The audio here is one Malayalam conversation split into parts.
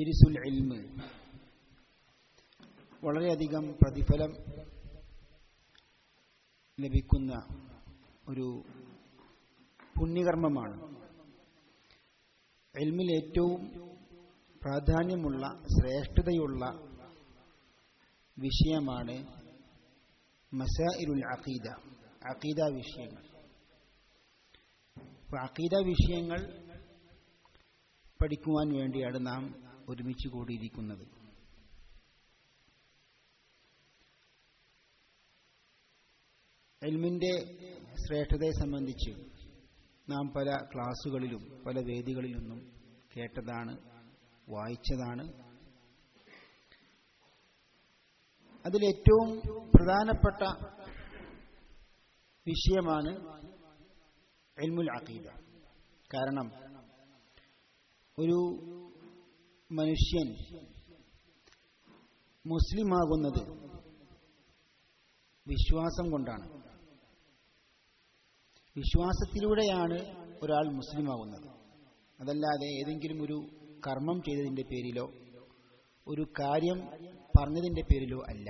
മജിലിസുൽ ഇൽമ് വളരെയധികം പ്രതിഫലം ലഭിക്കുന്ന ഒരു പുണ്യകർമ്മമാണ് എൽമിൽ ഏറ്റവും പ്രാധാന്യമുള്ള ശ്രേഷ്ഠതയുള്ള വിഷയമാണ് മസാഇരുൽ അഖീദ അഖീദ വിഷയങ്ങൾ അപ്പോൾ അഖീദ വിഷയങ്ങൾ പഠിക്കുവാൻ വേണ്ടിയാണ് നാം ഒരുമിച്ച് കൂടിയിരിക്കുന്നത് എൽമിൻ്റെ ശ്രേഷ്ഠതയെ സംബന്ധിച്ച് നാം പല ക്ലാസ്സുകളിലും പല വേദികളിലൊന്നും കേട്ടതാണ് വായിച്ചതാണ് അതിലേറ്റവും പ്രധാനപ്പെട്ട വിഷയമാണ് എൽമുൽ അഖീദ കാരണം ഒരു മനുഷ്യൻ മുസ്ലിമാകുന്നത് വിശ്വാസം കൊണ്ടാണ് വിശ്വാസത്തിലൂടെയാണ് ഒരാൾ മുസ്ലിമാകുന്നത് അതല്ലാതെ ഏതെങ്കിലും ഒരു കർമ്മം ചെയ്തതിൻ്റെ പേരിലോ ഒരു കാര്യം പറഞ്ഞതിൻ്റെ പേരിലോ അല്ല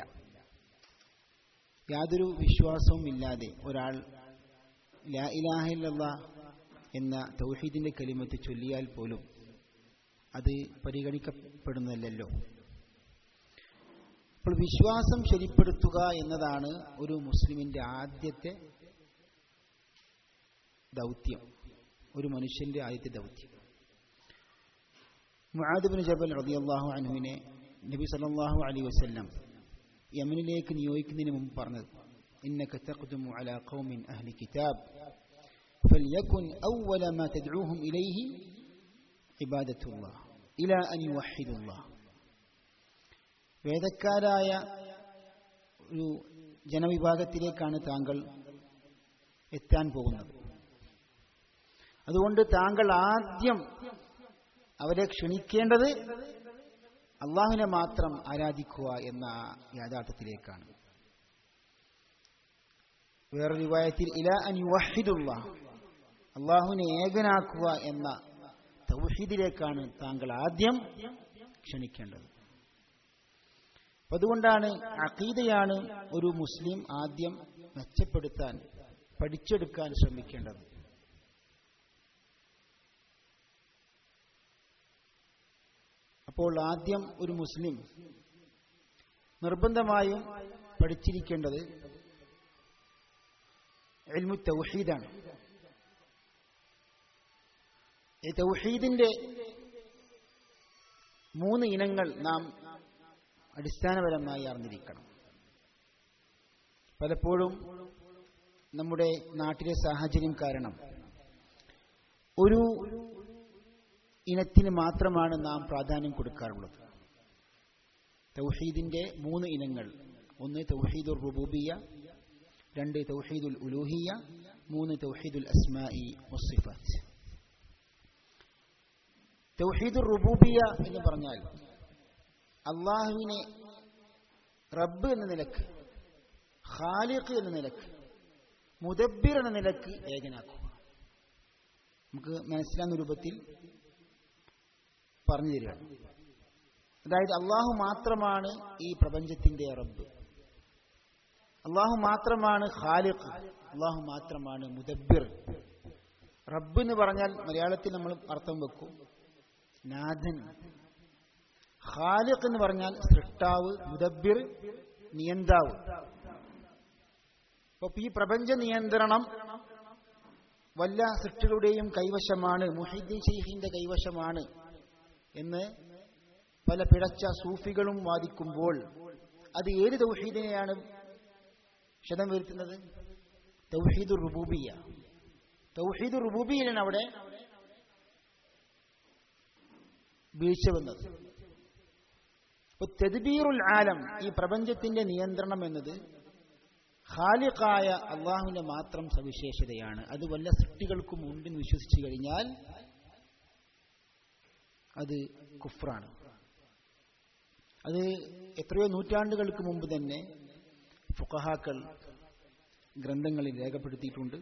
യാതൊരു വിശ്വാസവും ഇല്ലാതെ ഒരാൾ ലാ ഇലാഹില്ല എന്ന തൗഹീദിന്റെ കലിമത്ത് ചൊല്ലിയാൽ പോലും അത് പരിഗണിക്കപ്പെടുന്നതല്ലോ അപ്പോൾ വിശ്വാസം ശരിപ്പെടുത്തുക എന്നതാണ് ഒരു മുസ്ലിമിന്റെ ആദ്യത്തെ ദൗത്യം ഒരു മനുഷ്യന്റെ ആദ്യത്തെ ദൗത്യം മുആദുബിന് ജബൽ റളിയല്ലാഹു അൻഹുവിനെ നബി സല്ലല്ലാഹു അലൈഹി വസല്ലം യമനിലേക്ക് നിയോഗിക്കുന്നതിന് മുമ്പ് പറഞ്ഞത് ഇന്നക തഖ്ദുമു അലാ ഖൗമിൻ അഹ്ലി കിതാബ് فليكن أول ما تدعوهم إليه عبادة الله إلى أن يوحدوا الله വേദക്കാരായ ഒരു ജനവിഭാഗത്തിലേക്കാണ് താങ്കൾ എത്താൻ പോകുന്നത് അതുകൊണ്ട് താങ്കൾ ആദ്യം അവരെ ക്ഷണിക്കേണ്ടത് അള്ളാഹുവിനെ മാത്രം ആരാധിക്കുക എന്ന യാഥാർത്ഥ്യത്തിലേക്കാണ് വേറെ വിവാഹത്തിൽ ഇല അൻ യുവഹിദുള്ള അള്ളാഹുവിനെ ഏകനാക്കുക എന്ന തൗഹീദിലേക്കാണ് താങ്കൾ ആദ്യം ക്ഷണിക്കേണ്ടത് അതുകൊണ്ടാണ് അഖീദയാണ് ഒരു മുസ്ലിം ആദ്യം മെച്ചപ്പെടുത്താൻ പഠിച്ചെടുക്കാൻ ശ്രമിക്കേണ്ടത് അപ്പോൾ ആദ്യം ഒരു മുസ്ലിം നിർബന്ധമായും പഠിച്ചിരിക്കേണ്ടത് എൽമു തൗഹീദാണ് ഈ തൗഹീദിന്റെ മൂന്ന് ഇനങ്ങൾ നാം അടിസ്ഥാനപരമായി അറിഞ്ഞിരിക്കണം പലപ്പോഴും നമ്മുടെ നാട്ടിലെ സാഹചര്യം കാരണം ഒരു ഇനത്തിന് മാത്രമാണ് നാം പ്രാധാന്യം കൊടുക്കാറുള്ളത് തൗഹീദിന്റെ മൂന്ന് ഇനങ്ങൾ ഒന്ന് തൗഹീദുൽ റുബൂബിയ രണ്ട് തൗഹീദുൽ ഉലൂഹിയ മൂന്ന് തൗഹീദുൽ അസ്മായി വസിഫാത്ത് തൗഹീദുൽ റുബൂബിയ എന്ന് പറഞ്ഞാൽ അള്ളാഹുവിനെ റബ്ബ് എന്ന നിലക്ക് ഖാലിഖ് എന്ന നിലക്ക് മുദബ്ബിർ എന്ന നിലക്ക് ഏകനാക്കുക നമുക്ക് മനസ്സിലാകുന്ന രൂപത്തിൽ പറഞ്ഞു തരികയാണ് അതായത് അള്ളാഹു മാത്രമാണ് ഈ പ്രപഞ്ചത്തിന്റെ റബ്ബ് അള്ളാഹു മാത്രമാണ് ഖാലിഖ് അള്ളാഹു മാത്രമാണ് മുദബ്ബിർ റബ്ബ് എന്ന് പറഞ്ഞാൽ മലയാളത്തിൽ നമ്മൾ അർത്ഥം വെക്കും നാഥൻ ഖാലിഖ് എന്ന് പറഞ്ഞാൽ സൃഷ്ടാവ് മുദബ്ബിർ നിയന്താവ് അപ്പൊ ഈ പ്രപഞ്ച നിയന്ത്രണം വല്ല സൃഷ്ടികളുടെയും കൈവശമാണ് മുഹിദ്ദീൻ ഷെയ്ഖിന്റെ കൈവശമാണ് എന്ന് പല പിഴച്ച സൂഫികളും വാദിക്കുമ്പോൾ അത് ഏത് തൗഹീദിനെയാണ് ക്ഷതം വരുത്തുന്നത് തൗഹീദ് റുബൂബിയ തൗഹീദ് റുബൂബിയിലാണ് അവിടെ വീഴ്ച വന്നത് അപ്പൊ തെദ്ബീറുൽ ആലം ഈ പ്രപഞ്ചത്തിന്റെ നിയന്ത്രണം എന്നത് ഖാലിഖായ അള്ളാഹുവിന്റെ മാത്രം സവിശേഷതയാണ് അത് വല്ല സൃഷ്ടികൾക്കും ഉണ്ടെന്ന് വിശ്വസിച്ചു കഴിഞ്ഞാൽ അത് കുഫ്രാണ് അത് എത്രയോ നൂറ്റാണ്ടുകൾക്ക് മുമ്പ് തന്നെ ഫുഖഹാക്കൾ ഗ്രന്ഥങ്ങളിൽ രേഖപ്പെടുത്തിയിട്ടുണ്ട്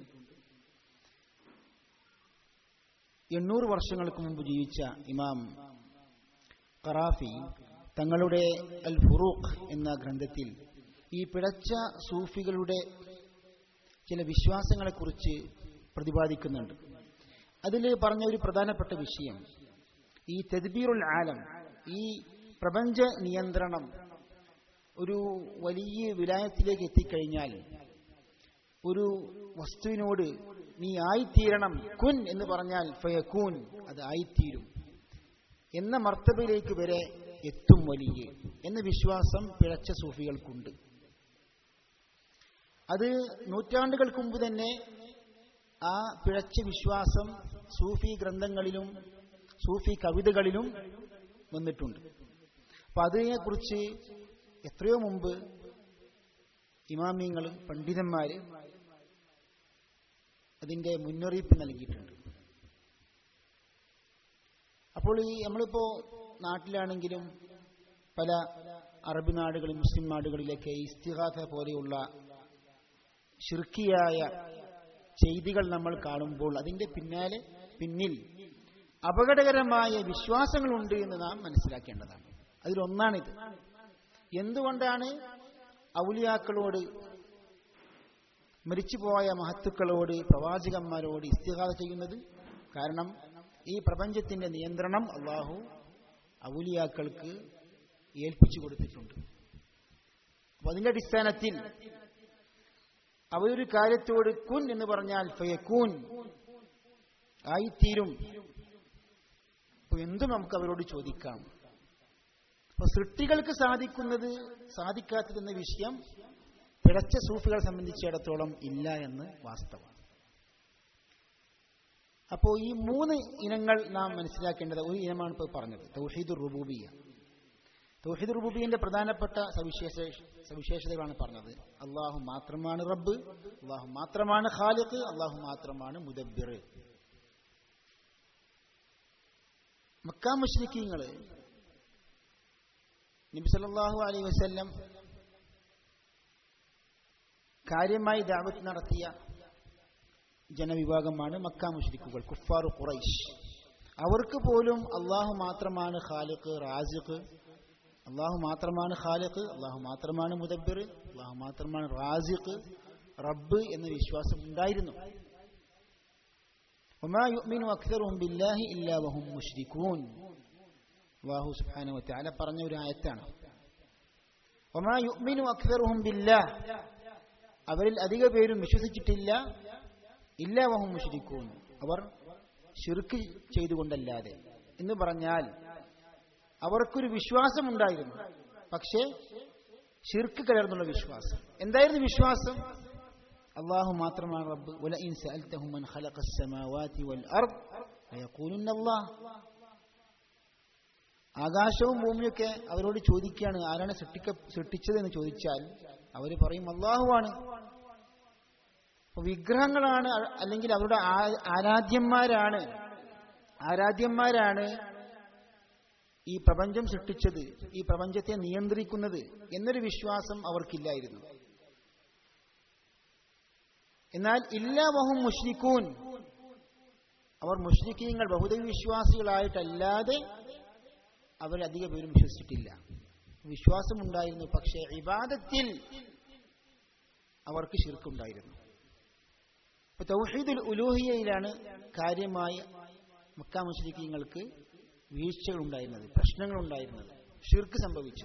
എണ്ണൂറ് വർഷങ്ങൾക്ക് മുമ്പ് ജീവിച്ച ഇമാം ഖറാഫി തങ്ങളുടെ അൽ ഫുറൂഖ് എന്ന ഗ്രന്ഥത്തിൽ ഈ പിഴച്ച സൂഫികളുടെ ചില വിശ്വാസങ്ങളെക്കുറിച്ച് പ്രതിപാദിക്കുന്നുണ്ട് അതിൽ പറഞ്ഞ ഒരു പ്രധാനപ്പെട്ട വിഷയം ഈ തെദ്ബീറുൽ ആലം ഈ പ്രപഞ്ച നിയന്ത്രണം ഒരു വലിയ വിലായത്തിലേക്ക് എത്തിക്കഴിഞ്ഞാൽ ഒരു വസ്തുവിനോട് നീ ആയിത്തീരണം കുൻ എന്ന് പറഞ്ഞാൽ ഫയക്കൂൻ അത് ആയിത്തീരും എന്ന മർത്തബയിലേക്ക് വരെ എത്തും വലിയ എന്ന വിശ്വാസം പിഴച്ച സൂഫികൾക്കുണ്ട് അത് നൂറ്റാണ്ടുകൾക്ക് മുമ്പ് തന്നെ ആ പിഴച്ച വിശ്വാസം സൂഫി ഗ്രന്ഥങ്ങളിലും സൂഫി കവിതകളിലും വന്നിട്ടുണ്ട് അപ്പൊ അതിനെക്കുറിച്ച് എത്രയോ മുമ്പ് ഇമാമിയങ്ങൾ പണ്ഡിതന്മാര് അതിന്റെ മുന്നറിയിപ്പ് നൽകിയിട്ടുണ്ട് അപ്പോൾ ഈ നമ്മളിപ്പോ നാട്ടിലാണെങ്കിലും പല അറബ് നാടുകളിൽ മുസ്ലിം നാടുകളിലൊക്കെ ഇസ്തിഹാസ പോലെയുള്ള ഷിർക്കിയായ ചെയ്തികൾ നമ്മൾ കാണുമ്പോൾ അതിന്റെ പിന്നാലെ പിന്നിൽ അപകടകരമായ വിശ്വാസങ്ങളുണ്ട് എന്ന് നാം മനസ്സിലാക്കേണ്ടതാണ് അതിലൊന്നാണിത് എന്തുകൊണ്ടാണ് ഔലിയാക്കളോട് മരിച്ചുപോയ മഹത്തുക്കളോട് പ്രവാചകന്മാരോട് ഇസ്തിഹാസ ചെയ്യുന്നത് കാരണം ഈ പ്രപഞ്ചത്തിന്റെ നിയന്ത്രണം അള്ളാഹു ഔലിയാക്കൾക്ക് ഏൽപ്പിച്ചു കൊടുത്തിട്ടുണ്ട് അപ്പൊ അതിന്റെ അടിസ്ഥാനത്തിൽ അവരൊരു കാര്യത്തോട് കുൻ എന്ന് പറഞ്ഞാൽ ഫയക്കൂൻ ആയിത്തീരും അപ്പൊ എന്തും നമുക്ക് അവരോട് ചോദിക്കാം അപ്പൊ സൃഷ്ടികൾക്ക് സാധിക്കുന്നത് സാധിക്കാത്തതെന്ന വിഷയം പിഴച്ച സൂഫികളെ സംബന്ധിച്ചിടത്തോളം ഇല്ല എന്ന് വാസ്തവം അപ്പോൾ ഈ മൂന്ന് ഇനങ്ങൾ നാം മനസ്സിലാക്കേണ്ടത് ഒരു ഇനമാണ് ഇപ്പോൾ പറഞ്ഞത് തൗഹീദുർ റുബൂബിയ തൗഹീദ് റുബൂബിയന്റെ പ്രധാനപ്പെട്ട സവിശേഷ സവിശേഷതകളാണ് പറഞ്ഞത് അള്ളാഹു മാത്രമാണ് റബ്ബ് അള്ളാഹു മാത്രമാണ് ഖാലിഖ് അള്ളാഹു മാത്രമാണ് മുദബ്ബിർ മക്കാ മുഷ്രിക്കീങ്ങള് നബി സല്ലല്ലാഹു അലൈഹി വസല്ലം കാര്യമായി ദാവത്ത് നടത്തിയ ജനവിഭാഗമാണ് മക്ക മുഷ്രിക്കുകൾ കുഫാറു ഖുറൈഷ് അവർക്ക് പോലും അള്ളാഹു മാത്രമാണ് ഖാലിഖ് റാസിഖ് അള്ളാഹു മാത്രമാണ് ഖാലിഖ് അള്ളാഹു മാത്രമാണ് മുദബ്ബിർ അള്ളാഹു മാത്രമാണ് റാസിഖ് റബ്ബ് എന്ന വിശ്വാസം ഉണ്ടായിരുന്നു وما يؤمن أكثرهم بالله إلا وهم مشركون അള്ളാഹു സുബ്ഹാനഹു വതആല പറഞ്ഞ ഒരു ആയത്താണ് وما يؤمن أكثرهم بالله അവരിൽ അധിക പേരും വിശ്വസിച്ചിട്ടില്ല ഇല്ല വഹും മുഷ്രിക്കൂൻ അവർ ഷിർക്ക് ചെയ്തുകൊണ്ടല്ലാതെ എന്ന് പറഞ്ഞാൽ അവർക്കൊരു വിശ്വാസമുണ്ടായിരുന്നു പക്ഷേ ഷിർക്ക് കലർന്നുള്ള വിശ്വാസം എന്തായിരുന്നു വിശ്വാസം അള്ളാഹു മാത്രമാണ് റബ്ബ് വലഇൻ സഅൽതഹും മൻ ഖലഖസ് സമാവാതി വൽ അർദ് ലയഖൂലുന്ന അല്ലാഹ് ആകാശവും ഭൂമിയൊക്കെ അവരോട് ചോദിക്കുകയാണ് ആരാണ് സൃഷ്ടിക്ക സൃഷ്ടിച്ചത് എന്ന് ചോദിച്ചാൽ അവർ പറയും അള്ളാഹുവാണ് അപ്പൊ വിഗ്രഹങ്ങളാണ് അല്ലെങ്കിൽ അവരുടെ ആരാധ്യന്മാരാണ് ആരാധ്യന്മാരാണ് ഈ പ്രപഞ്ചം സൃഷ്ടിച്ചത് ഈ പ്രപഞ്ചത്തെ നിയന്ത്രിക്കുന്നത് എന്നൊരു വിശ്വാസം അവർക്കില്ലായിരുന്നു എന്നാൽ ഇല്ലാ വഹും മുഷ്രിക്കൂൻ അവർ മുഷ്രിക്കീങ്ങൾ ബഹുദൈവ വിശ്വാസികളായിട്ടല്ലാതെ അവരധിക പേരും വിശ്വസിച്ചിട്ടില്ല വിശ്വാസമുണ്ടായിരുന്നു പക്ഷേ ഇബാദത്തിൽ അവർക്ക് ശിർക്കുണ്ടായിരുന്നു ഇപ്പൊ തൗഹീദുൽ ഉലൂഹിയയിലാണ് കാര്യമായ മക്ക മുസ്ലിക്കീങ്ങൾക്ക് വീഴ്ചകൾ ഉണ്ടായിരുന്നത് പ്രശ്നങ്ങൾ ഉണ്ടായിരുന്നത് ഷിർക്ക് സംഭവിച്ചു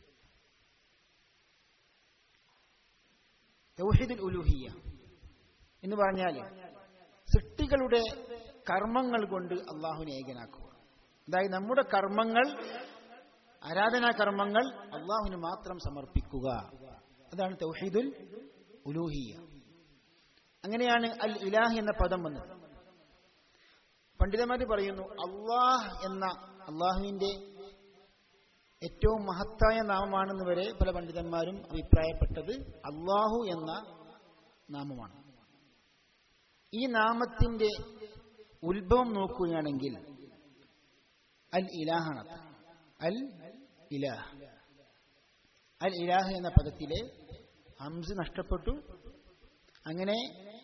തൗഹീദുൽ ഉലൂഹിയ എന്ന് പറഞ്ഞാൽ സൃഷ്ടികളുടെ കർമ്മങ്ങൾ കൊണ്ട് അള്ളാഹുവിനെ ഏകനാക്കുക അതായത് നമ്മുടെ കർമ്മങ്ങൾ ആരാധനാ കർമ്മങ്ങൾ അള്ളാഹുവിന് മാത്രം സമർപ്പിക്കുക അതാണ് തൗഹീദുൽ ഉലൂഹിയ അങ്ങനെയാണ് അൽ ഇലാഹ് എന്ന പദം വന്നത് പണ്ഡിതന്മാർ പറയുന്നു അള്ളാഹ് എന്ന അള്ളാഹുവിന്റെ ഏറ്റവും മഹത്തായ നാമമാണെന്ന് വരെ പല പണ്ഡിതന്മാരും അഭിപ്രായപ്പെട്ടത് അള്ളാഹു എന്ന നാമമാണ് ഈ നാമത്തിന്റെ ഉത്ഭവം നോക്കുകയാണെങ്കിൽ അൽ ഇലാഹാണ് അൽ ഇലാഹ് അൽ ഇലാഹ് എന്ന പദത്തിലെ ഹംസ് നഷ്ടപ്പെട്ടു അങ്ങനെ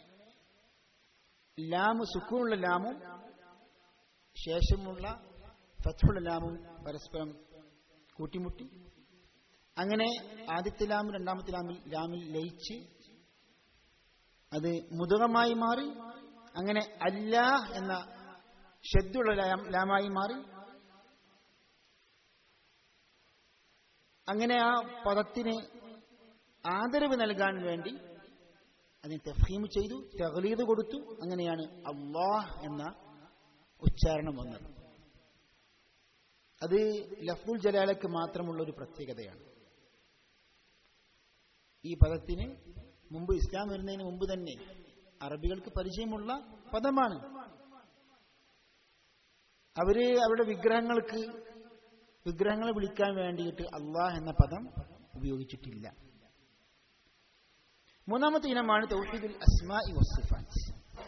ലാമ് സുക്കൂണുള്ള ലാമും ശേഷമുള്ള ഫത്തുള്ള ലാമും പരസ്പരം കൂട്ടിമുട്ടി അങ്ങനെ ആദ്യത്തെ ലാം രണ്ടാമത്തെ ലാമിൽ ലാമിൽ ലയിച്ച് അത് മുതുകമായി മാറി അങ്ങനെ അല്ലാഹ് എന്ന ഷെദ്ദുള്ള ലാം ലാമായി മാറി അങ്ങനെ ആ പദത്തിന് ആദരവ് നൽകാൻ വേണ്ടി അതിന് തഫീം ചെയ്തു തഹലീദ് കൊടുത്തു അങ്ങനെയാണ് അള്ളാഹ് എന്ന ഉച്ചാരണം വന്നത് അത് ലഫ്ദുൽ ജലാലക്ക് മാത്രമുള്ള ഒരു പ്രത്യേകതയാണ് ഈ പദത്തിന് മുമ്പ് ഇസ്ലാം വരുന്നതിന് മുമ്പ് തന്നെ അറബികൾക്ക് പരിചയമുള്ള പദമാണ് അവര് അവരുടെ വിഗ്രഹങ്ങൾക്ക് വിഗ്രഹങ്ങളെ വിളിക്കാൻ വേണ്ടിയിട്ട് അള്ളാഹ് എന്ന പദം ഉപയോഗിച്ചിട്ടില്ല മൂന്നാമത്തെ ഇനമാണ് തൗഹീദുൽ അസ്മാ വസിഫാത്ത്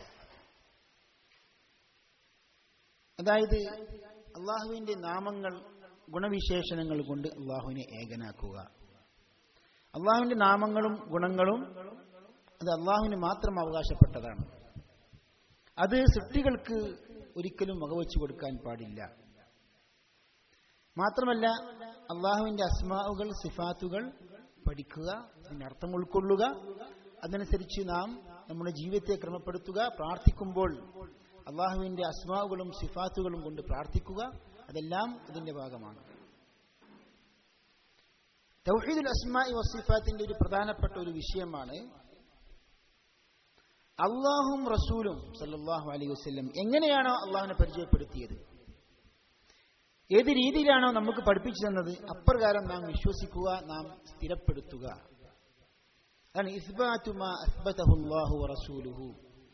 അതായത് അള്ളാഹുവിന്റെ നാമങ്ങൾ ഗുണവിശേഷണങ്ങൾ കൊണ്ട് അള്ളാഹുവിനെ ഏകനാക്കുക അള്ളാഹുവിന്റെ നാമങ്ങളും ഗുണങ്ങളും അത് അള്ളാഹുവിന് മാത്രം അവകാശപ്പെട്ടതാണ് അത് സൃഷ്ടികൾക്ക് ഒരിക്കലും വകവെച്ചു കൊടുക്കാൻ പാടില്ല മാത്രമല്ല അള്ളാഹുവിന്റെ അസ്മാവുകൾ സിഫാത്തുകൾ പഠിക്കുക അതിന്റെ അർത്ഥം ഉൾക്കൊള്ളുക അതനുസരിച്ച് നാം നമ്മുടെ ജീവിതത്തെ ക്രമപ്പെടുത്തുക പ്രാർത്ഥിക്കുമ്പോൾ അള്ളാഹുവിന്റെ അസ്മാവുകളും സിഫാത്തുകളും കൊണ്ട് പ്രാർത്ഥിക്കുക അതെല്ലാം ഇതിന്റെ ഭാഗമാണ് തൗഹീദുൽ അസ്മായി വസിഫാത്തിന്റെ ഒരു പ്രധാനപ്പെട്ട ഒരു വിഷയമാണ് അള്ളാഹും റസൂലും സല്ലാഹു അലൈഹി വസ്ല്ലം എങ്ങനെയാണോ അള്ളാഹുവിനെ പരിചയപ്പെടുത്തിയത് ഏത് രീതിയിലാണോ നമുക്ക് പഠിപ്പിച്ചു തന്നത് അപ്രകാരം നാം വിശ്വസിക്കുക നാം സ്ഥിരപ്പെടുത്തുക അതാണ് ഇസ്ബാത്തുമാ അസ്ബതഹുല്ലാഹു വറസൂലുഹു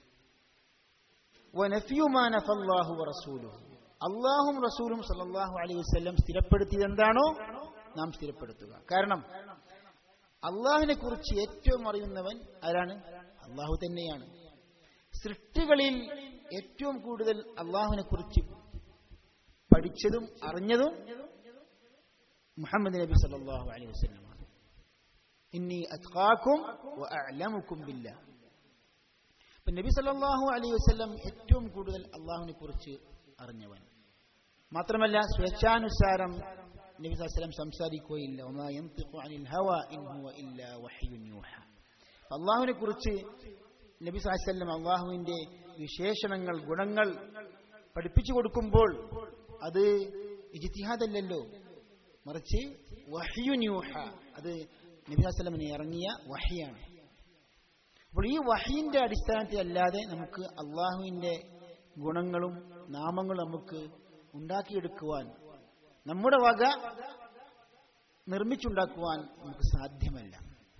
വനഫിയുമാ നഫല്ലാഹു വറസൂലുഹു അള്ളാഹും റസൂലും സല്ലല്ലാഹു അലൈഹി വസല്ലം സ്ഥിരപ്പെടുത്തിയത് എന്താണോ നാം സ്ഥിരപ്പെടുത്തുക കാരണം അള്ളാഹിനെ കുറിച്ച് ഏറ്റവും അറിയുന്നവൻ ആരാണ് അള്ളാഹു തന്നെയാണ് സൃഷ്ടികളിൽ ഏറ്റവും കൂടുതൽ അള്ളാഹുവിനെ കുറിച്ച് പഠിച്ചതും അറിഞ്ഞതും മുഹമ്മദ് നബി സല്ലല്ലാഹു അലൈഹി വസല്ലമാണ് ഇന്നി അത്ഖാക്കും വഅഅലമുക്കും ബില്ലാഹ് അപ്പൊ നബി സല്ലല്ലാഹു അലൈഹി വസല്ലം ഏറ്റവും കൂടുതൽ അള്ളാഹുവിനെ കുറിച്ച് അറിഞ്ഞവൻ മാത്രമല്ല സ്വേച്ഛാനുസാരം നബി വസല്ലം സംസാരിക്കുകയില്ല ഒമാ യൻതിഖു അനിൽ ഹവ ഇൻ ഹുവ ഇല്ലാ വഹ്യുൻ യൂഹ അള്ളാഹുവിനെ കുറിച്ച് നബി വസല്ലം അള്ളാഹുവിന്റെ വിശേഷണങ്ങൾ ഗുണങ്ങൾ പഠിപ്പിച്ചു കൊടുക്കുമ്പോൾ അത് ഇജിത്തിഹാദല്ലല്ലോ മറിച്ച് വഹ്യുൻ യൂഹ അത് നബി വസല്ലമിന് ഇറങ്ങിയ വഹിയാണ് അപ്പോൾ ഈ വഹീന്റെ അടിസ്ഥാനത്തിൽ അല്ലാതെ നമുക്ക് അള്ളാഹുവിന്റെ ഗുണങ്ങളും നാമങ്ങളും നമുക്ക് ഉണ്ടാക്കിയെടുക്കുവാൻ നമ്മുടെ വക നിർമ്മിച്ചുണ്ടാക്കുവാൻ നമുക്ക് സാധ്യമല്ല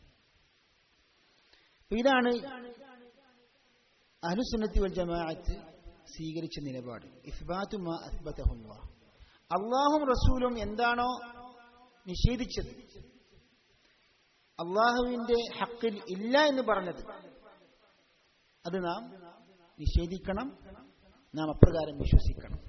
ഇതാണ് അഹ്ലുസുന്നത്തി വൽ ജമാഅത്ത് സ്വീകരിച്ച നിലപാട് ഇസ്ബാത്തു മാ അസ്ബതഹുല്ലാഹ് അള്ളാഹും റസൂലും എന്താണോ നിഷേധിച്ചത് അള്ളാഹുവിന്റെ ഹക്കിൽ ഇല്ല എന്ന് പറഞ്ഞത് അത് നാം നിഷേധിക്കണം നാം അപ്രകാരം വിശ്വസിക്കണം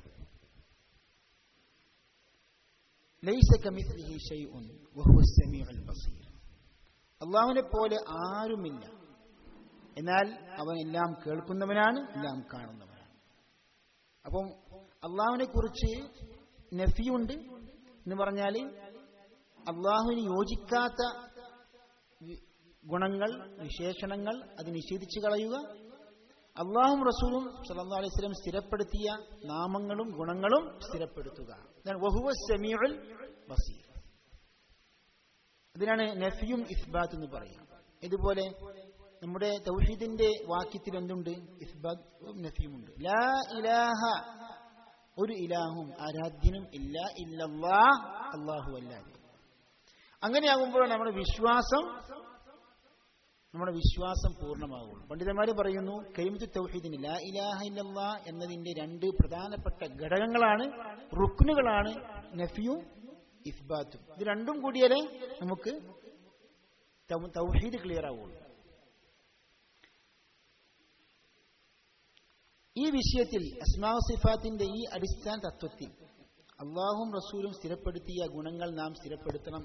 അള്ളാഹുവിനെ പോലെ ആരുമില്ല എന്നാൽ അവൻ എല്ലാം കേൾക്കുന്നവനാണ് എല്ലാം കാണുന്നവനാണ് അപ്പം അള്ളാഹുവിനെ കുറിച്ച് നഫിയുണ്ട് എന്ന് പറഞ്ഞാൽ അള്ളാഹുവിന് യോജിക്കാത്ത ഗുണങ്ങൾ വിശേഷണങ്ങൾ അത് നിഷേധിച്ചു കളയുക അള്ളാഹും റസൂലും സല്ലാ അലൈഹി സ്വലം സ്ഥിരപ്പെടുത്തിയ നാമങ്ങളും ഗുണങ്ങളും സ്ഥിരപ്പെടുത്തുക വഹുവ സമീഉൽ ബസീർ അതിനാണ് നഫിയും ഇസ്ബാത്ത് എന്ന് പറയുക ഇതുപോലെ നമ്മുടെ തൗഹീദിന്റെ വാക്യത്തിൽ എന്തുണ്ട് ഇസ്ബാത്ത് നഫിയുമുണ്ട് ലാ ഇലാഹ ഒരു ഇലാഹും ആരാധ്യനും ഇല്ല ഇല്ലല്ലാ അള്ളാഹു അല്ലാതെ അങ്ങനെയാകുമ്പോൾ നമ്മുടെ വിശ്വാസം നമ്മുടെ വിശ്വാസം പൂർണ്ണമാകുള്ളൂ പണ്ഡിതന്മാർ പറയുന്നു കൈമത്ത് തൗഹീദിന് ലാ ഇലാഹ ഇല്ലല്ലാ എന്നതിന്റെ രണ്ട് പ്രധാനപ്പെട്ട ഘടകങ്ങളാണ് റുക്നുകളാണ് നഫിയും ഇസ്ബാത്തും ഇത് രണ്ടും കൂടിയാലേ നമുക്ക് തൗഹീദ് ക്ലിയർ ആവുള്ളൂ ഈ വിഷയത്തിൽ അസ്മാ സിഫാത്തിന്റെ ഈ അടിസ്ഥാന തത്വത്തിൽ അള്ളാഹും റസൂലും സ്ഥിരപ്പെടുത്തിയ ഗുണങ്ങൾ നാം സ്ഥിരപ്പെടുത്തണം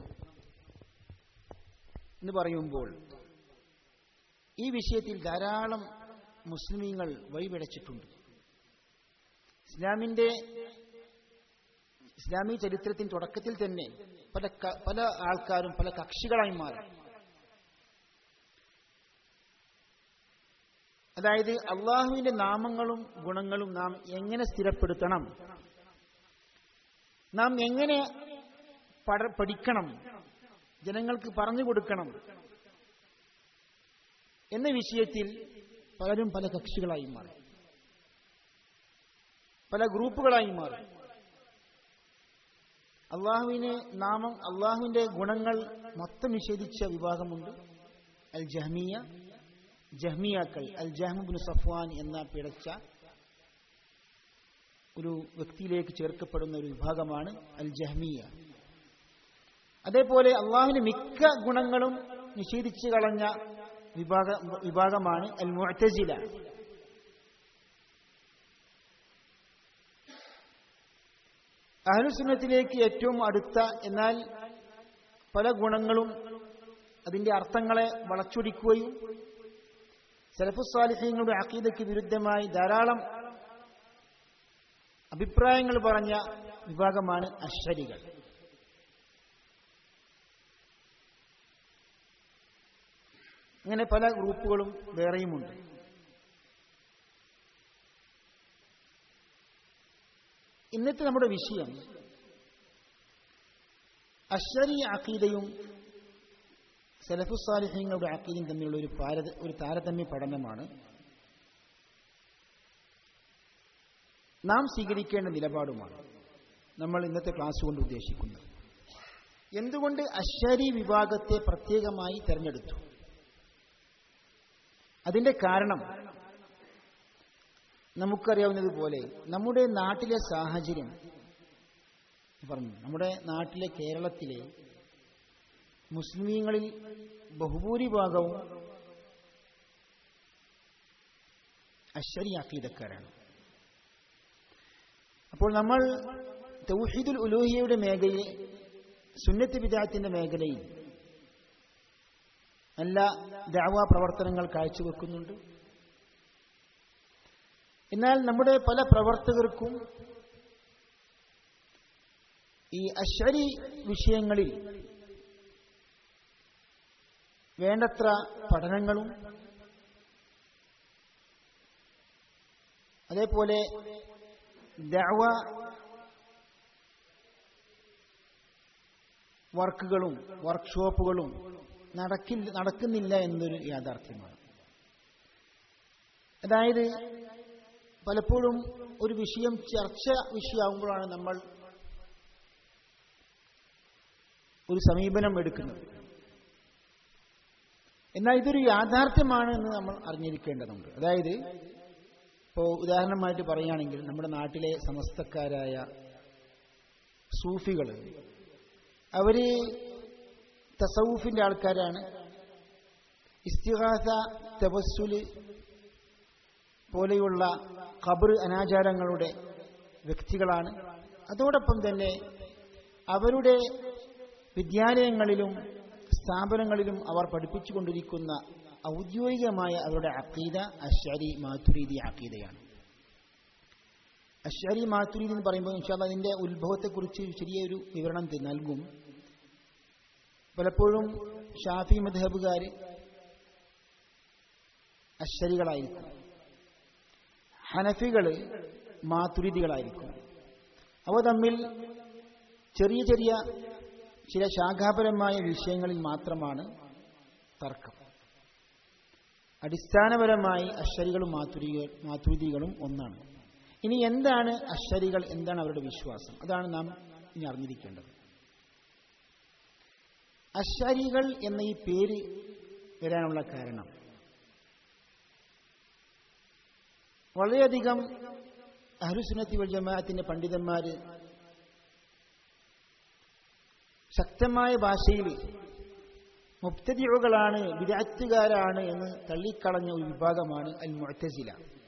എന്ന് പറയുമ്പോൾ ഈ വിഷയത്തിൽ ധാരാളം മുസ്ലിമീങ്ങൾ വഴിപിടച്ചിട്ടുണ്ട് ഇസ്ലാമിന്റെ ഇസ്ലാമിക ചരിത്രത്തിന് തുടക്കത്തിൽ തന്നെ പല ക- പല ആൾക്കാരും പല കക്ഷികളായി മാറി അതായത് അള്ളാഹുവിന്റെ നാമങ്ങളും ഗുണങ്ങളും നാം എങ്ങനെ സ്ഥിരപ്പെടുത്തണം നാം എങ്ങനെ പഠ- പഠിക്കണം ജനങ്ങൾക്ക് പറഞ്ഞു കൊടുക്കണം എന്ന വിഷയത്തിൽ പലരും പല കക്ഷികളായി മാറി പല ഗ്രൂപ്പുകളായി മാറി അള്ളാഹുവിന് നാമം അള്ളാഹുവിന്റെ ഗുണങ്ങൾ മൊത്തം നിഷേധിച്ച വിഭാഗമുണ്ട് അൽ ജഹ്മിയ ജഹ്മിയാക്കൾ അൽ ജഹ്മുബിൻ സഫ്വാൻ എന്ന പിഴച്ച ഒരു വ്യക്തിയിലേക്ക് ചേർക്കപ്പെടുന്ന ഒരു വിഭാഗമാണ് അൽ ജഹ്മിയ അതേപോലെ അള്ളാഹുവിന് മിക്ക ഗുണങ്ങളും നിഷേധിച്ചു കളഞ്ഞ വിഭാഗ വിഭാഗമാണ് അൽ മുഅ്തസില അഹ്ലുസുന്നത്തിലേക്ക് ഏറ്റവും അടുത്ത എന്നാൽ പല ഗുണങ്ങളും അതിന്റെ അർത്ഥങ്ങളെ വളച്ചൊടിക്കുകയും സലഫുസ്വാലിഹ്യങ്ങളുടെ അക്കീദയ്ക്ക് വിരുദ്ധമായി ധാരാളം അഭിപ്രായങ്ങൾ പറഞ്ഞ വിഭാഗമാണ് അശ്വരികൾ അങ്ങനെ പല ഗ്രൂപ്പുകളും വേറെയുമുണ്ട് ഇന്നത്തെ നമ്മുടെ വിഷയം അശ്വരി അക്കീദയും സലഫുസാലിഹ്യങ്ങളുടെ അക്കീദയും തമ്മിലുള്ള ഒരു പാരത ഒരു താരതമ്യ പഠനമാണ് നാം സ്വീകരിക്കേണ്ട നിലപാടുമാണ് നമ്മൾ ഇന്നത്തെ ക്ലാസ് കൊണ്ട് ഉദ്ദേശിക്കുന്നത് എന്തുകൊണ്ട് അശ്വരി വിഭാഗത്തെ പ്രത്യേകമായി തെരഞ്ഞെടുത്തു അതിന്റെ കാരണം നമുക്കറിയാവുന്നതുപോലെ നമ്മുടെ നാട്ടിലെ സാഹചര്യം പറഞ്ഞു നമ്മുടെ നാട്ടിലെ കേരളത്തിലെ മുസ്ലിമീങ്ങളിൽ ബഹുഭൂരിഭാഗവും അശ്വരിയാക്കീതക്കാരാണ് അപ്പോൾ നമ്മൾ തൗഹീദുൽ ഉലൂഹിയയുടെ മേഖലയിൽ സുന്നത്ത് വിദാത്തിന്റെ മേഖലയിൽ നല്ല ദാവാ പ്രവർത്തനങ്ങൾ കാഴ്ചവെക്കുന്നുണ്ട് എന്നാൽ നമ്മുടെ പല പ്രവർത്തകർക്കും ഈ അശ്വരി വിഷയങ്ങളിൽ വേണ്ടത്ര പഠനങ്ങളും അതേപോലെ ദഅവ വർക്കുകളും വർക്ക്ഷോപ്പുകളും നടക്കില്ല നടക്കുന്നില്ല എന്നൊരു യാഥാർത്ഥ്യമാണ് അതായത് പലപ്പോഴും ഒരു വിഷയം ചർച്ച വിഷയമാകുമ്പോഴാണ് നമ്മൾ ഒരു സമീപനം എടുക്കുന്നത് എന്നാൽ ഇതൊരു യാഥാർത്ഥ്യമാണ് എന്ന് നമ്മൾ അറിഞ്ഞിരിക്കേണ്ടതുണ്ട് അതായത് ഇപ്പോൾ ഉദാഹരണമായിട്ട് പറയുകയാണെങ്കിൽ നമ്മുടെ നാട്ടിലെ സമസ്തക്കാരായ സൂഫികൾ അവര് തസവുഫിന്റെ ആൾക്കാരാണ് ഇസ്തിഹാസ തപസ്സുല് പോലെയുള്ള ഖബർ അനാചാരങ്ങളുടെ വ്യക്തികളാണ് അതോടൊപ്പം തന്നെ അവരുടെ വിദ്യാലയങ്ങളിലും സ്ഥാപനങ്ങളിലും അവർ പഠിപ്പിച്ചുകൊണ്ടിരിക്കുന്ന ഔദ്യോഗികമായ അവരുടെ അക്കീദ അശ്വരി മാതുരീതി അക്കീദയാണ് അശ്വരി മാതുരീതി എന്ന് പറയുമ്പോൾ ഇൻഷാല്ല അതിന്റെ ഉത്ഭവത്തെക്കുറിച്ച് ചെറിയൊരു വിവരണം ത- നൽകും പലപ്പോഴും ഷാഫി മധബുകാർ അശ്വരികളായിരിക്കും ഹനഫികൾ മാതുരീതികളായിരിക്കും അവ തമ്മിൽ ചെറിയ ചെറിയ ചില ശാഖാപരമായ വിഷയങ്ങളിൽ മാത്രമാണ് തർക്കം അടിസ്ഥാനപരമായി അശ്വരികളും മാതുരികൾ മാതുരികളും ഒന്നാണ് ഇനി എന്താണ് അശ്വരികൾ എന്താണ് അവരുടെ വിശ്വാസം അതാണ് നാം ഇനി അറിഞ്ഞിരിക്കേണ്ടത് അശ്വരികൾ എന്ന ഈ പേര് വരാനുള്ള കാരണം വളരെയധികം അഹ്ലുസുന്നത്തി വൽ ജമാഅത്തിന്റെ പണ്ഡിതന്മാര് ശക്തമായ ഭാഷയിൽ മുബ്തദിഉകളാണ് വിദഗ്ധകാരാണ് എന്ന് തള്ളിക്കളഞ്ഞ ഒരു വിഭാഗമാണ് അൽ മുഅ്തസില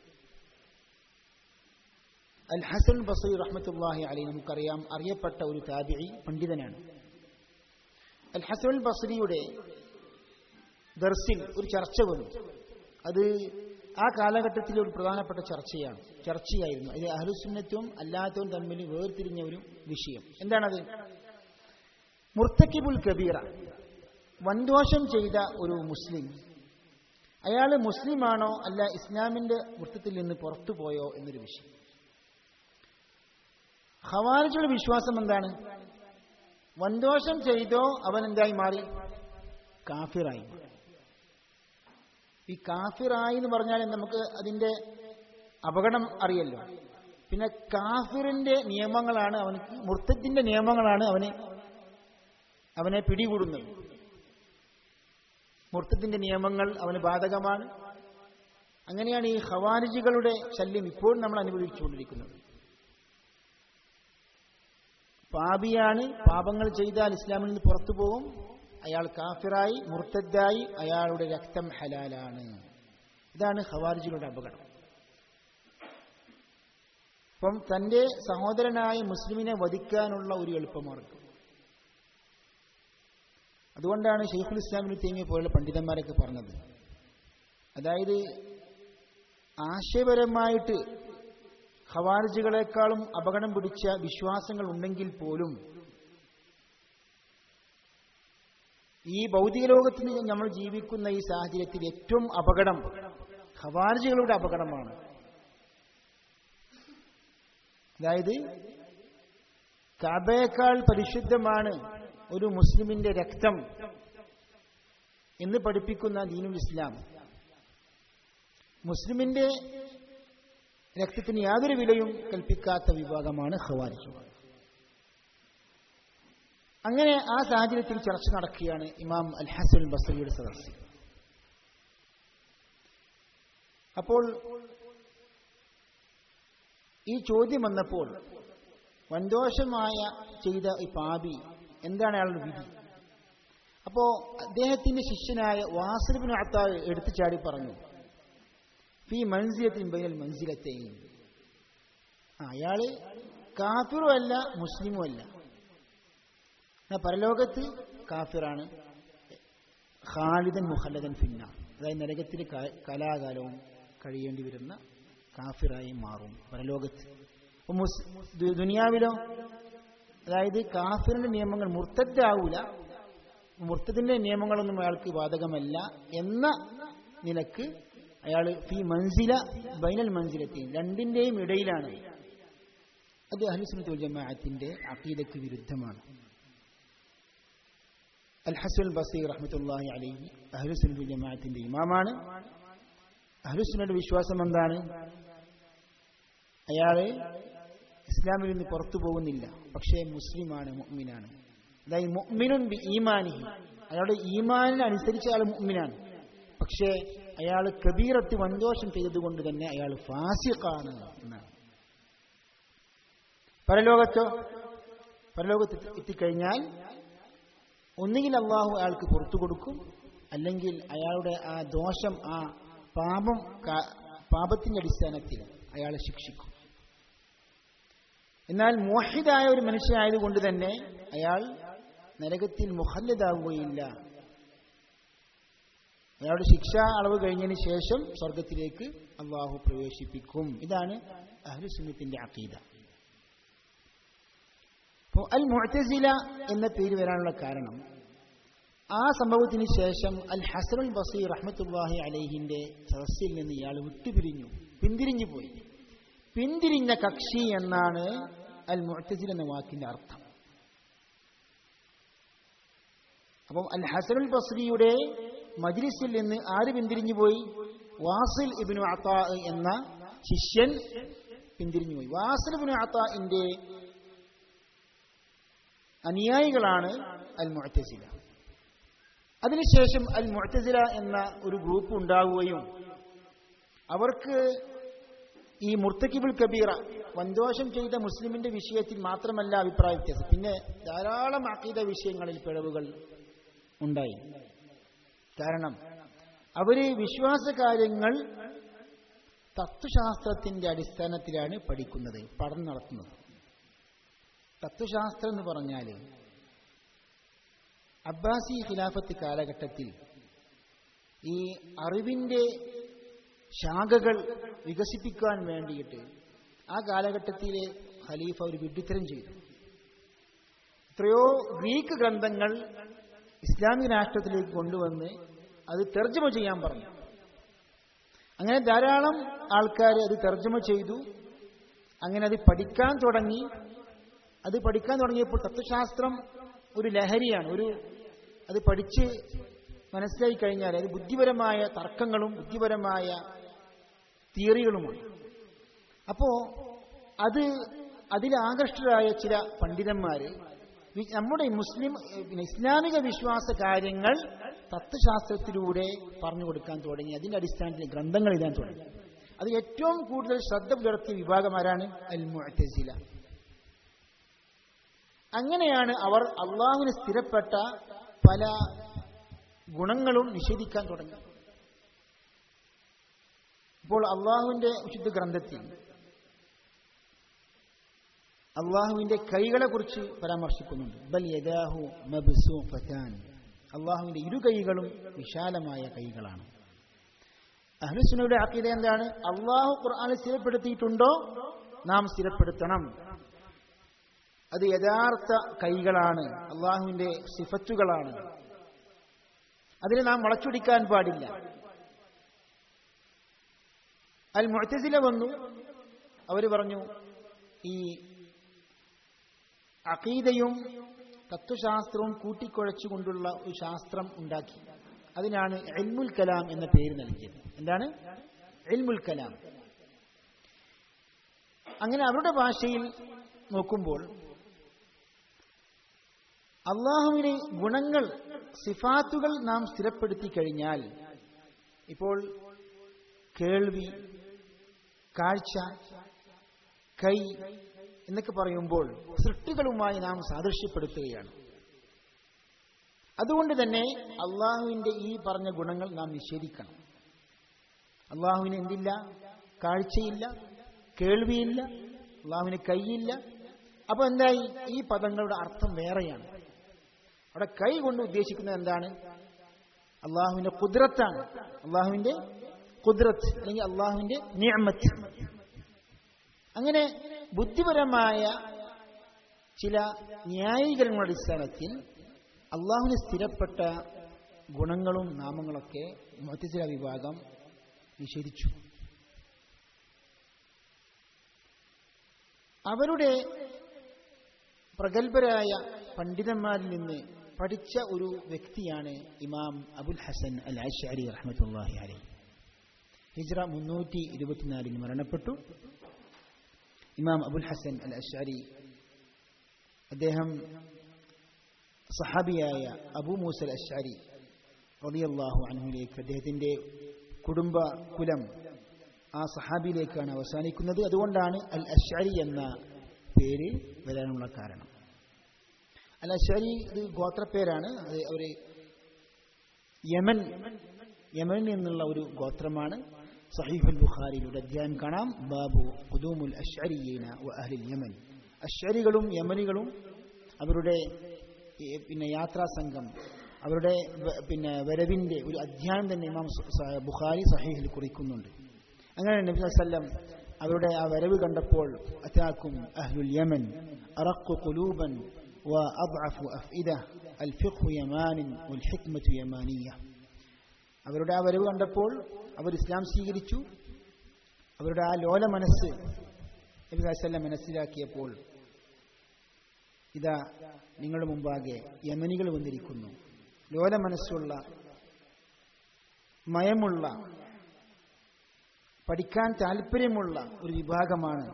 അൽ ഹസൻ ബസീർ റഹ്മത്തുല്ലാഹി അലൈ നമുക്കറിയാം അറിയപ്പെട്ട ഒരു താബിഈ പണ്ഡിതനാണ് അൽ ഹസൻ ബസരിയുടെ ദർസിൽ ഒരു ചർച്ച വന്നു അത് ആ കാലഘട്ടത്തിലെ ഒരു പ്രധാനപ്പെട്ട ചർച്ചയാണ് ചർച്ചയായിരുന്നു ഇത് അഹ്ലുസുന്നത്തും അല്ലാത്തവും തമ്മിൽ വേർതിരിഞ്ഞ ഒരു വിഷയം എന്താണത് മുർത്തക്കിബുൽ കബീറ വൻദോഷം ചെയ്ത ഒരു മുസ്ലിം അയാൾ മുസ്ലിമാണോ അല്ല ഇസ്ലാമിന്റെ വൃത്തത്തിൽ നിന്ന് പുറത്തു പോയോ എന്നൊരു വിഷയം ഖവാരിജുടെ വിശ്വാസം എന്താണ് വൻദോഷം ചെയ്തോ അവൻ എന്തായി മാറി കാഫിറായി മാറി. ഈ കാഫിറായി എന്ന് പറഞ്ഞാൽ നമുക്ക് അതിന്റെ അപകടം അറിയല്ലോ പിന്നെ കാഫിറിന്റെ നിയമങ്ങളാണ് അവനക്ക് മുർത്തത്തിന്റെ നിയമങ്ങളാണ് അവന് അവനെ പിടികൂടുന്നത് മുർത്തത്തിന്റെ നിയമങ്ങൾ അവന് ബാധകമാണ് അങ്ങനെയാണ് ഈ ഖവാരിജികളുടെ ശല്യം ഇപ്പോൾ നമ്മൾ അനുഭവിച്ചുകൊണ്ടിരിക്കുന്നത് പാപിയാണ് പാപങ്ങൾ ചെയ്താൽ ഇസ്ലാമിൽ നിന്ന് പുറത്തു പോകും അയാൾ കാഫിറായി മുർത്തദ്ദായി അയാളുടെ രക്തം ഹലാലാണ് ഇതാണ് ഖവാരിജികളുടെ അപകടം അപ്പം തന്റെ സഹോദരനായ മുസ്ലിമിനെ വധിക്കാനുള്ള ഒരു എളുപ്പമാർഗം അതുകൊണ്ടാണ് ഷെയ്ഖുൽ ഇസ്ലാമിന് തേങ്ങിയ പോലുള്ള പണ്ഡിതന്മാരൊക്കെ പറഞ്ഞത് അതായത് ആശയപരമായിട്ട് ഖവാരിജുകളെക്കാളും അപകടം പിടിച്ച വിശ്വാസങ്ങൾ ഉണ്ടെങ്കിൽ പോലും ഈ ഭൗതിക ലോകത്തിൽ നമ്മൾ ജീവിക്കുന്ന ഈ സാഹചര്യത്തിൽ ഏറ്റവും അപകടം ഖവാരിജുകളുടെ അപകടമാണ് അതായത് കബയേക്കാൾ പരിശുദ്ധമാണ് ഒരു മുസ്ലിമിന്റെ രക്തം എന്ന് പഠിപ്പിക്കുന്ന ദീനുൽ ഇസ്ലാം മുസ്ലിമിന്റെ രക്തത്തിന് യാതൊരു വിലയും കൽപ്പിക്കാത്ത വിഭാഗമാണ് ഖവാരിജ് അങ്ങനെ ആ സാഹചര്യത്തിൽ ചർച്ച നടക്കുകയാണ് ഇമാം അൽ ഹസൻ ബസറിയുടെ സദസ്സിൽ അപ്പോൾ ഈ ചോദ്യം വന്നപ്പോൾ വൻദോഷമായ ചെയ്ത ഈ പാപി എന്താണ് അയാളുടെ വിധി അപ്പോ അദ്ദേഹത്തിന്റെ ശിഷ്യനായ വാസിബിന് അത്താവ് എടുത്തു ചാടി പറഞ്ഞു ഫി മൻസിലത്തിൻ ബൈനൽ മൻസിലത്തെയും അയാള് കാഫിറും അല്ല മുസ്ലിമും അല്ല എന്നാ പരലോകത്ത് കാഫിറാണ് ഖാലിദൻ മുഹല്ലദൻ ഫിന്ന അതായത് നരകത്തിൽ കലാകാലവും കഴിയേണ്ടി വരുന്ന കാഫിറായി മാറും പരലോകത്ത് അപ്പൊ മുസ് ദു- ദുനിയാവിലോ അതായത് കാഫിറിന്റെ നിയമങ്ങൾ മുർത്തദ്ദാവൂല മുർത്തദിന്റെ നിയമങ്ങളൊന്നും അയാൾക്ക് ബാധകമല്ല എന്ന നിലക്ക് അയാൾ ഫി മൻസില ബൈനൽ മൻസിലെത്തി രണ്ടിന്റെയും ഇടയിലാണ് അത് അഹ്ലുസുന്നത്തുൽ ജമാഅത്തിന്റെ അഖീദക്ക് വിരുദ്ധമാണ് അൽ ഹസൻ ബസീർ റഹ്മത്തുള്ളാഹി അലൈഹി അഹ്ലുസുന്നത്തുൽ ജമാഅത്തിന്റെ ഇമാമാണ് അഹ്ലുസുന്നയുടെ വിശ്വാസം എന്താണ് അയാള് ഇസ്ലാമിൽ നിന്ന് പുറത്തു പോകുന്നില്ല പക്ഷേ മുസ്ലിമാണ് മുഅ്മിനാണ് അതായത് മുഅ്മിനുൻ ബി ഈമാനിഹി അയാളുടെ ഈമാനിനനുസരിച്ച് അയാൾ മുഅ്മിനാണ് പക്ഷേ അയാൾ കബീറത്ത് വൻദോഷം ചെയ്തതുകൊണ്ട് തന്നെ അയാൾ ഫാസിഖാണ് എന്നാണ് പരലോകത്തോ പരലോകത്ത് എത്തിക്കഴിഞ്ഞാൽ ഒന്നുകിൽ അള്ളാഹു അയാൾക്ക് പുറത്തു കൊടുക്കും അല്ലെങ്കിൽ അയാളുടെ ആ ദോഷം ആ പാപം ക- പാപത്തിന്റെ അടിസ്ഥാനത്തിൽ അയാളെ ശിക്ഷിക്കും എന്നാൽ മോഹിതായ ഒരു മനുഷ്യനായതുകൊണ്ട് തന്നെ അയാൾ നരകത്തിൽ മുഹല്ലതാവുകയില്ല അയാളുടെ ശിക്ഷാ അളവ് കഴിഞ്ഞതിന് ശേഷം സ്വർഗത്തിലേക്ക് അള്ളാഹു പ്രവേശിപ്പിക്കും ഇതാണ് അഹ്ലുസുന്നത്തിന്റെ അക്കീദ അപ്പോൾ അൽ മുഅ്തസില എന്ന പേര് വരാനുള്ള കാരണം ആ സംഭവത്തിന് ശേഷം അൽ ഹസനുൽ ബസീർ റഹ്മത്തുല്ലാഹി അലൈഹിന്റെ സദസ്സിൽ നിന്ന് ഇയാൾ വിട്ടുപിരിഞ്ഞു പിന്തിരിഞ്ഞു പോയി പിന്തിരിഞ്ഞ കക്ഷി എന്നാണ് അൽ മുഅ്തസിൽ എന്ന വാക്കിന്റെ അർത്ഥം അപ്പം അൽ ഹസനുൽ ബസ്രിയുടെ മജ്ലിസിൽ നിന്ന് ആര് പിന്തിരിഞ്ഞു പോയി വാസിൽ ഇബ്നു അത്താ എന്ന ശിഷ്യൻ പിന്തിരിഞ്ഞു പോയി വാസിൽ ഇബ്നു അത്താഇന്റെ അനുയായികളാണ് അൽ മുഅ്തസില അതിനുശേഷം അൽ മുഅ്തസില എന്ന ഒരു ഗ്രൂപ്പ് ഉണ്ടാവുകയും അവർക്ക് ഈ മുർത്തക്കിബുൽ കബീറ വൻദോഷം ചെയ്ത മുസ്ലിമിന്റെ വിഷയത്തിൽ മാത്രമല്ല അഭിപ്രായ വ്യത്യാസം പിന്നെ ധാരാളം അക്കീത വിഷയങ്ങളിൽ പിഴവുകൾ ഉണ്ടായി കാരണം അവര് വിശ്വാസ കാര്യങ്ങൾ തത്വശാസ്ത്രത്തിന്റെ അടിസ്ഥാനത്തിലാണ് പഠിക്കുന്നത് പഠനം നടത്തുന്നത് തത്വശാസ്ത്രം എന്ന് പറഞ്ഞാൽ അബ്ബാസി ഖിലാഫത്ത് കാലഘട്ടത്തിൽ ഈ അറിവിന്റെ ശാഖകൾ വികസിപ്പിക്കാൻ വേണ്ടിയിട്ട് ആ കാലഘട്ടത്തിലെ ഖലീഫ ഒരു വിഡ്ഢിത്തരം ചെയ്തു എത്രയോ ഗ്രീക്ക് ഗ്രന്ഥങ്ങൾ ഇസ്ലാമിക രാഷ്ട്രത്തിലേക്ക് കൊണ്ടുവന്ന് അത് തർജ്ജമ ചെയ്യാൻ പറഞ്ഞു അങ്ങനെ ധാരാളം ആൾക്കാർ അത് തർജ്ജമ ചെയ്തു അങ്ങനെ അത് പഠിക്കാൻ തുടങ്ങി അത് പഠിക്കാൻ തുടങ്ങിയപ്പോൾ തത്വശാസ്ത്രം ഒരു ലഹരിയാണ് ഒരു അത് പഠിച്ച് മനസ്സിലായി കഴിഞ്ഞാൽ അത് ബുദ്ധിപരമായ തർക്കങ്ങളും ബുദ്ധിപരമായ തിയറികളുമാണ് അപ്പോ അത് അതിൽ ആകൃഷ്ടരായ ചില പണ്ഡിതന്മാര് വി- നമ്മുടെ മുസ്ലിം ഏ, പിന്നെ ഇസ്ലാമിക വിശ്വാസ കാര്യങ്ങൾ തത്വശാസ്ത്രത്തിലൂടെ പറഞ്ഞു കൊടുക്കാൻ തുടങ്ങി അതിന്റെ അടിസ്ഥാനത്തിൽ ഗ്രന്ഥങ്ങൾ എഴുതാൻ തുടങ്ങി അത് ഏറ്റവും കൂടുതൽ ശ്രദ്ധ പുലർത്തിയ വിഭാഗം ആരാണ് അൽ മുഅ്തസില അങ്ങനെയാണ് അവർ അള്ളാഹുവിന് സ്ഥിരപ്പെട്ട പല ഗുണങ്ങളും നിഷേധിക്കാൻ തുടങ്ങി ഇപ്പോൾ അള്ളാഹുവിന്റെ വിശുദ്ധ ഗ്രന്ഥത്തിൽ അള്ളാഹുവിന്റെ കൈകളെ കുറിച്ച് പരാമർശിക്കുന്നുണ്ട് ബൽ യദാഹു മബ്സൂഫതാൻ അള്ളാഹുവിന്റെ ഇരു കൈകളും വിശാലമായ കൈകളാണ് അഹ്ലുസുന്നയുടെ അക്കീത എന്താണ് അള്ളാഹു ഖുർആനിൽ സ്ഥിരപ്പെടുത്തിയിട്ടുണ്ടോ നാം സ്ഥിരപ്പെടുത്തണം അത് യഥാർത്ഥ കൈകളാണ് അള്ളാഹുവിന്റെ സിഫത്തുകളാണ് അതിനെ നാം വളച്ചൊടിക്കാൻ പാടില്ല അൽ മുഅ്തസില വന്നു അവർ പറഞ്ഞു ഈ അഖീദയും തത്വശാസ്ത്രവും കൂട്ടിക്കുഴച്ചുകൊണ്ടുള്ള ഒരു ശാസ്ത്രം ഉണ്ടാക്കി അതിനാണ് എൽമുൽ കലാം എന്ന പേര് നൽകിയത് എന്താണ് എൽമുൽ കലാം അങ്ങനെ അവരുടെ ഭാഷയിൽ നോക്കുമ്പോൾ അള്ളാഹുവിന് ഗുണങ്ങൾ സിഫാത്തുകൾ നാം സ്ഥിരപ്പെടുത്തി കഴിഞ്ഞാൽ ഇപ്പോൾ കേൾവി കാഴ്ച കൈ എന്നൊക്കെ പറയുമ്പോൾ സൃഷ്ടികളുമായി നാം സാദൃശ്യപ്പെടുത്തുകയാണ് അതുകൊണ്ട് തന്നെ അള്ളാഹുവിന്റെ ഈ പറഞ്ഞ ഗുണങ്ങൾ നാം നിഷേധിക്കണം അള്ളാഹുവിന് എന്തില്ല കാഴ്ചയില്ല കേൾവിയില്ല അള്ളാഹുവിന് കൈയില്ല അപ്പൊ എന്തായി ഈ പദങ്ങളുടെ അർത്ഥം വേറെയാണ് അവിടെ കൈ കൊണ്ട് ഉദ്ദേശിക്കുന്നത് എന്താണ് അള്ളാഹുവിന്റെ കുതിരത്താണ് അള്ളാഹുവിന്റെ കുതിരത്ത് അല്ലെങ്കിൽ അള്ളാഹുവിന്റെ നിയമത്ത് അങ്ങനെ ബുദ്ധിപരമായ ചില ന്യായീകരണങ്ങളുടെ അടിസ്ഥാനത്തിൽ അള്ളാഹുവിന് സ്ഥിരപ്പെട്ട ഗുണങ്ങളും നാമങ്ങളൊക്കെ മൊത്തത്തില വിഭാഗം നിഷേധിച്ചു അവരുടെ പ്രഗത്ഭരായ പണ്ഡിതന്മാരിൽ നിന്ന് പഠിച്ച ഒരു വ്യക്തിയാണ് ഇമാം അബുൽ ഹസൻ അൽ അഷാരി റഹ്മത്തുല്ലാഹി അലൈ ഹിജ്റ മുന്നൂറ്റി ഇരുപത്തിനാലിന് മരണപ്പെട്ടു ഇമാം അബുൽ ഹസൻ അൽ അഷാരി അദ്ദേഹം സഹാബിയായ അബു മൂസൽ അഷാരി റളിയല്ലാഹു അൻഹുലേക്ക് അദ്ദേഹത്തിന്റെ കുടുംബ കുലം ആ സഹാബിയിലേക്കാണ് അവസാനിക്കുന്നത് അതുകൊണ്ടാണ് അൽ അഷാരി എന്ന പേര് വരാനുള്ള കാരണം അൽ അഷാരി ഇത് ഗോത്രപ്പേരാണ് അത് അവര് യമൻ യമനിൽ നിന്നുള്ള ഒരു ഗോത്രമാണ് സഹീഫുൽ ബുഖാരിയിലൂടെ അധ്യായം കാണാം ബാബു ഖുദൂമുൽ അഷ്അരിയീന വ അഹ്ലിൽ യമൻ അഷ്അരികളും യമനികളും അവരുടെ ഈ, പിന്നെ യാത്രാ സംഘം അവരുടെ വ- പിന്നെ വരവിന്റെ ഒരു അധ്യായം തന്നെ ഇമാം സ- സ- ബുഖാരി സഹീഹിൽ കുറിക്കുന്നുണ്ട് അങ്ങനെ നബി വസല്ലം അവരുടെ ആ വരവ് കണ്ടപ്പോൾ അതാക്കും അഹ്ലുൽ യമൻ അറഖു ഖുലൂബൻ വ അദ്അഫു അഫ്ഇദ അൽ ഫിഖ്ഹു യമാനിൻ വൽ ഹിക്മതു യമാനിയ്യ അവരുടെ ആ വരവ് കണ്ടപ്പോൾ അവർ ഇസ്ലാം സ്വീകരിച്ചു അവരുടെ ആ ലോല മനസ്സ് നബി വസല്ലം മനസ്സിലാക്കിയപ്പോൾ ഇതാ നിങ്ങളുടെ മുമ്പാകെ യമനികൾ വന്നിരിക്കുന്നു ലോല മനസ്സുള്ള മയമുള്ള പഠിക്കാൻ താല്പര്യമുള്ള ഒരു വിഭാഗമാണ്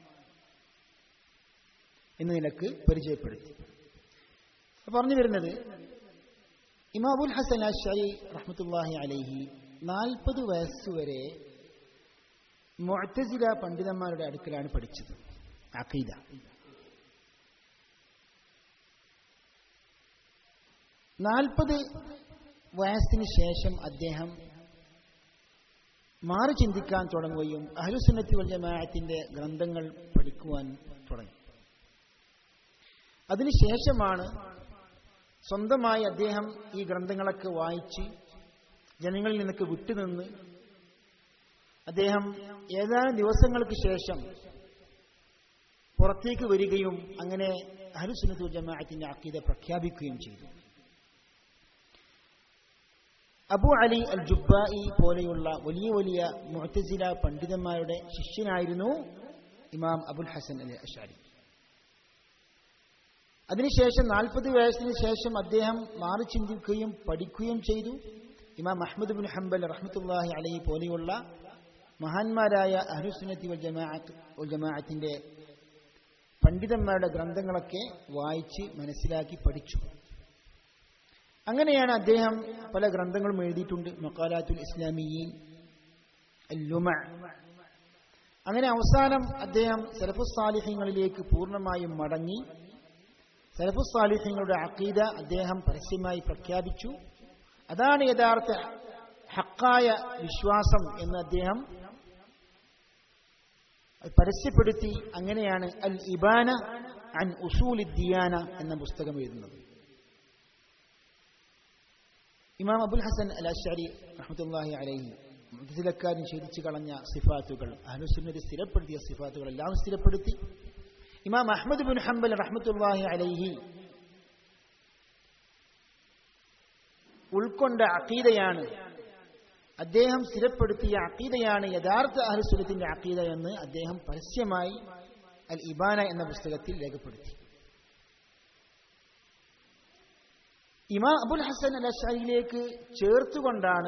എന്ന നിലക്ക് പരിചയപ്പെടുത്തി അപ്പൊ പറഞ്ഞു വരുന്നത് ഇമാബുൽ ഹസൻ അഷായി റഹ്മത്തുല്ലാഹി അലൈഹി നാൽപ്പത് വയസ്സുവരെ മുഅ്തസില പണ്ഡിതന്മാരുടെ അടുക്കലാണ് പഠിച്ചത് അഖീദ നാൽപ്പത് വയസ്സിന് ശേഷം അദ്ദേഹം മാറി ചിന്തിക്കാൻ തുടങ്ങുകയും അഹ്ലുസുന്നത്തി വൽ ജമാഅത്തിന്റെ ഗ്രന്ഥങ്ങൾ പഠിക്കുവാൻ തുടങ്ങി അതിനുശേഷമാണ് സ്വന്തമായി അദ്ദേഹം ഈ ഗ്രന്ഥങ്ങളൊക്കെ വായിച്ച് ജനങ്ങളിൽ നിന്നൊക്കെ വിട്ടുനിന്ന് അദ്ദേഹം ഏതാനും ദിവസങ്ങൾക്ക് ശേഷം പുറത്തേക്ക് വരികയും അങ്ങനെ അഹലുസുന്നത്തു ജമാഅത്തിന്റെ അക്കീത പ്രഖ്യാപിക്കുകയും ചെയ്തു അബു അലി അൽ ജുബായി പോലെയുള്ള വലിയ വലിയ മുഅത്തസില പണ്ഡിതന്മാരുടെ ശിഷ്യനായിരുന്നു ഇമാം അബുൽ ഹസൻ അലി അഷാരി അതിനുശേഷം നാൽപ്പത് വയസ്സിന് ശേഷം അദ്ദേഹം മാറി ചിന്തിക്കുകയും പഠിക്കുകയും ചെയ്തു ഇമാം അഹമ്മദ് ബിൻ ഹംബൽ റഹ്മത്തുല്ലാഹി അലൈഹി പോലെയുള്ള മഹാന്മാരായ അഹ്ലുസുന്നത്തി വൽ ജമാഅത്ത് വൽ ജമാഅത്തിന്റെ പണ്ഡിതന്മാരുടെ ഗ്രന്ഥങ്ങളൊക്കെ വായിച്ച് മനസ്സിലാക്കി പഠിച്ചു അങ്ങനെയാണ് അദ്ദേഹം പല ഗ്രന്ഥങ്ങളും എഴുതിയിട്ടുണ്ട് മക്കാലാത്തുൽ ഇസ്ലാമിയീൻ ലുമ അങ്ങനെ അവസാനം അദ്ദേഹം സലഫുസാലിഹ്യങ്ങളിലേക്ക് പൂർണ്ണമായും മടങ്ങി സലഫുസാലിഹ്യങ്ങളുടെ അക്കീദ അദ്ദേഹം പരസ്യമായി പ്രഖ്യാപിച്ചു അതാണ് യഥാർത്ഥ ഹക്കായ വിശ്വാസം എന്ന് അദ്ദേഹം പരസ്യപ്പെടുത്തി അങ്ങനെയാണ് അൽ ഇബാന അൻ ഉസൂൽ ദിയാന എന്ന പുസ്തകം എഴുതുന്നത് ഇമാം അബുൽ ഹസൻ അൽ അഷാരി റഹ്മത്തുല്ലാഹി അലൈഹി മുതലക്കാർ നിഷേധിച്ചു കളഞ്ഞ സിഫാത്തുകൾ അഹ്ലുസുന്നതി സ്ഥിരപ്പെടുത്തിയ സിഫാത്തുകൾ എല്ലാം സ്ഥിരപ്പെടുത്തി ഇമാം അഹമ്മദ് ബിൻ ഹംബൽ റഹ്മത്തുല്ലാഹി അലൈഹി ഉൾക്കൊണ്ട അക്കീതയാണ് അദ്ദേഹം സ്ഥിരപ്പെടുത്തിയ അക്കീതയാണ് യഥാർത്ഥ അഹ്ലുസുന്നത്തിന്റെ അക്കീത എന്ന് അദ്ദേഹം പരസ്യമായി അൽ ഇബാന എന്ന പുസ്തകത്തിൽ രേഖപ്പെടുത്തി ഇമാം അബുൽ ഹസൻ അൽ അഷാരിയിലേക്ക് ചേർത്തുകൊണ്ടാണ്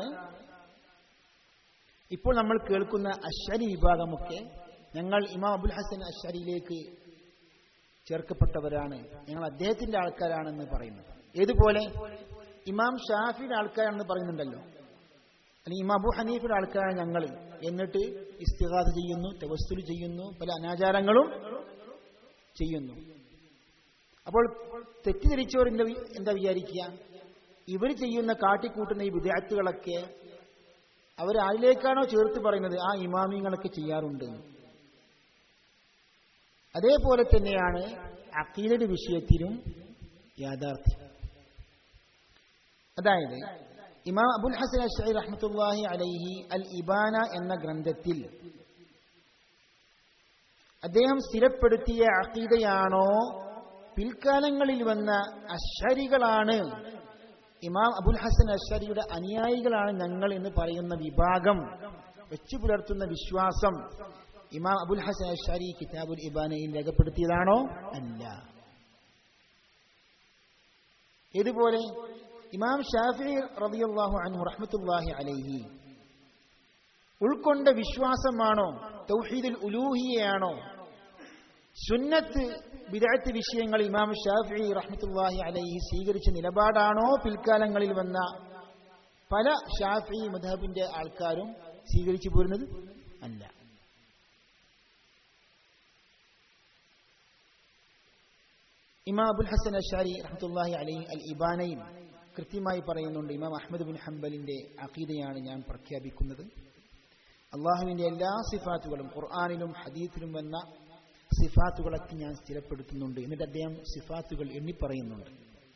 ഇപ്പോൾ നമ്മൾ കേൾക്കുന്ന അഷരി വിഭാഗമൊക്കെ ഞങ്ങൾ ഇമാം അബുൽ ഹസൻ അഷരിയിലേക്ക് ചേർക്കപ്പെട്ടവരാണ് ഞങ്ങൾ അദ്ദേഹത്തിന്റെ ആൾക്കാരാണെന്ന് പറയുന്നത് ഏതുപോലെ ഇമാം ഷാഫിയുടെ ആൾക്കാരാണെന്ന് പറയുന്നുണ്ടല്ലോ അല്ലെങ്കിൽ ഇമാം അബു ഹനീഫിയുടെ ആൾക്കാരാണ് ഞങ്ങൾ എന്നിട്ട് ഇസ്തിഹാദ് ചെയ്യുന്നു തവസ്സുൽ ചെയ്യുന്നു പല അനാചാരങ്ങളും ചെയ്യുന്നു അപ്പോൾ തെറ്റിദ്ധരിച്ചവർ എന്താ എന്താ വിചാരിക്കുക ഇവർ ചെയ്യുന്ന കാട്ടിക്കൂട്ടുന്ന ഈ വിദ്യാർത്ഥികളൊക്കെ അവരാരിലേക്കാണോ ചേർത്ത് പറയുന്നത് ആ ഇമാമിങ്ങളൊക്കെ ചെയ്യാറുണ്ട് അതേപോലെ തന്നെയാണ് അക്കീലയുടെ വിഷയത്തിലും യാഥാർത്ഥ്യം അതായത് ഇമാം അബുൽ ഹസൻ അഷി റഹ്മത്തുല്ലാഹി അലൈഹി അൽ ഇബാന എന്ന ഗ്രന്ഥത്തിൽ അദ്ദേഹം സ്ഥിരപ്പെടുത്തിയ അക്കീതയാണോ പിൽക്കാലങ്ങളിൽ വന്ന അഷരികളാണ് ഇമാം അബുൽ ഹസൻ അഷരിയുടെ അനുയായികളാണ് ഞങ്ങൾ എന്ന് പറയുന്ന വിഭാഗം വെച്ചു പുലർത്തുന്ന വിശ്വാസം ഇമാം അബുൽ ഹസൻ അഷരി കിതാബുൽ ഇബാനയിൽ രേഖപ്പെടുത്തിയതാണോ അല്ല ഇതുപോലെ ഇമാം ഷാഫി റബിയുള്ളാഹു അൻഹു റഹ്മത്തുല്ലാഹി അലൈഹി ഉൾക്കൊണ്ട വിശ്വാസമാണോ തൗഹീദുൽ ഉലൂഹിയയാണോ സുന്നത്ത് വിദഗ്ധ വിഷയങ്ങൾ ഇമാം ഷാഫി റഹ്മത്തുല്ലാഹി അലൈഹി സ്വീകരിച്ച നിലപാടാണോ പിൽക്കാലങ്ങളിൽ വന്ന പല ഷാഫി മധബിന്റെ ആൾക്കാരും സ്വീകരിച്ചു പോരുന്നത് അല്ല ഇമാം അബുൽ ഹസൻ അഷാരി റഹ്മത്തുല്ലാഹി അലൈഹി അൽ ഇബാനയും കൃത്യമായി പറയുന്നുണ്ട് ഇമാം അഹമ്മദ് ബിൻ ഹംബലിന്റെ അഖീദയാണ് ഞാൻ പ്രഖ്യാപിക്കുന്നത് അള്ളാഹുവിന്റെ എല്ലാ സിഫാത്തുകളും ഖുർആാനിലും ഹദീത്തിലും വന്ന സിഫാത്തുകളൊക്കെ ഞാൻ സ്ഥിരപ്പെടുത്തുന്നുണ്ട് എന്നിട്ട് അദ്ദേഹം സിഫാത്തുകൾ എണ്ണിപ്പറയുന്നുണ്ട്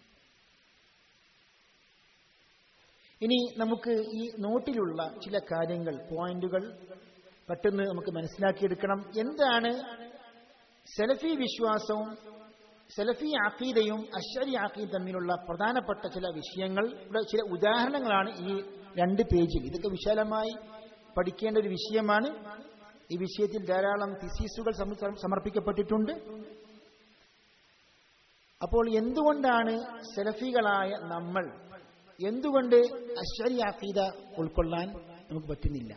ഇനി നമുക്ക് ഈ നോട്ടിലുള്ള ചില കാര്യങ്ങൾ പോയിന്റുകൾ പെട്ടെന്ന് നമുക്ക് മനസ്സിലാക്കിയെടുക്കണം എന്താണ് സെലഫി വിശ്വാസവും സെലഫി ആക്കീദയും അഷരി ആക്കീദ് തമ്മിലുള്ള പ്രധാനപ്പെട്ട ചില വിഷയങ്ങൾ ചില ഉദാഹരണങ്ങളാണ് ഈ രണ്ട് പേജിൽ ഇതൊക്കെ വിശാലമായി പഠിക്കേണ്ട ഒരു വിഷയമാണ് ഈ വിഷയത്തിൽ ധാരാളം തിസീസുകൾ സമർപ്പിക്കപ്പെട്ടിട്ടുണ്ട് അപ്പോൾ എന്തുകൊണ്ടാണ് സെലഫികളായ നമ്മൾ എന്തുകൊണ്ട് അശ്വരി ആക്കീദ ഉൾക്കൊള്ളാൻ നമുക്ക് പറ്റുന്നില്ല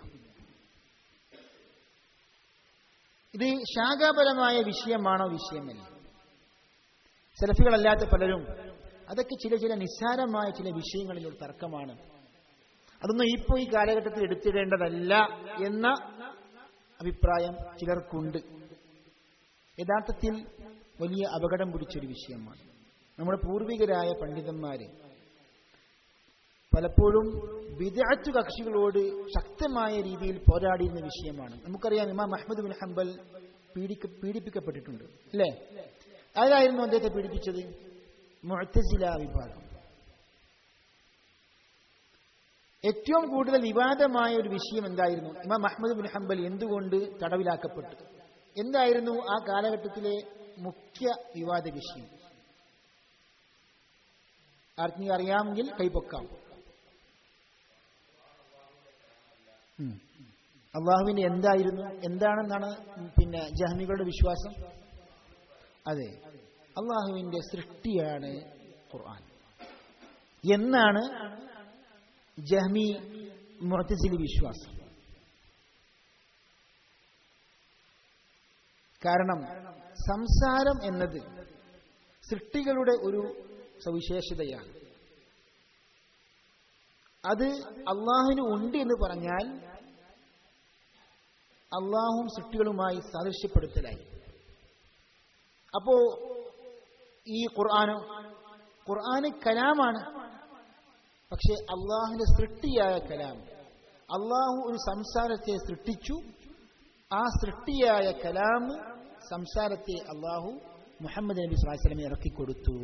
ഇത് ശാഖാപരമായ വിഷയമാണോ വിഷയമല്ല സെലഫികളല്ലാത്ത പലരും അതൊക്കെ ചില ചില നിസ്സാരമായ ചില വിഷയങ്ങളിലുള്ള തർക്കമാണ് അതൊന്നും ഇപ്പോൾ ഈ കാലഘട്ടത്തിൽ എടുത്തിടേണ്ടതല്ല എന്ന അഭിപ്രായം ചിലർക്കുണ്ട് യഥാർത്ഥത്തിൽ വലിയ അപകടം പിടിച്ചൊരു വിഷയമാണ് നമ്മുടെ പൂർവികരായ പണ്ഡിതന്മാര് പലപ്പോഴും വിദഗ്ധ കക്ഷികളോട് ശക്തമായ രീതിയിൽ പോരാടിയിരുന്ന വിഷയമാണ് നമുക്കറിയാം ഇമാം അഹമ്മദ് ബിൻ ഹംബൽ പീഡിക്ക പീഡിപ്പിക്കപ്പെട്ടിട്ടുണ്ട് അല്ലേ ആരായിരുന്നു അദ്ദേഹത്തെ പീഡിപ്പിച്ചത് മുഴത്തസില വിഭാഗം ഏറ്റവും കൂടുതൽ വിവാദമായ ഒരു വിഷയം എന്തായിരുന്നു ഇമാം അഹമ്മദ് ബിൻ ഹംബൽ എന്തുകൊണ്ട് തടവിലാക്കപ്പെട്ടു എന്തായിരുന്നു ആ കാലഘട്ടത്തിലെ മുഖ്യ വിവാദ വിഷയം ആർക്കെങ്കിലും അറിയാമെങ്കിൽ കൈപൊക്കാം ഉം. അള്ളാഹുവിന്റെ എന്തായിരുന്നു എന്താണെന്നാണ് പിന്നെ ജഹ്മികളുടെ വിശ്വാസം അതെ അള്ളാഹുവിന്റെ സൃഷ്ടിയാണ് ഖുർആൻ എന്നാണ് ജഹ്മി മുഹത്തസിലി വിശ്വാസം കാരണം സംസാരം എന്നത് സൃഷ്ടികളുടെ ഒരു സവിശേഷതയാണ് അത് അള്ളാഹുവിന് ഉണ്ട് എന്ന് പറഞ്ഞാൽ അള്ളാഹും സൃഷ്ടികളുമായി സാദൃശ്യപ്പെടുത്തലായി അപ്പോ ഈ ഖുർആാനോ ഖുർആന് കലാമാണ് പക്ഷെ അള്ളാഹുവിന്റെ സൃഷ്ടിയായ കലാം അള്ളാഹു ഒരു സംസാരത്തെ സൃഷ്ടിച്ചു ആ സൃഷ്ടിയായ കലാം സംസാരത്തെ അള്ളാഹു മുഹമ്മദ് നബി സ്വലാസ്ലമെ ഇറക്കിക്കൊടുത്തു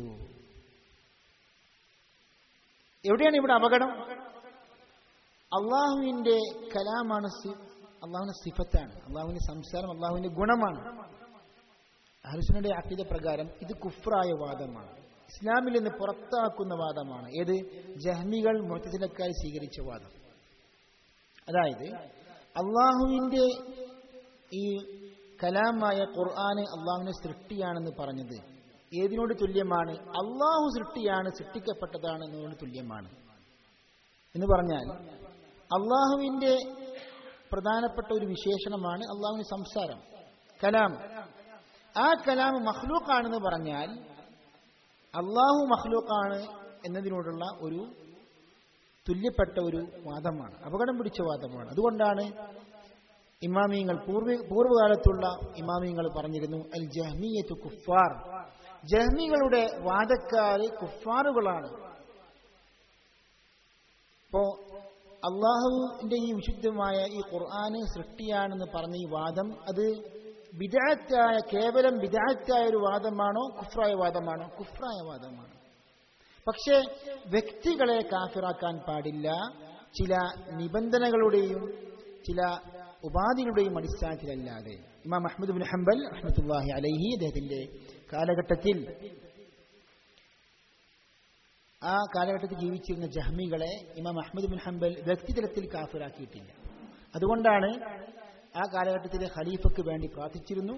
എവിടെയാണ് ഇവിടെ അപകടം അള്ളാഹുവിന്റെ കലാമാണ് സി- അള്ളാഹുവിന്റെ സിഫത്താണ് അള്ളാഹുവിന്റെ സംസാരം അള്ളാഹുവിന്റെ ഗുണമാണ് അഹ്ലുസുന്നയുടെ അക്കീത പ്രകാരം ഇത് കുഫ്രായ വാദമാണ് ഇസ്ലാമിൽ നിന്ന് പുറത്താക്കുന്ന വാദമാണ് ഏത് ജഹ്മികൾ മുത്തസിലക്കായി സ്വീകരിച്ച വാദം അതായത് അള്ളാഹുവിന്റെ ഈ കലാമായ ഖുർആന് അള്ളാഹുവിന്റെ സൃഷ്ടിയാണെന്ന് പറഞ്ഞത് ഏതിനോട് തുല്യമാണ് അള്ളാഹു സൃഷ്ടിയാണ് സൃഷ്ടിക്കപ്പെട്ടതാണ് എന്നതിനോട് തുല്യമാണ് എന്ന് പറഞ്ഞാൽ അള്ളാഹുവിന്റെ പ്രധാനപ്പെട്ട ഒരു വിശേഷണമാണ് അള്ളാഹുവിന്റെ സംസാരം കലാം ആ കലാം മഖ്ലൂഖാണെന്ന് പറഞ്ഞാൽ അള്ളാഹു മഖ്ലൂഖാണ് എന്നതിനോടുള്ള ഒരു തുല്യപ്പെട്ട ഒരു വാദമാണ് അപകടം പിടിച്ച വാദമാണ് അതുകൊണ്ടാണ് ഇമാമിയങ്ങൾ പൂർവ പൂർവ്വകാലത്തുള്ള ഇമാമിയങ്ങൾ പറഞ്ഞിരുന്നു അൽ ജഹ്മിയത്തു കുഫാർ ജഹ്മികളുടെ വാദക്കാര് കുഫാറുകളാണ് ഇപ്പോ അള്ളാഹുവിന്റെ ഈ വിശുദ്ധമായ ഈ ഖുർആന് സൃഷ്ടിയാണെന്ന് പറഞ്ഞ ഈ വാദം അത് വിദാറ്റായ കേവലം വിദാറ്റായ ഒരു വാദമാണോ കുഫ്രായ വാദമാണോ കുഫ്രായ വാദമാണ് പക്ഷേ വ്യക്തികളെ കാഫിറാക്കാൻ പാടില്ല ചില നിബന്ധനകളുടെയും ചില ഉപാധികളുടെയും അടിസ്ഥാനത്തിലല്ലാതെ ഇമാം അഹമ്മദ് ബിൻ ഹംബൽ റഹ്മത്തുല്ലാഹി അലൈഹി അദ്ദേഹത്തിന്റെ കാലഘട്ടത്തിൽ ആ കാലഘട്ടത്തിൽ ജീവിച്ചിരുന്ന ജഹ്മികളെ ഇമാം അഹമ്മദ് ബിൻ ഹംബൽ വ്യക്തിതലത്തിൽ കാഫിറാക്കിയിട്ടില്ല അതുകൊണ്ടാണ് ആ കാലഘട്ടത്തിലെ ഖലീഫക്ക് വേണ്ടി പ്രാർത്ഥിച്ചിരുന്നു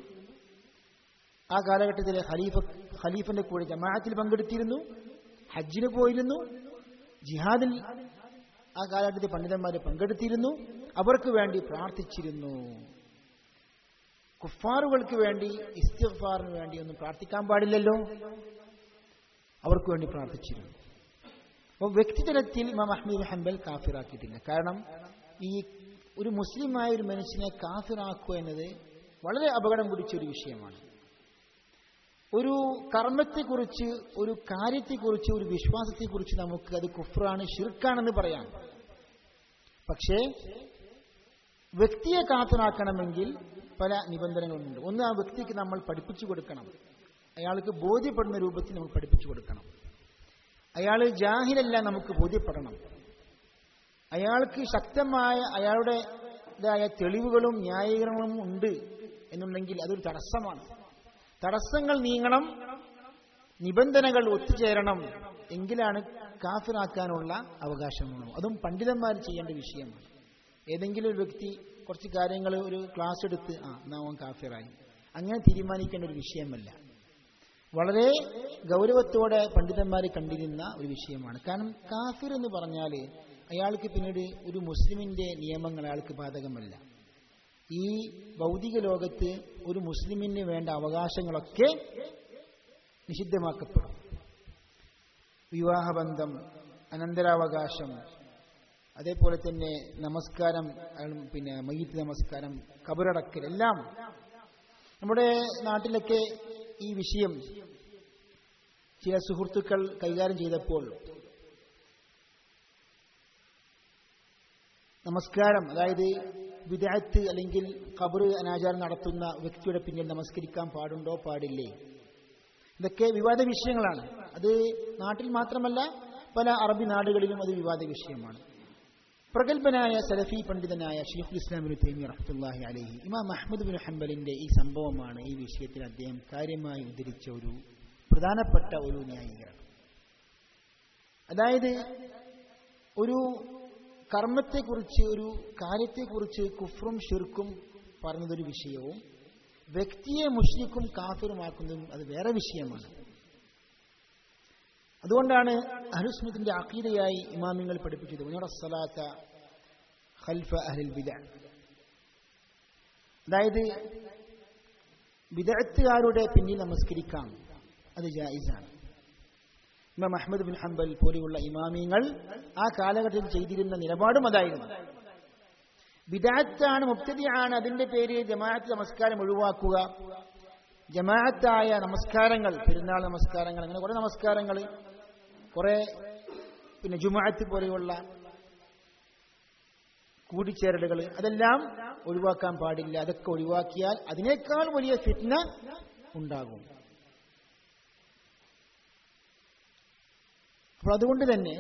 ആ കാലഘട്ടത്തിലെ ഖലീഫ ഖലീഫന്റെ കൂടെ ജമാഅത്തിൽ പങ്കെടുത്തിരുന്നു ഹജ്ജിന് പോയിരുന്നു ജിഹാദിൽ ആ കാലഘട്ടത്തിൽ പണ്ഡിതന്മാരെ പങ്കെടുത്തിരുന്നു അവർക്ക് വേണ്ടി പ്രാർത്ഥിച്ചിരുന്നു കുഫാറുകൾക്ക് വേണ്ടി ഇസ്തിഫാറിന് വേണ്ടി ഒന്നും പ്രാർത്ഥിക്കാൻ പാടില്ലല്ലോ അവർക്ക് വേണ്ടി പ്രാർത്ഥിച്ചിരുന്നു അപ്പോൾ വ്യക്തിതലത്തിൽ ഇമാം അഹമ്മദ് ഹംബൽ കാഫിറാക്കിയിട്ടില്ല കാരണം ഈ ഒരു മുസ്ലിമായ ഒരു മനുഷ്യനെ കാഫിറാക്കുക എന്നത് വളരെ അപകടം പിടിച്ച ഒരു വിഷയമാണ് ഒരു കർമ്മത്തെക്കുറിച്ച് ഒരു കാര്യത്തെക്കുറിച്ച് ഒരു വിശ്വാസത്തെക്കുറിച്ച് നമുക്ക് അത് കുഫ്രാണ് ഷിർക്കാണെന്ന് പറയാം പക്ഷേ വ്യക്തിയെ കാത്തനാക്കണമെങ്കിൽ പല നിബന്ധനകളുണ്ട് ഒന്ന് ആ വ്യക്തിക്ക് നമ്മൾ പഠിപ്പിച്ചു കൊടുക്കണം അയാൾക്ക് ബോധ്യപ്പെടുന്ന രൂപത്തിൽ നമ്മൾ പഠിപ്പിച്ചു കൊടുക്കണം അയാൾ ജാഹിലല്ല നമുക്ക് ബോധ്യപ്പെടണം അയാൾക്ക് ശക്തമായ അയാളുടെ ഇതായ തെളിവുകളും ന്യായീകരണങ്ങളും ഉണ്ട് എന്നുണ്ടെങ്കിൽ അതൊരു തടസ്സമാണ് തടസ്സങ്ങൾ നീങ്ങണം നിബന്ധനകൾ ഒത്തുചേരണം എങ്കിലാണ് കാഫിറാക്കാനുള്ള അവകാശമുള്ളൂ അതും പണ്ഡിതന്മാർ ചെയ്യേണ്ട വിഷയമാണ് ഏതെങ്കിലും ഒരു വ്യക്തി കുറച്ച് കാര്യങ്ങൾ ഒരു ക്ലാസ് എടുത്ത് ആ എന്നാ അവൻ കാഫിറായി അങ്ങനെ തീരുമാനിക്കേണ്ട ഒരു വിഷയമല്ല വളരെ ഗൗരവത്തോടെ പണ്ഡിതന്മാർ കണ്ടിരുന്ന ഒരു വിഷയമാണ് കാരണം കാഫിർ എന്ന് പറഞ്ഞാൽ അയാൾക്ക് പിന്നീട് ഒരു മുസ്ലിമിന്റെ നിയമങ്ങൾ അയാൾക്ക് ബാധകമല്ല ഈ ഭൗതിക ലോകത്ത് ഒരു മുസ്ലിമിന് വേണ്ട അവകാശങ്ങളൊക്കെ നിഷിദ്ധമാക്കപ്പെടും വിവാഹബന്ധം അനന്തരാവകാശം അതേപോലെ തന്നെ നമസ്കാരം പിന്നെ മയ്യത്ത് നമസ്കാരം കബറടക്കൽ എല്ലാം നമ്മുടെ നാട്ടിലൊക്കെ ഈ വിഷയം ചില സുഹൃത്തുക്കൾ കൈകാര്യം ചെയ്തപ്പോൾ നമസ്കാരം അതായത് വിദഗ്ധത്ത് അല്ലെങ്കിൽ കബർ അനാചാരം നടത്തുന്ന വ്യക്തിയുടെ പിന്നിൽ നമസ്കരിക്കാൻ പാടുണ്ടോ പാടില്ലേ ഇതൊക്കെ വിവാദ വിഷയങ്ങളാണ് അത് നാട്ടിൽ മാത്രമല്ല പല അറബി നാടുകളിലും അത് വിവാദ വിഷയമാണ് പ്രഗത്ഭനായ സലഫി പണ്ഡിതനായ ഷെയ്ഖുൽ ഇസ്ലാമിന് തൈമി റഹ്മത്തുല്ലാഹി അലഹി ഇമാം അഹമ്മദ് ബിൻ ഹംബലിന്റെ ഈ സംഭവമാണ് ഈ വിഷയത്തിൽ അദ്ദേഹം കാര്യമായി ഉദ്ധരിച്ച ഒരു പ്രധാനപ്പെട്ട ഒരു ന്യായീകരണം അതായത് ഒരു കർമ്മത്തെക്കുറിച്ച് ഒരു കാര്യത്തെക്കുറിച്ച് കുഫ്രും ഷിർക്കും പറഞ്ഞതൊരു വിഷയവും വ്യക്തിയെ മുഷ്രിക്കും കാഫിറുമാക്കുന്നതും അത് വേറെ വിഷയമാണ് അതുകൊണ്ടാണ് അഹ്ലുസ്മത്തിന്റെ അഖീദയായി ഇമാമിങ്ങൾ പഠിപ്പിച്ചത് ഉനറസ്സലാത്ത ഖൽഫ അഹ്ലിൽ ബിദ അതായത് വിദഗ്ധക്കാരുടെ പിന്നിൽ നമസ്കരിക്കാം അത് ജായിസാണ് ഇമാം അഹമ്മദ് ബിൻ ഹംബൽ പോലെയുള്ള ഇമാമിങ്ങൾ ആ കാലഘട്ടത്തിൽ ചെയ്തിരുന്ന നിലപാടും അതായിരുന്നു വിദാത്താണ് മുക്തതിയാണ് അതിന്റെ പേര് ജമാഅത്ത് നമസ്കാരം ഒഴിവാക്കുക ജമാഅത്തായ നമസ്കാരങ്ങൾ പെരുന്നാൾ നമസ്കാരങ്ങൾ അങ്ങനെ കുറെ നമസ്കാരങ്ങൾ കുറെ പിന്നെ ജുമാഅത്ത് പോലെയുള്ള കൂടിച്ചേരലുകൾ അതെല്ലാം ഒഴിവാക്കാൻ പാടില്ല അതൊക്കെ ഒഴിവാക്കിയാൽ അതിനേക്കാൾ വലിയ ഫിറ്റ്ന ഉണ്ടാകും അപ്പോൾ അതുകൊണ്ട് തന്നെ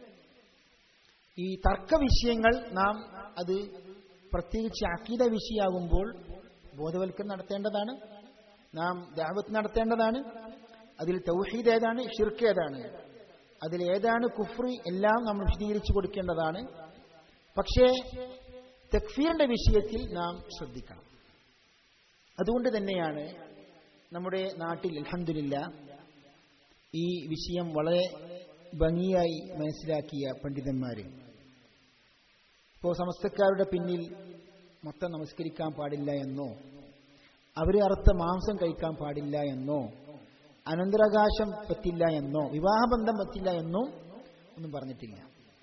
ഈ തർക്ക വിഷയങ്ങൾ നാം അത് പ്രത്യേകിച്ച് അക്കീത വിഷയമാകുമ്പോൾ ബോധവൽക്കരണം നടത്തേണ്ടതാണ് നാം ദാവത്ത് നടത്തേണ്ടതാണ് അതിൽ തൗഹീദ് ഏതാണ് ഷിർക്ക് ഏതാണ് അതിൽ ഏതാണ് കുഫ്രി എല്ലാം നമ്മൾ വിശദീകരിച്ചു കൊടുക്കേണ്ടതാണ് പക്ഷേ തക്ഫീറിന്റെ വിഷയത്തിൽ നാം ശ്രദ്ധിക്കണം അതുകൊണ്ട് തന്നെയാണ് നമ്മുടെ നാട്ടിൽ അലഹമില്ല ഈ വിഷയം വളരെ ഭംഗിയായി മനസ്സിലാക്കിയ പണ്ഡിതന്മാര് ഇപ്പോൾ സമസ്തക്കാരുടെ പിന്നിൽ മൊത്തം നമസ്കരിക്കാൻ പാടില്ല എന്നോ അവർ അറുത്ത മാംസം കഴിക്കാൻ പാടില്ല എന്നോ അനന്തരാകാശം പറ്റില്ല എന്നോ വിവാഹബന്ധം പറ്റില്ല എന്നോ ഒന്നും പറഞ്ഞിട്ടില്ല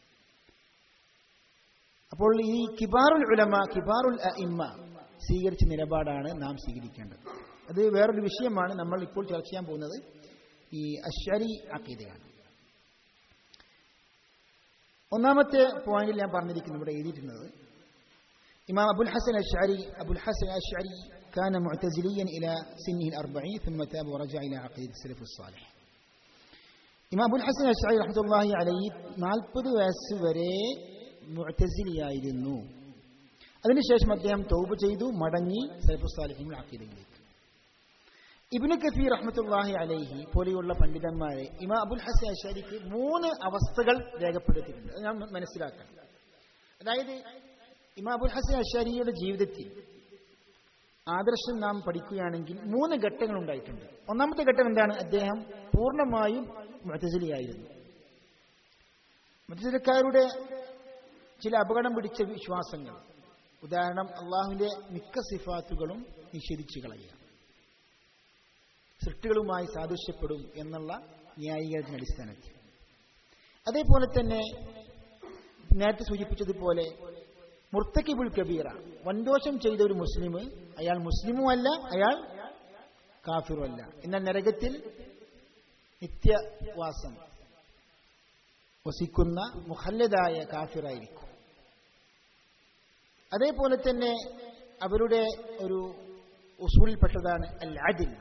അപ്പോൾ ഈ കിബാറുൽ ഉലമ കിബാറുൽ ഇമ്മ സ്വീകരിച്ച നിലപാടാണ് നാം സ്വീകരിക്കേണ്ടത് അത് വേറൊരു വിഷയമാണ് നമ്മൾ ഇപ്പോൾ ചർച്ച ചെയ്യാൻ പോകുന്നത് ഈ അശ്വരി അക്കീതയാണ് ഒന്നാമത്തെ പോയിന്റിൽ ഞാൻ പറഞ്ഞിരിക്കുന്നു ഇവിടെ എഴുതിയിട്ടുള്ളത് إمام أبو الحسن الأشعري أبو الحسن الأشعري كان معتزليا إلى سنه الأربعين ثم تاب ورجع إلى عقيدة السلف الصالح ഇമാം അബുൽ ഹസൻ അഷായി റഹ്മത്തുള്ളാഹി അലൈഹി നാൽപ്പത് വയസ്സ് വരെ മുഅ്തസിലിയായിരുന്നു അതിനുശേഷം അദ്ദേഹം തൗബ ചെയ്തു മടങ്ങി സൈഫുസ് സാലിഹിങ്ങൾ ആക്കിയതിലേക്ക് ഇബ്നു കസീർ റഹ്മത്തുള്ളാഹി അലൈഹി പോലെയുള്ള പണ്ഡിതന്മാരെ ഇമാം അബുൽ ഹസൻ അഷാരിക്ക് മൂന്ന് അവസ്ഥകൾ രേഖപ്പെടുത്തിയിട്ടുണ്ട് അത് ഞാൻ മനസ്സിലാക്കണം അതായത് ഇമാം അബുൽ ഹസൻ അഷാരിയുടെ ജീവിതത്തിൽ ആദർശം നാം പഠിക്കുകയാണെങ്കിൽ മൂന്ന് ഘട്ടങ്ങൾ ഉണ്ടായിട്ടുണ്ട് ഒന്നാമത്തെ ഘട്ടം എന്താണ് അദ്ദേഹം പൂർണ്ണമായും മുത്തസിലിയായിരുന്നു മുത്തസിലക്കാരുടെ ചില അപകടം പിടിച്ച വിശ്വാസങ്ങൾ ഉദാഹരണം അള്ളാഹുവിന്റെ മിക്ക സിഫാത്തുകളും നിഷേധിച്ചു കളയുക സൃഷ്ടികളുമായി സാദൃശ്യപ്പെടും എന്നുള്ള ന്യായീകരണത്തിന്റെ അടിസ്ഥാനത്തിൽ അതേപോലെ തന്നെ നേരത്തെ സൂചിപ്പിച്ചതുപോലെ മുർത്തക്കിബുൽ കബീറ വൻദോഷം ചെയ്ത ഒരു മുസ്ലിം അയാൾ മുസ്ലിമും അല്ല അയാൾ കാഫിറും അല്ല എന്നാൽ നരകത്തിൽ നിത്യവാസം വസിക്കുന്ന മുഹല്ലതായ കാഫിറായിരിക്കും അതേപോലെ തന്നെ അവരുടെ ഒരു ഉസൂലിൽപ്പെട്ടതാണ് അൽ അദിൽ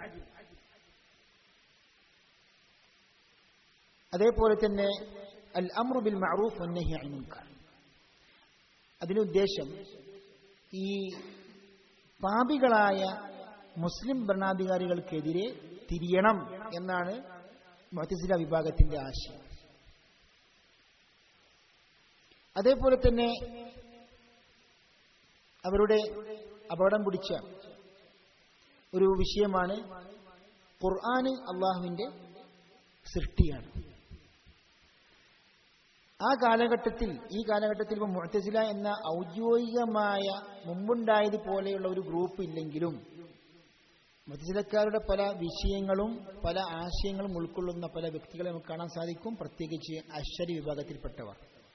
അതേപോലെ തന്നെ അൽ അമ്രു ബിൽ മഅറൂഫ് വന്നഹി അനിൽ മുൻകർ അതിനുദ്ദേശം ഈ പാപികളായ മുസ്ലിം ഭരണാധികാരികൾക്കെതിരെ തിരിയണം എന്നാണ് മൊത്തസില വിഭാഗത്തിന്റെ ആശയം അതേപോലെ തന്നെ അവരുടെ അപകടം പിടിച്ച ഒരു വിഷയമാണ് ഖുർആന് അള്ളാഹുവിന്റെ സൃഷ്ടിയാണ് ആ കാലഘട്ടത്തിൽ ഈ കാലഘട്ടത്തിൽ ഇപ്പം മുഴത്തസില എന്ന ഔദ്യോഗികമായ മുമ്പുണ്ടായതുപോലെയുള്ള ഒരു ഗ്രൂപ്പ് ഇല്ലെങ്കിലും മുഴത്തസിലക്കാരുടെ പല വിഷയങ്ങളും പല ആശയങ്ങളും ഉൾക്കൊള്ളുന്ന പല വ്യക്തികളെ നമുക്ക് കാണാൻ സാധിക്കും പ്രത്യേകിച്ച് അശ്വരി വിഭാഗത്തിൽപ്പെട്ടവർ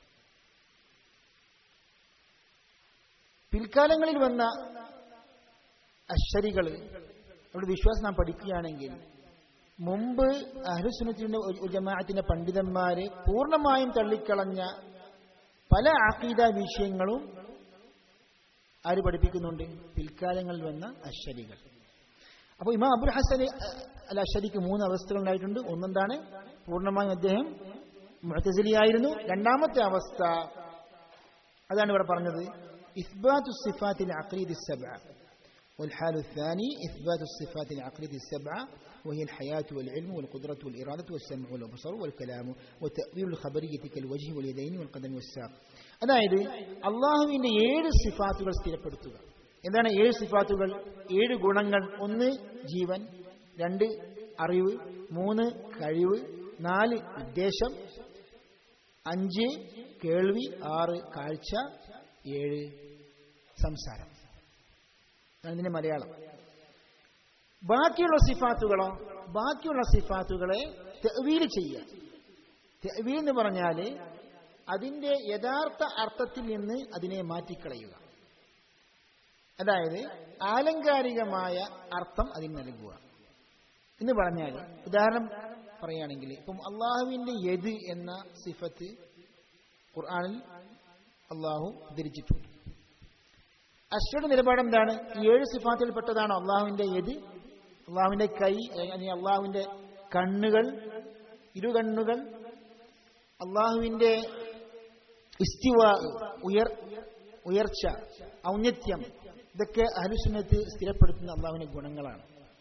പിൽക്കാലങ്ങളിൽ വന്ന അശ്വരികൾ അവരുടെ വിശ്വാസം നാം പഠിക്കുകയാണെങ്കിൽ മുമ്പ് അഹ്ലുസുനത്തിന്റെ ജമാഅത്തിന്റെ പണ്ഡിതന്മാര് പൂർണ്ണമായും തള്ളിക്കളഞ്ഞ പല ആഖീദ വിഷയങ്ങളും ആര് പഠിപ്പിക്കുന്നുണ്ട് പിൽക്കാലങ്ങളിൽ വന്ന അശ്വരികൾ അപ്പോൾ ഇമാം അബുൽ ഹസൻ അൽ അശ്വരിക്ക് മൂന്ന് അവസ്ഥകൾ ഉണ്ടായിട്ടുണ്ട് ഒന്നെന്താണ് പൂർണ്ണമായും അദ്ദേഹം മുഴത്തസിലിയായിരുന്നു രണ്ടാമത്തെ അവസ്ഥ അതാണ് ഇവിടെ പറഞ്ഞത് ഇസ്ബാത്തു സിഫാത്തിൽ അഖ്രീദ് السبع والحال الثاني إثبات الصفات العقلية السبعة وهي الحياة والعلم والقدرة والإرادة والسمع والبصر والكلام وتأويل الخبرية كالوجه واليدين والقدم والساق അതായത് അള്ളാഹുവിന്റെ ഏഴ് സിഫാത്തുകൾ സ്ഥിരപ്പെടുത്തുക എന്താണ് ഏഴ് സിഫാത്തുകൾ ഏഴ് ഗുണങ്ങൾ ഒന്ന് ജീവൻ രണ്ട് അറിവ് മൂന്ന് കഴിവ് നാല് ഉദ്ദേശം അഞ്ച് കേൾവി ആറ് കാഴ്ച ഏഴ് സംസാരം അതാണ് ഇതിന്റെ മലയാളം ബാക്കിയുള്ള സിഫാത്തുകളോ ബാക്കിയുള്ള സിഫാത്തുകളെ തെവീൽ ചെയ്യുക തെവീൽ എന്ന് പറഞ്ഞാൽ അതിന്റെ യഥാർത്ഥ അർത്ഥത്തിൽ നിന്ന് അതിനെ മാറ്റിക്കളയുക അതായത് ആലങ്കാരികമായ അർത്ഥം അതിന് നൽകുക എന്ന് പറഞ്ഞാൽ ഉദാഹരണം പറയുകയാണെങ്കിൽ ഇപ്പം അള്ളാഹുവിന്റെ യദ് എന്ന സിഫത്ത് ഖുർആാനിൽ അള്ളാഹു ധരിച്ചിട്ടുണ്ട് അശ്വയുടെ നിലപാട് എന്താണ് ഈ ഏഴ് സിഫാത്തിൽപ്പെട്ടതാണോ അള്ളാഹുവിന്റെ യദ് അള്ളാഹുവിന്റെ കൈ അല്ലെങ്കിൽ അള്ളാഹുവിന്റെ കണ്ണുകൾ ഇരു കണ്ണുകൾ അള്ളാഹുവിന്റെ ഇസ്തിവ ഉയർ ഉയർച്ച ഔന്നത്യം ഇതൊക്കെ അഹലുസുന്നത്ത് സ്ഥിരപ്പെടുത്തുന്ന അള്ളാഹുവിന്റെ ഗുണങ്ങളാണ്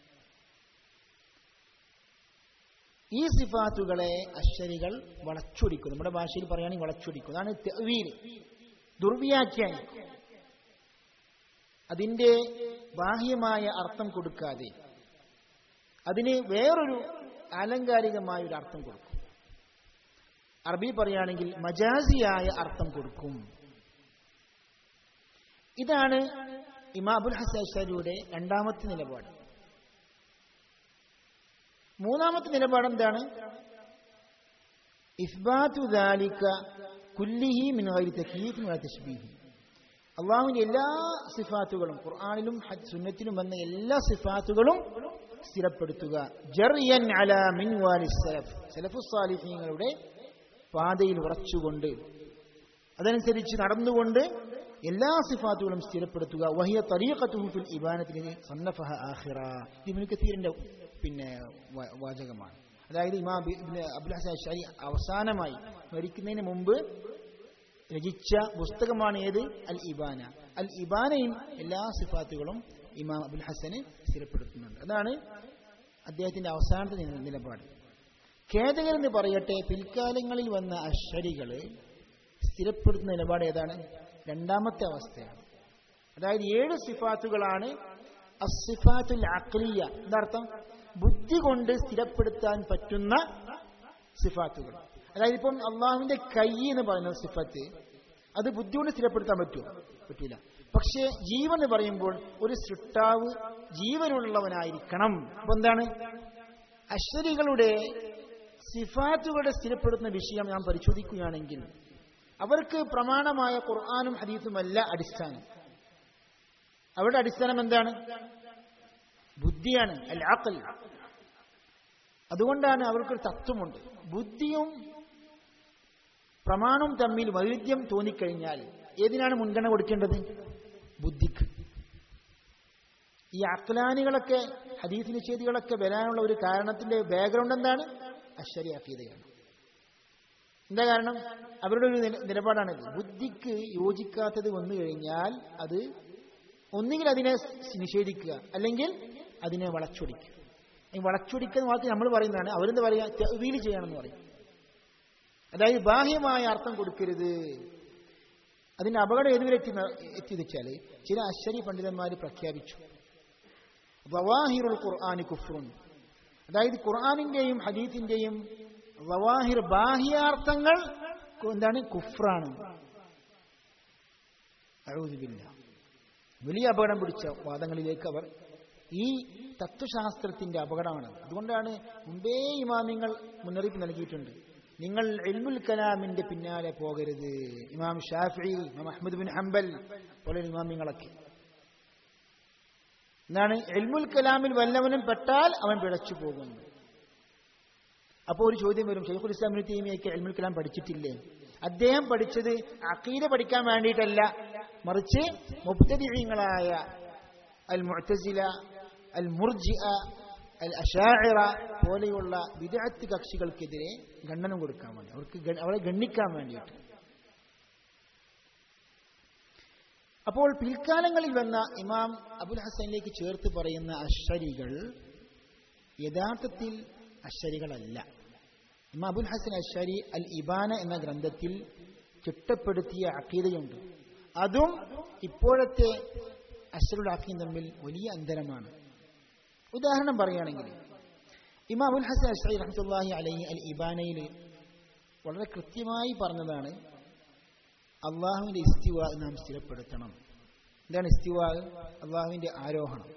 ഈ സിഫാത്തുകളെ അശ്വരികൾ വളച്ചൊടിക്കും നമ്മുടെ ഭാഷയിൽ പറയുകയാണെങ്കിൽ വളച്ചൊടിക്കും അതാണ് തെവീൽ ദുർവ്യാഖ്യാനിക്കും അതിന്റെ ബാഹ്യമായ അർത്ഥം കൊടുക്കാതെ അതിന് വേറൊരു ആലങ്കാരികമായ ഒരു അർത്ഥം കൊടുക്കും അറബി പറയുകയാണെങ്കിൽ മജാസിയായ അർത്ഥം കൊടുക്കും ഇതാണ് ഇമാബുൽ ഹസാരിയുടെ രണ്ടാമത്തെ നിലപാട് മൂന്നാമത്തെ നിലപാട് എന്താണ് ഇസ്ബാത്തു ദാലിക കുല്ലിഹി മിൻ ഗൈരി തക്യീഫിൻ വലാ തശ്ബീഹി അള്ളാഹുവിന്റെ എല്ലാ സിഫാത്തുകളും ഖുർആാനിലും സുന്നത്തിലും വന്ന എല്ലാ സിഫാത്തുകളും സ്ഥിരപ്പെടുത്തുക ജറിയൻ അല മിൻ വാലി സലഫ് സലഫു സാലിഹീങ്ങളുടെ പാതയിൽ ഉറച്ചുകൊണ്ട് അതനുസരിച്ച് നടന്നുകൊണ്ട് എല്ലാ സിഫാത്തുകളും സ്ഥിരപ്പെടുത്തുക വഹിയ തരീഖത്തുഹു ഫിൽ ഇബാനത്തിന് സന്നഫഹ ആഖിറ ഇബ്നു കസീറിന്റെ പിന്നെ വാചകമാണ് അതായത് ഇമാം ഇബ്നു അബ്ദുൽ ഹസൻ ഷാരി അവസാനമായി മരിക്കുന്നതിന് മുമ്പ് രചിച്ച പുസ്തകമാണ് ഏത് അൽ ഇബാന അൽ ഇബാനയും എല്ലാ സിഫാത്തുകളും ഇമാം അബുൽ ഹസന് സ്ഥിരപ്പെടുത്തുന്നുണ്ട് അതാണ് അദ്ദേഹത്തിന്റെ അവസാനത്തെ നിലപാട് ഖേദകരെന്ന് പറയട്ടെ പിൽക്കാലങ്ങളിൽ വന്ന അശ്വരികള് സ്ഥിരപ്പെടുത്തുന്ന നിലപാട് ഏതാണ് രണ്ടാമത്തെ അവസ്ഥയാണ് അതായത് ഏഴ് സിഫാത്തുകളാണ് അസിഫാത്തുൽ അക്ലിയ എന്താർത്ഥം ബുദ്ധി കൊണ്ട് സ്ഥിരപ്പെടുത്താൻ പറ്റുന്ന സിഫാത്തുകൾ അതായത് ഇപ്പം അള്ളാഹുവിന്റെ കൈ എന്ന് പറയുന്ന സിഫത്ത് അത് ബുദ്ധി കൊണ്ട് സ്ഥിരപ്പെടുത്താൻ പറ്റുമോ പറ്റൂല പക്ഷേ ജീവൻ എന്ന് പറയുമ്പോൾ ഒരു സൃഷ്ടാവ് ജീവനുള്ളവനായിരിക്കണം അപ്പൊ എന്താണ് അശ്വരികളുടെ സിഫാത്തുകളെ സ്ഥിരപ്പെടുത്തുന്ന വിഷയം നാം പരിശോധിക്കുകയാണെങ്കിൽ അവർക്ക് പ്രമാണമായ ഖുർആാനും ഹദീസുമല്ല അടിസ്ഥാനം അവരുടെ അടിസ്ഥാനം എന്താണ് ബുദ്ധിയാണ് അൽ ആക്കൽ അതുകൊണ്ടാണ് അവർക്കൊരു തത്വമുണ്ട് ബുദ്ധിയും പ്രമാണവും തമ്മിൽ വൈരുദ്ധ്യം തോന്നിക്കഴിഞ്ഞാൽ ഏതിനാണ് മുൻഗണന കൊടുക്കേണ്ടത് ബുദ്ധിക്ക് ഈ അക്ലാനികളൊക്കെ ഹദീസ് നിഷേധികളൊക്കെ വരാനുള്ള ഒരു കാരണത്തിന്റെ ബാക്ക്ഗ്രൗണ്ട് എന്താണ് അശ്വരി അക്കീതയാണ് എന്താ കാരണം അവരുടെ ഒരു നിലപാടാണിത് ബുദ്ധിക്ക് യോജിക്കാത്തത് വന്നു കഴിഞ്ഞാൽ അത് ഒന്നുകിൽ അതിനെ നിഷേധിക്കുക അല്ലെങ്കിൽ അതിനെ വളച്ചൊടിക്കുക ഈ വളച്ചൊടിക്കുന്ന വാക്ക് നമ്മൾ പറയുന്നതാണ് അവരെന്ത് പറയാ തെവീല് ചെയ്യണമെന്ന് പറയും അതായത് ബാഹ്യമായ അർത്ഥം കൊടുക്കരുത് അതിന്റെ അപകടം ഏതുവരെ എത്തി എത്തി വെച്ചാൽ ചില അശ്വരി പണ്ഡിതന്മാർ പ്രഖ്യാപിച്ചു വവാഹിറുൽ ഖുർആാനി കുഫ്റുൻ അതായത് ഖുർആാനിന്റെയും ഹദീത്തിന്റെയും വവാഹിർ ബാഹ്യാർത്ഥങ്ങൾ എന്താണ് കുഫ്രാണ് അഴുതില്ല വലിയ അപകടം പിടിച്ച വാദങ്ങളിലേക്ക് അവർ ഈ തത്വശാസ്ത്രത്തിന്റെ അപകടമാണ് അതുകൊണ്ടാണ് മുമ്പേ ഇമാമിങ്ങൾ മുന്നറിയിപ്പ് നൽകിയിട്ടുണ്ട് നിങ്ങൾ എൽമുൽ കലാമിന്റെ പിന്നാലെ പോകരുത് ഇമാം ഷാഫി ഇമാം അഹമ്മദ് ബിൻ ഹംബൽ പോലെ ഇമാമിങ്ങളൊക്കെ എന്താണ് എൽമുൽ കലാമിൽ വല്ലവനും പെട്ടാൽ അവൻ പിഴച്ചു പോകുന്നു അപ്പോൾ ഒരു ചോദ്യം വരും ഷെയ്ഖുൽ ഇസ്ലാമിന് തീമിയൊക്കെ എൽമുൽ കലാം പഠിച്ചിട്ടില്ലേ അദ്ദേഹം പഠിച്ചത് അക്കീല പഠിക്കാൻ വേണ്ടിയിട്ടല്ല മറിച്ച് മുബ്തദിങ്ങളായ അൽ മുഅ്തസില അൽ മുർജിഅ അൽ അഷാഇറ പോലെയുള്ള വിദഗ്ധ കക്ഷികൾക്കെതിരെ ഖണ്ഡനം കൊടുക്കാൻ വേണ്ടി അവർക്ക് അവരെ ഗണ്ണിക്കാൻ വേണ്ടിയിട്ട് അപ്പോൾ പിൽക്കാലങ്ങളിൽ വന്ന ഇമാം അബുൽ ഹസനിലേക്ക് ചേർത്ത് പറയുന്ന അശ്വരികൾ യഥാർത്ഥത്തിൽ അശ്വരികളല്ല ഇമാം അബുൽ ഹസൻ അശ്വരി അൽ ഇബാന എന്ന ഗ്രന്ഥത്തിൽ ചിട്ടപ്പെടുത്തിയ അക്കീതയുണ്ട് അതും ഇപ്പോഴത്തെ അശ്വരുടെ അക്കീം തമ്മിൽ വലിയ അന്തരമാണ് ഉദാഹരണം പറയുകയാണെങ്കിൽ ഇമാം അബുൽ ഹസൻ അശ്വരി റഹ്മത്തുല്ലാഹി അലൈഹി അൽ ഇബാനയിൽ വളരെ കൃത്യമായി പറഞ്ഞതാണ് അള്ളാഹുവിന്റെ ഇസ്തിവ നാം സ്ഥിരപ്പെടുത്തണം എന്താണ് ഇസ്തിവ അള്ളാഹുവിന്റെ ആരോഹണം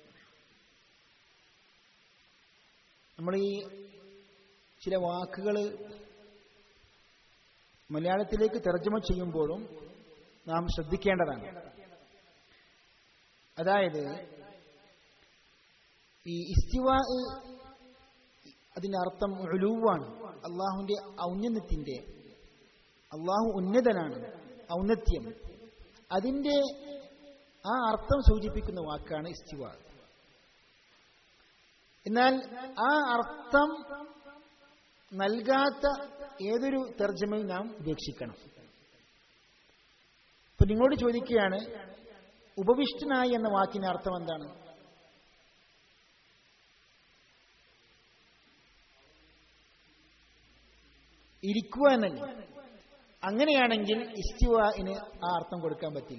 നമ്മൾ ഈ ചില വാക്കുകൾ മലയാളത്തിലേക്ക് തർജ്ജമ ചെയ്യുമ്പോഴും നാം ശ്രദ്ധിക്കേണ്ടതാണ് അതായത് ഈ ഇസ്തിവ അതിന്റെ അർത്ഥം ഉലൂവാണ് അള്ളാഹുവിന്റെ ഔന്നത്യത്തിന്റെ അള്ളാഹു ഉന്നതനാണ് ഔന്നത്യം അതിന്റെ ആ അർത്ഥം സൂചിപ്പിക്കുന്ന വാക്കാണ് ഇസ്തിവ എന്നാൽ ആ അർത്ഥം നൽകാത്ത ഏതൊരു തർജ്ജമയും നാം ഉപേക്ഷിക്കണം ഇപ്പൊ നിങ്ങളോട് ചോദിക്കുകയാണ് ഉപവിഷ്ടനായി എന്ന വാക്കിന്റെ അർത്ഥം എന്താണ് ഇരിക്കുക എന്നല്ലേ അങ്ങനെയാണെങ്കിൽ ഇസ്തിവാന് ആ അർത്ഥം കൊടുക്കാൻ പറ്റില്ല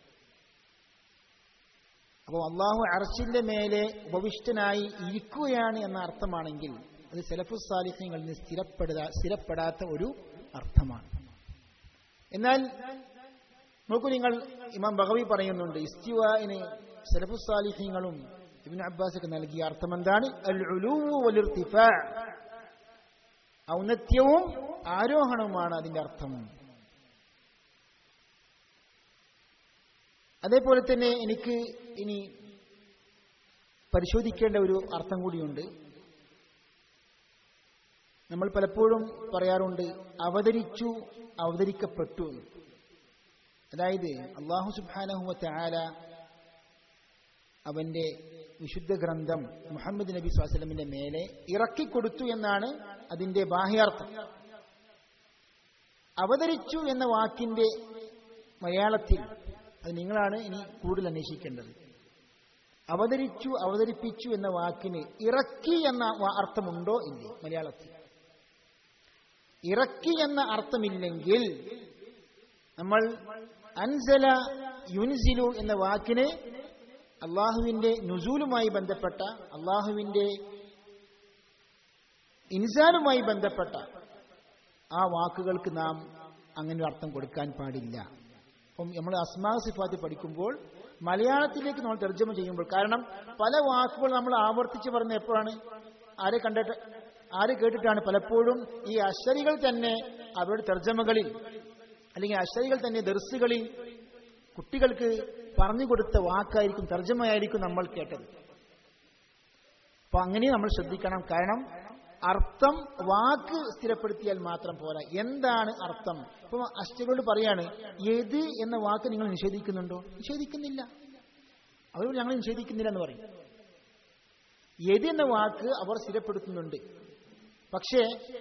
അപ്പോൾ അള്ളാഹു അറശിന്റെ മേലെ ഉപവിഷ്ടനായി ഇരിക്കുകയാണ് എന്ന അർത്ഥമാണെങ്കിൽ അത് സെലഫു സാലിഹ്യങ്ങളിൽ നിന്ന് സ്ഥിരപ്പെടുക സ്ഥിരപ്പെടാത്ത ഒരു അർത്ഥമാണ് എന്നാൽ നോക്കൂ നിങ്ങൾ ഇമാം ബഹവി പറയുന്നുണ്ട് ഇസ്തിവാന് സെലഫു സാലിഹ്യങ്ങളും ഇബിൻ അബ്ബാസൊക്കെ നൽകിയ അർത്ഥം എന്താണ് അൽ വലിർത്തിഫാ ഔന്നത്യവും ആരോഹണവുമാണ് അതിന്റെ അർത്ഥം അതേപോലെ തന്നെ എനിക്ക് ഇനി പരിശോധിക്കേണ്ട ഒരു അർത്ഥം കൂടിയുണ്ട് നമ്മൾ പലപ്പോഴും പറയാറുണ്ട് അവതരിച്ചു അവതരിക്കപ്പെട്ടു അതായത് അള്ളാഹു സുബാനഹുവത്തെ ആല അവന്റെ വിശുദ്ധ ഗ്രന്ഥം മുഹമ്മദ് നബി സ്വാസ്ലമിന്റെ മേലെ ഇറക്കിക്കൊടുത്തു എന്നാണ് അതിന്റെ ബാഹ്യാർത്ഥം അവതരിച്ചു എന്ന വാക്കിന്റെ മലയാളത്തിൽ അത് നിങ്ങളാണ് ഇനി കൂടുതൽ അന്വേഷിക്കേണ്ടത് അവതരിച്ചു അവതരിപ്പിച്ചു എന്ന വാക്കിന് ഇറക്കി എന്ന അർത്ഥമുണ്ടോ ഇല്ലേ മലയാളത്തിൽ ഇറക്കി എന്ന അർത്ഥമില്ലെങ്കിൽ നമ്മൾ അൻസല യുൻസിലു എന്ന വാക്കിന് അള്ളാഹുവിന്റെ നുസൂലുമായി ബന്ധപ്പെട്ട അള്ളാഹുവിന്റെ ഇൻസാലുമായി ബന്ധപ്പെട്ട ആ വാക്കുകൾക്ക് നാം അങ്ങനെ ഒരു അർത്ഥം കൊടുക്കാൻ പാടില്ല അപ്പം നമ്മൾ അസ്മാ സിഫാത്ത് പഠിക്കുമ്പോൾ മലയാളത്തിലേക്ക് നമ്മൾ തർജ്ജമ ചെയ്യുമ്പോൾ കാരണം പല വാക്കുകൾ നമ്മൾ ആവർത്തിച്ച് പറഞ്ഞ എപ്പോഴാണ് ആരെ കണ്ടിട്ട് ആര് കേട്ടിട്ടാണ് പലപ്പോഴും ഈ അശ്വരികൾ തന്നെ അവരുടെ തർജ്ജമകളിൽ അല്ലെങ്കിൽ അശ്വരികൾ തന്നെ ദർസുകളിൽ കുട്ടികൾക്ക് പറഞ്ഞു കൊടുത്ത വാക്കായിരിക്കും തർജ്ജമയായിരിക്കും നമ്മൾ കേട്ടത് അപ്പൊ അങ്ങനെ നമ്മൾ ശ്രദ്ധിക്കണം കാരണം അർത്ഥം വാക്ക് സ്ഥിരപ്പെടുത്തിയാൽ മാത്രം പോരാ എന്താണ് അർത്ഥം ഇപ്പൊ അഷ്ടകളോട് പറയാണ് ഏത് എന്ന വാക്ക് നിങ്ങൾ നിഷേധിക്കുന്നുണ്ടോ നിഷേധിക്കുന്നില്ല അവരോട് ഞങ്ങൾ നിഷേധിക്കുന്നില്ല എന്ന് പറയും ഏത് എന്ന വാക്ക് അവർ സ്ഥിരപ്പെടുത്തുന്നുണ്ട് പക്ഷേ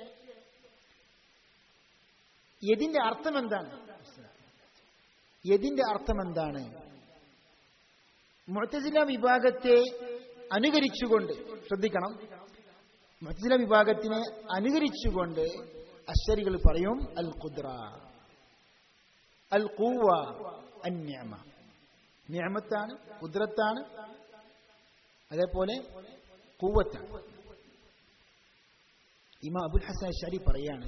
യതിന്റെ അർത്ഥം എന്താണ് യതിന്റെ അർത്ഥം എന്താണ് മുഴത്തസില വിഭാഗത്തെ അനുകരിച്ചുകൊണ്ട് ശ്രദ്ധിക്കണം മുഴത്തസില വിഭാഗത്തിനെ അനുകരിച്ചുകൊണ്ട് അശ്വരികൾ പറയും അൽ ഖുദ്ര അൽ കൂവ അന്യമ നിയമത്താണ് കുദ്രത്താണ് അതേപോലെ കൂവത്താണ് ഇമാ അബുൽ ഹസൻ അഷാരി പറയാണ്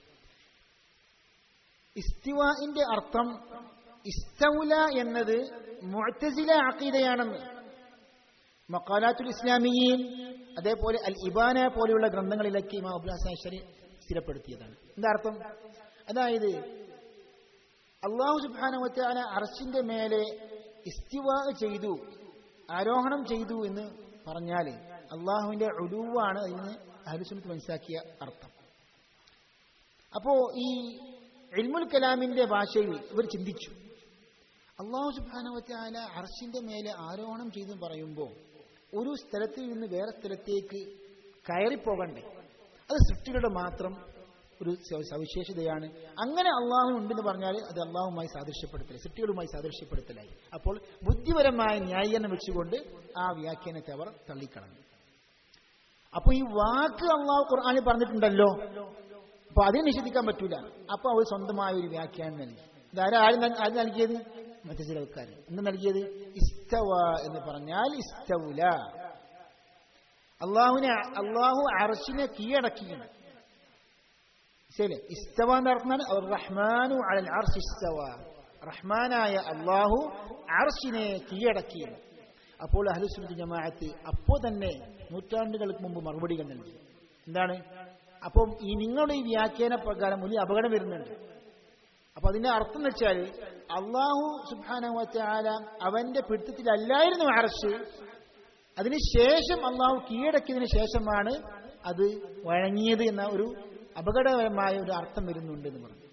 ഇസ്തിവാന്റെ അർത്ഥം ഇസ്തൗല എന്നത് മുഅത്തസില അഖീദയാണെന്ന് മക്കാലാത്തുൽ ഇസ്ലാമിയീൻ അതേപോലെ അൽ ഇബാന പോലെയുള്ള ഗ്രന്ഥങ്ങളിലൊക്കെ ഇമാം അബുൽ ഹസൻ അഷരി സ്ഥിരപ്പെടുത്തിയതാണ് എന്താ അർത്ഥം അതായത് അള്ളാഹു സുബാനുവറ്റാന അർഷിന്റെ മേലെ ഇസ്തിവ ചെയ്തു ആരോഹണം ചെയ്തു എന്ന് പറഞ്ഞാൽ അള്ളാഹുവിന്റെ ഒടുവാണ് അതിന് അഹലുസുനത്ത് മനസ്സിലാക്കിയ അർത്ഥം അപ്പോ ഈ ഇൽമുൽ കലാമിന്റെ ഭാഷയിൽ ഇവർ ചിന്തിച്ചു അള്ളാഹു സുബാനവറ്റാല അർഷിന്റെ മേലെ ആരോഹണം ചെയ്തു പറയുമ്പോൾ ഒരു സ്ഥലത്തിൽ നിന്ന് വേറെ സ്ഥലത്തേക്ക് കയറിപ്പോകണ്ടേ അത് സൃഷ്ടികളുടെ മാത്രം ഒരു സ- സവിശേഷതയാണ് അങ്ങനെ അള്ളാഹു ഉണ്ടെന്ന് പറഞ്ഞാൽ അത് അള്ളാഹുമായി സാദൃശ്യപ്പെടുത്തൽ സൃഷ്ടികളുമായി സാദൃശ്യപ്പെടുത്തലായി അപ്പോൾ ബുദ്ധിപരമായ ന്യായീകരണം വെച്ചുകൊണ്ട് ആ വ്യാഖ്യാനത്തെ അവർ തള്ളിക്കളഞ്ഞു അപ്പൊ ഈ വാക്ക് അള്ളാഹു ഖുർആാനിൽ പറഞ്ഞിട്ടുണ്ടല്ലോ അപ്പൊ അതിനെ നിഷേധിക്കാൻ പറ്റൂല അപ്പൊ അവർ സ്വന്തമായ ഒരു വ്യാഖ്യാനം നൽകി ഇതാരും ആരും നൽ- ആരും നൽകിയത് മറ്റു ചിലക്കാർ എന്ത് നൽകിയത് ഇസ്തവ എന്ന് പറഞ്ഞാൽ ഇസ്തവുല അള്ളാഹുവിനെ അള്ളാഹു അറശിനെ കീഴടക്കിയാണ് ശരി ഇസ്തവ എന്ന് പറഞ്ഞാൽ റഹ്മാനു അലൽ അർശ് ഇസ്തവ റഹ്മാനായ അള്ളാഹു അർശിനെ കീഴടക്കിയാണ് അപ്പോൾ അഹ്ലുസുന്നത്ത് ജമാഅത്ത് അപ്പോൾ തന്നെ നൂറ്റാണ്ടുകൾക്ക് മുമ്പ് മറുപടികൾ നൽകി എന്താണ് അപ്പം ഈ നിങ്ങളുടെ ഈ വ്യാഖ്യാന പ്രകാരം വലിയ അപകടം വരുന്നുണ്ട് അപ്പൊ അതിന്റെ അർത്ഥം എന്ന് വെച്ചാൽ അള്ളാഹു സുബാന അവന്റെ പിടുത്തത്തിലല്ലായിരുന്നു അറശ് അതിനുശേഷം അള്ളാഹു കീഴടക്കിയതിനു ശേഷമാണ് അത് വഴങ്ങിയത് എന്ന ഒരു അപകടകരമായ ഒരു അർത്ഥം വരുന്നുണ്ട് എന്ന് പറഞ്ഞു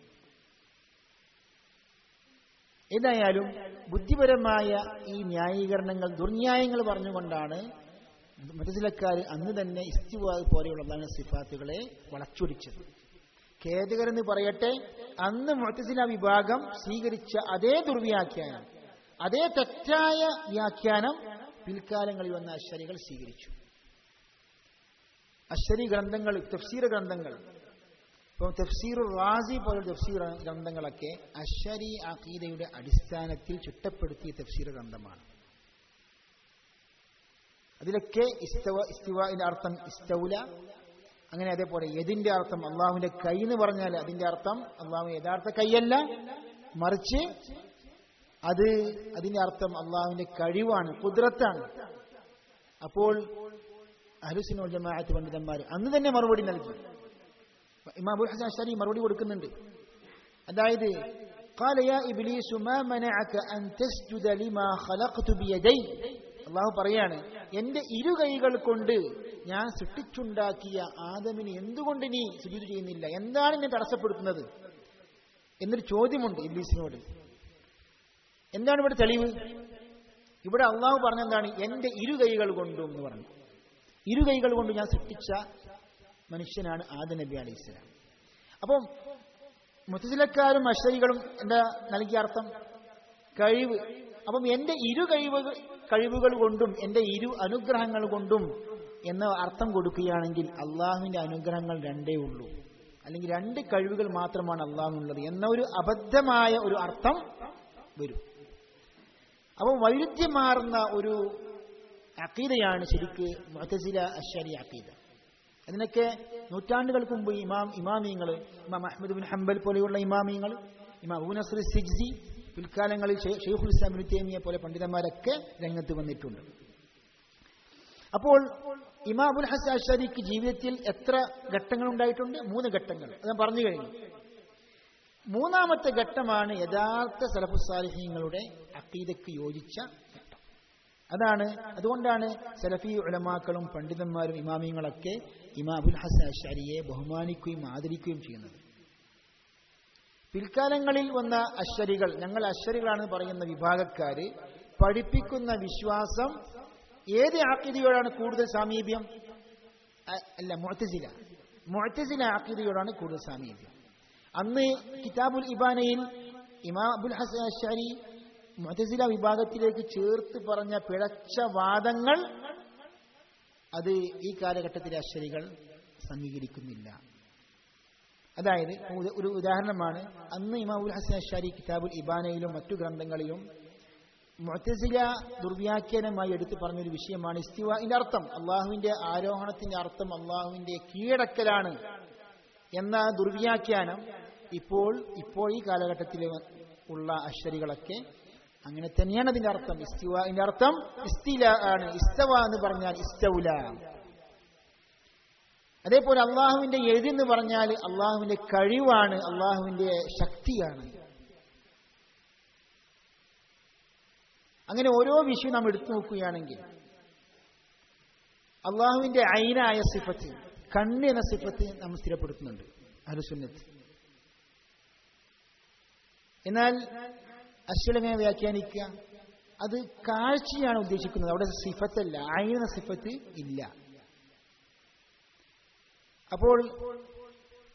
ഏതായാലും ബുദ്ധിപരമായ ഈ ന്യായീകരണങ്ങൾ ദുർന്യായങ്ങൾ പറഞ്ഞുകൊണ്ടാണ് മതസിലക്കാർ അന്ന് തന്നെ ഇസ്തിവാ പോലെയുള്ളതാണ് സിഫാത്തുകളെ വളച്ചൊടിച്ചത് ഖേദകരെന്ന് പറയട്ടെ അന്ന് മുത്തസില വിഭാഗം സ്വീകരിച്ച അതേ ദുർവ്യാഖ്യാനം അതേ തെറ്റായ വ്യാഖ്യാനം പിൽക്കാലങ്ങളിൽ വന്ന അശ്വരികൾ സ്വീകരിച്ചു അശ്വരി ഗ്രന്ഥങ്ങൾ തഫ്സീർ ഗ്രന്ഥങ്ങൾ ഇപ്പം തഫ്സീർ റാസി പോലുള്ള തഫ്സീർ ഗ്രന്ഥങ്ങളൊക്കെ അശ്വരി അഖീദയുടെ അടിസ്ഥാനത്തിൽ ചിട്ടപ്പെടുത്തിയ തഫ്സീർ ഗ്രന്ഥമാണ് അതിലൊക്കെ ഇസ്തവ ഇസ്തിവാന്റെ അർത്ഥം ഇസ്തൗല അങ്ങനെ അതേപോലെ യതിന്റെ അർത്ഥം അള്ളാഹുവിന്റെ കൈ എന്ന് പറഞ്ഞാൽ അതിന്റെ അർത്ഥം അള്ളാഹു യഥാർത്ഥ കൈയല്ല മറിച്ച് അത് അതിന്റെ അർത്ഥം അള്ളാഹുവിന്റെ കഴിവാണ് കുതിരത്താണ് അപ്പോൾ അഹലുസിനോൾ ജമാഅത്ത് പണ്ഡിതന്മാർ അന്ന് തന്നെ മറുപടി നൽകി ഇമാം അബുൽ ഹസൻ അഷാരി മറുപടി കൊടുക്കുന്നുണ്ട് അതായത് قال يا إبليس ما منعك أن تسجد لما خلقت بيدي അള്ളാഹു പറയാണ് എന്റെ ഇരു കൈകൾ കൊണ്ട് ഞാൻ സൃഷ്ടിച്ചുണ്ടാക്കിയ ആദമിന് എന്തുകൊണ്ട് നീ സുജൂത് ചെയ്യുന്നില്ല എന്താണ് എന്നെ തടസ്സപ്പെടുത്തുന്നത് എന്നൊരു ചോദ്യമുണ്ട് ഇബ്ലീസിനോട് എന്താണ് ഇവിടെ തെളിവ് ഇവിടെ അള്ളാഹു പറഞ്ഞെന്താണ് എന്റെ ഇരു കൈകൾ കൊണ്ടും എന്ന് പറഞ്ഞു ഇരു കൈകൾ കൊണ്ട് ഞാൻ സൃഷ്ടിച്ച മനുഷ്യനാണ് ആദ നബി അലൈഹി സ്വലാം അപ്പം മുത്തസിലക്കാരും അശ്വരികളും എന്താ നൽകിയ അർത്ഥം കഴിവ് അപ്പം എന്റെ ഇരു കഴിവുകൾ കഴിവുകൾ കൊണ്ടും എന്റെ ഇരു അനുഗ്രഹങ്ങൾ കൊണ്ടും എന്ന അർത്ഥം കൊടുക്കുകയാണെങ്കിൽ അള്ളാഹുവിന്റെ അനുഗ്രഹങ്ങൾ രണ്ടേ ഉള്ളൂ അല്ലെങ്കിൽ രണ്ട് കഴിവുകൾ മാത്രമാണ് അള്ളാഹുള്ളത് എന്ന ഒരു അബദ്ധമായ ഒരു അർത്ഥം വരും അപ്പം വൈരുദ്ധ്യമാർന്ന ഒരു അക്കീതയാണ് ശരിക്ക് മുഅ്തസില അശ്ശരി അക്കീദ അതിനൊക്കെ നൂറ്റാണ്ടുകൾക്ക് മുമ്പ് ഇമാം ഇമാമിയങ്ങൾ ഇമാം അഹമ്മദ് ബിൻ ഹംബൽ പോലെയുള്ള ഇമാമിയങ്ങൾ ഇമാം അബൂ നസ്ർ സിജ്സി പിൽക്കാലങ്ങളിൽ ഷെയ്ഖുൽ ഇസ്ലാം ബിൻ തേമിയ പോലെ പണ്ഡിതന്മാരൊക്കെ രംഗത്ത് വന്നിട്ടുണ്ട് അപ്പോൾ ഇമാം അബുൽ ഹസൻ അഷരിക്ക് ജീവിതത്തിൽ എത്ര ഘട്ടങ്ങൾ ഉണ്ടായിട്ടുണ്ട് മൂന്ന് ഘട്ടങ്ങൾ അത് ഞാൻ പറഞ്ഞു കഴിഞ്ഞു മൂന്നാമത്തെ ഘട്ടമാണ് യഥാർത്ഥ സലഫുസാലിഹ്യങ്ങളുടെ അക്കീദക്ക് യോജിച്ച ഘട്ടം അതാണ് അതുകൊണ്ടാണ് സലഫി ഉലമാക്കളും പണ്ഡിതന്മാരും ഇമാമിയങ്ങളൊക്കെ ഇമാം അബുൽ ഹസൻ അഷരിയെ ബഹുമാനിക്കുകയും ആദരിക്കുകയും ചെയ്യുന്നത് പിൽക്കാലങ്ങളിൽ വന്ന അശ്വരികൾ ഞങ്ങൾ അശ്വരികളാണെന്ന് പറയുന്ന വിഭാഗക്കാര് പഠിപ്പിക്കുന്ന വിശ്വാസം ഏത് ആക്കിതയോടാണ് കൂടുതൽ സാമീപ്യം അല്ല മുഅത്തസില മുഅത്തസില ആക്കിതയോടാണ് കൂടുതൽ സാമീപ്യം അന്ന് കിതാബുൽ ഇബാനയിൽ ഇമാം അബുൽ ഹസൻ അഷാരി മുഅത്തസില വിഭാഗത്തിലേക്ക് ചേർത്ത് പറഞ്ഞ പിഴച്ച വാദങ്ങൾ അത് ഈ കാലഘട്ടത്തിലെ അശ്വരികൾ സമീകരിക്കുന്നില്ല അതായത് ഒരു ഉദാഹരണമാണ് അന്ന് ഇമാമുൽ ഹസൻ അഷാരി കിതാബുൽ ഇബാനയിലും മറ്റു ഗ്രന്ഥങ്ങളിലും മുഅത്തസില ദുർവ്യാഖ്യാനമായി എടുത്തു പറഞ്ഞൊരു വിഷയമാണ് ഇസ്തിവാന്റെ അർത്ഥം അള്ളാഹുവിന്റെ ആരോഹണത്തിന്റെ അർത്ഥം അള്ളാഹുവിന്റെ കീഴടക്കലാണ് എന്ന ദുർവ്യാഖ്യാനം ഇപ്പോൾ ഇപ്പോൾ ഈ കാലഘട്ടത്തിൽ ഉള്ള അശ്വരികളൊക്കെ അങ്ങനെ തന്നെയാണ് അതിന്റെ അർത്ഥം ഇസ്തിവാന്റെ അർത്ഥം ഇസ്തില ആണ് ഇസ്തവ എന്ന് പറഞ്ഞാൽ ഇസ്തൗല അതേപോലെ അള്ളാഹുവിന്റെ എഴുതെന്ന് പറഞ്ഞാൽ അള്ളാഹുവിന്റെ കഴിവാണ് അള്ളാഹുവിന്റെ ശക്തിയാണ് അങ്ങനെ ഓരോ വിഷയം നാം എടുത്തു നോക്കുകയാണെങ്കിൽ അള്ളാഹുവിന്റെ ഐനായ സിഫത്ത് കണ്ണ് എന്ന സിഫത്ത് നാം സ്ഥിരപ്പെടുത്തുന്നുണ്ട് അനുസുന്നത്ത് എന്നാൽ അശ്വലങ്ങനെ വ്യാഖ്യാനിക്കുക അത് കാഴ്ചയാണ് ഉദ്ദേശിക്കുന്നത് അവിടെ സിഫത്തല്ല ഐൻ എന്ന സിഫത്ത് ഇല്ല അപ്പോൾ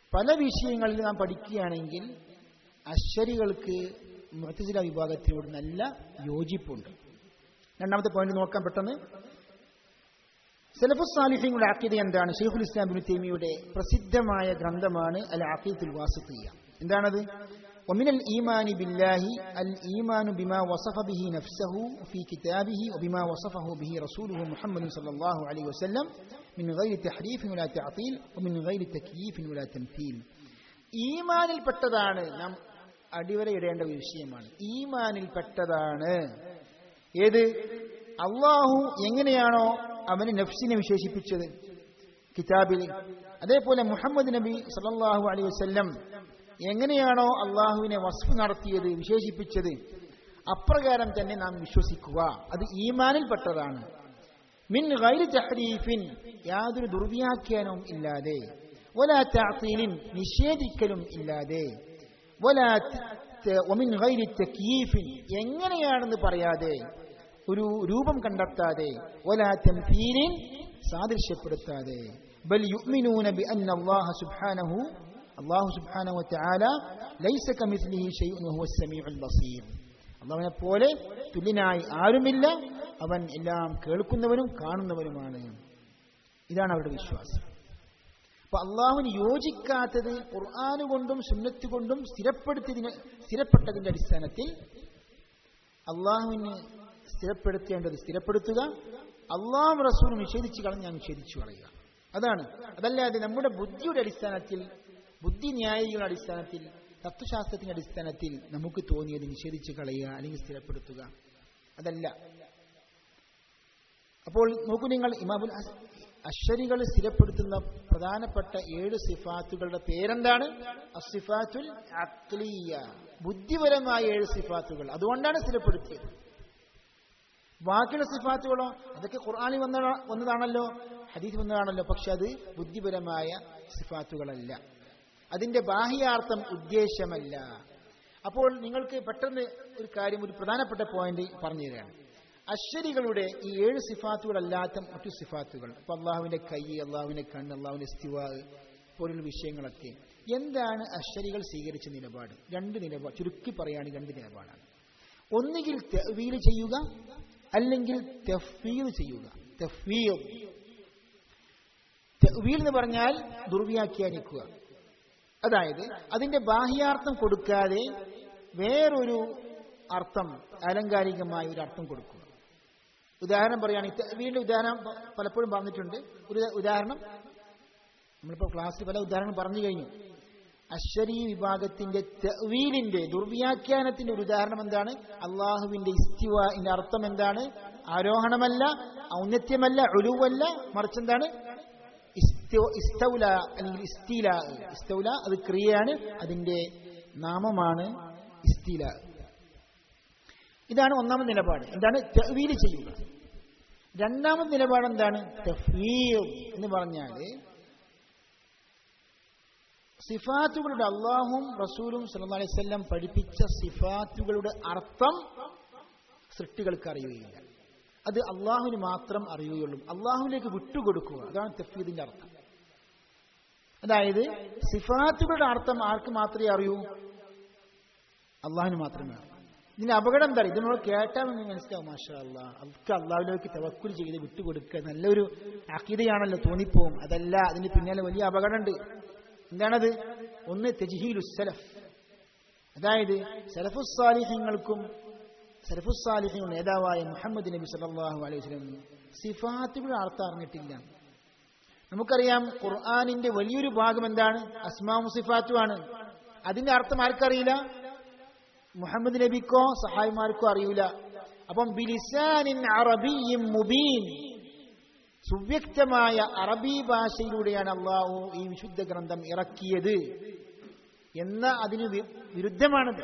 പല വിഷയങ്ങളിൽ നാം പഠിക്കുകയാണെങ്കിൽ അശ്വരികൾക്ക് മുത്തസില വിഭാഗത്തിനോട് നല്ല യോജിപ്പുണ്ട് രണ്ടാമത്തെ പോയിന്റ് നോക്കാൻ പെട്ടെന്ന് സലഫുസ് സാലിഹ്യങ്ങളുടെ ആക്കിയത് എന്താണ് ഷെയ്ഖുൽ ഇസ്ലാം ബിൻ തൈമിയുടെ പ്രസിദ്ധമായ ഗ്രന്ഥമാണ് അൽ ആഖീത്തുൽ വാസിഖിയ എന്താണത് ومن الإيمان بالله الإيمان بما وصف به نفسه في كتابه وبما وصفه به رسوله محمد صلى الله عليه وسلم من غير تحريف ولا تعطيل ومن غير تكييف ولا تمثيل ഈമാനിൽ പെട്ടതാണ് നാം അടിവരയിടേണ്ട ഒരു വിഷയമാണ് ഈമാനിൽ പെട്ടതാണ് ഏത് അള്ളാഹു എങ്ങനെയാണോ അവന് നഫ്സിനെ വിശേഷിപ്പിച്ചത് കിതാബിൽ അതേപോലെ മുഹമ്മദ് നബി സല്ലല്ലാഹു അലൈഹി വസല്ലം എങ്ങനെയാണോ അള്ളാഹുവിനെ വസ്ഫ് നടത്തിയത് വിശേഷിപ്പിച്ചത് അപ്രകാരം തന്നെ നാം വിശ്വസിക്കുക അത് ഈമാനിൽപ്പെട്ടതാണ് മിൻ ഗൈരി തഹരീഫിൻ യാതൊരു ദുർവ്യാഖ്യാനവും ഇല്ലാതെ വലാ തഅത്തീലിൻ നിഷേധിക്കലും ഇല്ലാതെ വലാ ഒമിൻ ഗൈരി തക്യീഫിൻ എങ്ങനെയാണെന്ന് പറയാതെ ഒരു രൂപം കണ്ടെത്താതെ വലാ തംതീലിൻ സാദൃശ്യപ്പെടുത്താതെ ബൽ യുഅ്മിനൂന ബിഅന്ന അല്ലാഹ സുബ്ഹാനഹു അല്ലാഹു സുബ്ഹാനഹു വതആല ലൈസ കമിസ്ലിഹി ഷൈഉൻ വഹുവ സമീഉൽ ബസീർ അള്ളാഹുവിനെ പോലെ തുല്യനായി ആരുമില്ല അവൻ എല്ലാം കേൾക്കുന്നവനും കാണുന്നവനുമാണ് ഇതാണ് അവരുടെ വിശ്വാസം അപ്പൊ അള്ളാഹുവിന് യോജിക്കാത്തത് ഖുർആാന് കൊണ്ടും സുന്നത്ത് കൊണ്ടും സ്ഥിരപ്പെടുത്തിയതിന് സ്ഥിരപ്പെട്ടതിന്റെ അടിസ്ഥാനത്തിൽ അള്ളാഹുവിന് സ്ഥിരപ്പെടുത്തേണ്ടത് സ്ഥിരപ്പെടുത്തുക അള്ളാഹു റസൂൽ നിഷേധിച്ചു കളഞ്ഞ് ഞാൻ നിഷേധിച്ചു കളയുക അതാണ് അതല്ലാതെ നമ്മുടെ ബുദ്ധിയുടെ അടിസ്ഥാനത്തിൽ ബുദ്ധി ന്യായികളുടെ അടിസ്ഥാനത്തിൽ തത്വശാസ്ത്രത്തിന്റെ അടിസ്ഥാനത്തിൽ നമുക്ക് തോന്നിയത് നിഷേധിച്ച് കളയുക അല്ലെങ്കിൽ സ്ഥിരപ്പെടുത്തുക അതല്ല അപ്പോൾ നോക്കൂ നിങ്ങൾ ഇമാബുൽ അശ്വരികൾ സ്ഥിരപ്പെടുത്തുന്ന പ്രധാനപ്പെട്ട ഏഴ് സിഫാത്തുകളുടെ പേരെന്താണ് അസിഫാത്തുൽ അക്ലിയ ബുദ്ധിപരമായ ഏഴ് സിഫാത്തുകൾ അതുകൊണ്ടാണ് സ്ഥിരപ്പെടുത്തിയത് ബാക്കിയുള്ള സിഫാത്തുകളോ അതൊക്കെ ഖുർആാനിൽ വന്ന വന്നതാണല്ലോ ഹദീസ് വന്നതാണല്ലോ പക്ഷെ അത് ബുദ്ധിപരമായ സിഫാത്തുകളല്ല അതിന്റെ ബാഹ്യാർത്ഥം ഉദ്ദേശമല്ല അപ്പോൾ നിങ്ങൾക്ക് പെട്ടെന്ന് ഒരു കാര്യം ഒരു പ്രധാനപ്പെട്ട പോയിന്റ് പറഞ്ഞു തരാണ് അശ്വരികളുടെ ഈ ഏഴ് സിഫാത്തുകളല്ലാത്ത മറ്റു സിഫാത്തുകൾ ഇപ്പൊ അള്ളാഹുവിന്റെ കൈ അള്ളാഹുവിന്റെ കണ്ണ് അള്ളാഹുവിന്റെ സ്ഥിവാ പോലുള്ള വിഷയങ്ങളൊക്കെ എന്താണ് അശ്വരികൾ സ്വീകരിച്ച നിലപാട് രണ്ട് നിലപാട് ചുരുക്കി പറയുകയാണെങ്കിൽ രണ്ട് നിലപാടാണ് ഒന്നുകിൽ തെവീൽ ചെയ്യുക അല്ലെങ്കിൽ തഫീൽ ചെയ്യുക തഫീൽ തെവീൽ എന്ന് പറഞ്ഞാൽ ദുർവ്യാഖ്യാനിക്കുക അതായത് അതിന്റെ ബാഹ്യാർത്ഥം കൊടുക്കാതെ വേറൊരു അർത്ഥം ആലങ്കാരികമായ ഒരു അർത്ഥം കൊടുക്കുക ഉദാഹരണം പറയുകയാണെങ്കിൽ വീണ്ടും ഉദാഹരണം പലപ്പോഴും പറഞ്ഞിട്ടുണ്ട് ഒരു ഉദാഹരണം നമ്മളിപ്പോൾ ക്ലാസ്സിൽ പല ഉദാഹരണം പറഞ്ഞു കഴിഞ്ഞു അശ്വരീ വിഭാഗത്തിന്റെ തെവീലിന്റെ ദുർവ്യാഖ്യാനത്തിന്റെ ഒരു ഉദാഹരണം എന്താണ് അള്ളാഹുവിന്റെ ഇസ്തിവിന്റെ അർത്ഥം എന്താണ് ആരോഹണമല്ല ഔന്നത്യമല്ല ഒലുവല്ല മറിച്ച് എന്താണ് ഇസ്തൗല അല്ലെങ്കിൽ ഇസ്തീല ഇസ്തൗല അത് ക്രിയയാണ് അതിന്റെ നാമമാണ് ഇസ്തീല ഇതാണ് ഒന്നാമത് നിലപാട് എന്താണ് തെവീൽ ചെയ്യുക രണ്ടാമത് നിലപാട് എന്താണ് തഫീർ എന്ന് പറഞ്ഞാൽ സിഫാത്തുകളുടെ അള്ളാഹും റസൂലും സല്ലല്ലാഹു അലൈഹി വസല്ലം പഠിപ്പിച്ച സിഫാത്തുകളുടെ അർത്ഥം സൃഷ്ടികൾക്ക് അറിയുകയില്ല അത് അള്ളാഹുവിന് മാത്രം അറിയുകയുള്ളൂ അള്ളാഹുവിലേക്ക് വിട്ടുകൊടുക്കുക അതാണ് തഫീദിന്റെ അർത്ഥം അതായത് സിഫാത്തുകളുടെ അർത്ഥം ആർക്ക് മാത്രമേ അറിയൂ അള്ളാഹുവിന് മാത്രമേ അറിയൂ ഇതിന്റെ അപകടം എന്താ ഇതിനോട് കേട്ടാൽ നമുക്ക് മനസ്സിലാവും മാഷാ അള്ളാഹ് അവർക്ക് അള്ളാഹുലേക്ക് തവക്കുൽ ചെയ്ത് വിട്ടുകൊടുക്കുക നല്ലൊരു അക്കീതയാണല്ലോ തോന്നിപ്പോവും അതല്ല അതിന് പിന്നാലെ വലിയ അപകടമുണ്ട് എന്താണത് ഒന്ന് തെജിഹീലുസലഫ് അതായത് സലഫുസാലിഹ്യങ്ങൾക്കും സലഫുസാലിഹ്യങ്ങളുടെ നേതാവായ മുഹമ്മദ് നബി സല്ലല്ലാഹു അലൈഹി വസല്ലം സിഫാത്തുകളുടെ അർത്ഥം അറിഞ്ഞിട്ടില്ല നമുക്കറിയാം ഖുർആാനിന്റെ വലിയൊരു ഭാഗം എന്താണ് അസ്മാമു സിഫാത്തുമാണ് അതിന്റെ അർത്ഥം ആർക്കറിയില്ല മുഹമ്മദ് നബിക്കോ സഹായിമാർക്കോ അറിയൂല അപ്പം ബിലിസാനിൻ അറബിയും മുബീൻ സുവ്യക്തമായ അറബി ഭാഷയിലൂടെയാണ് അള്ളാഹു ഈ വിശുദ്ധ ഗ്രന്ഥം ഇറക്കിയത് എന്ന അതിന് വിരുദ്ധമാണത്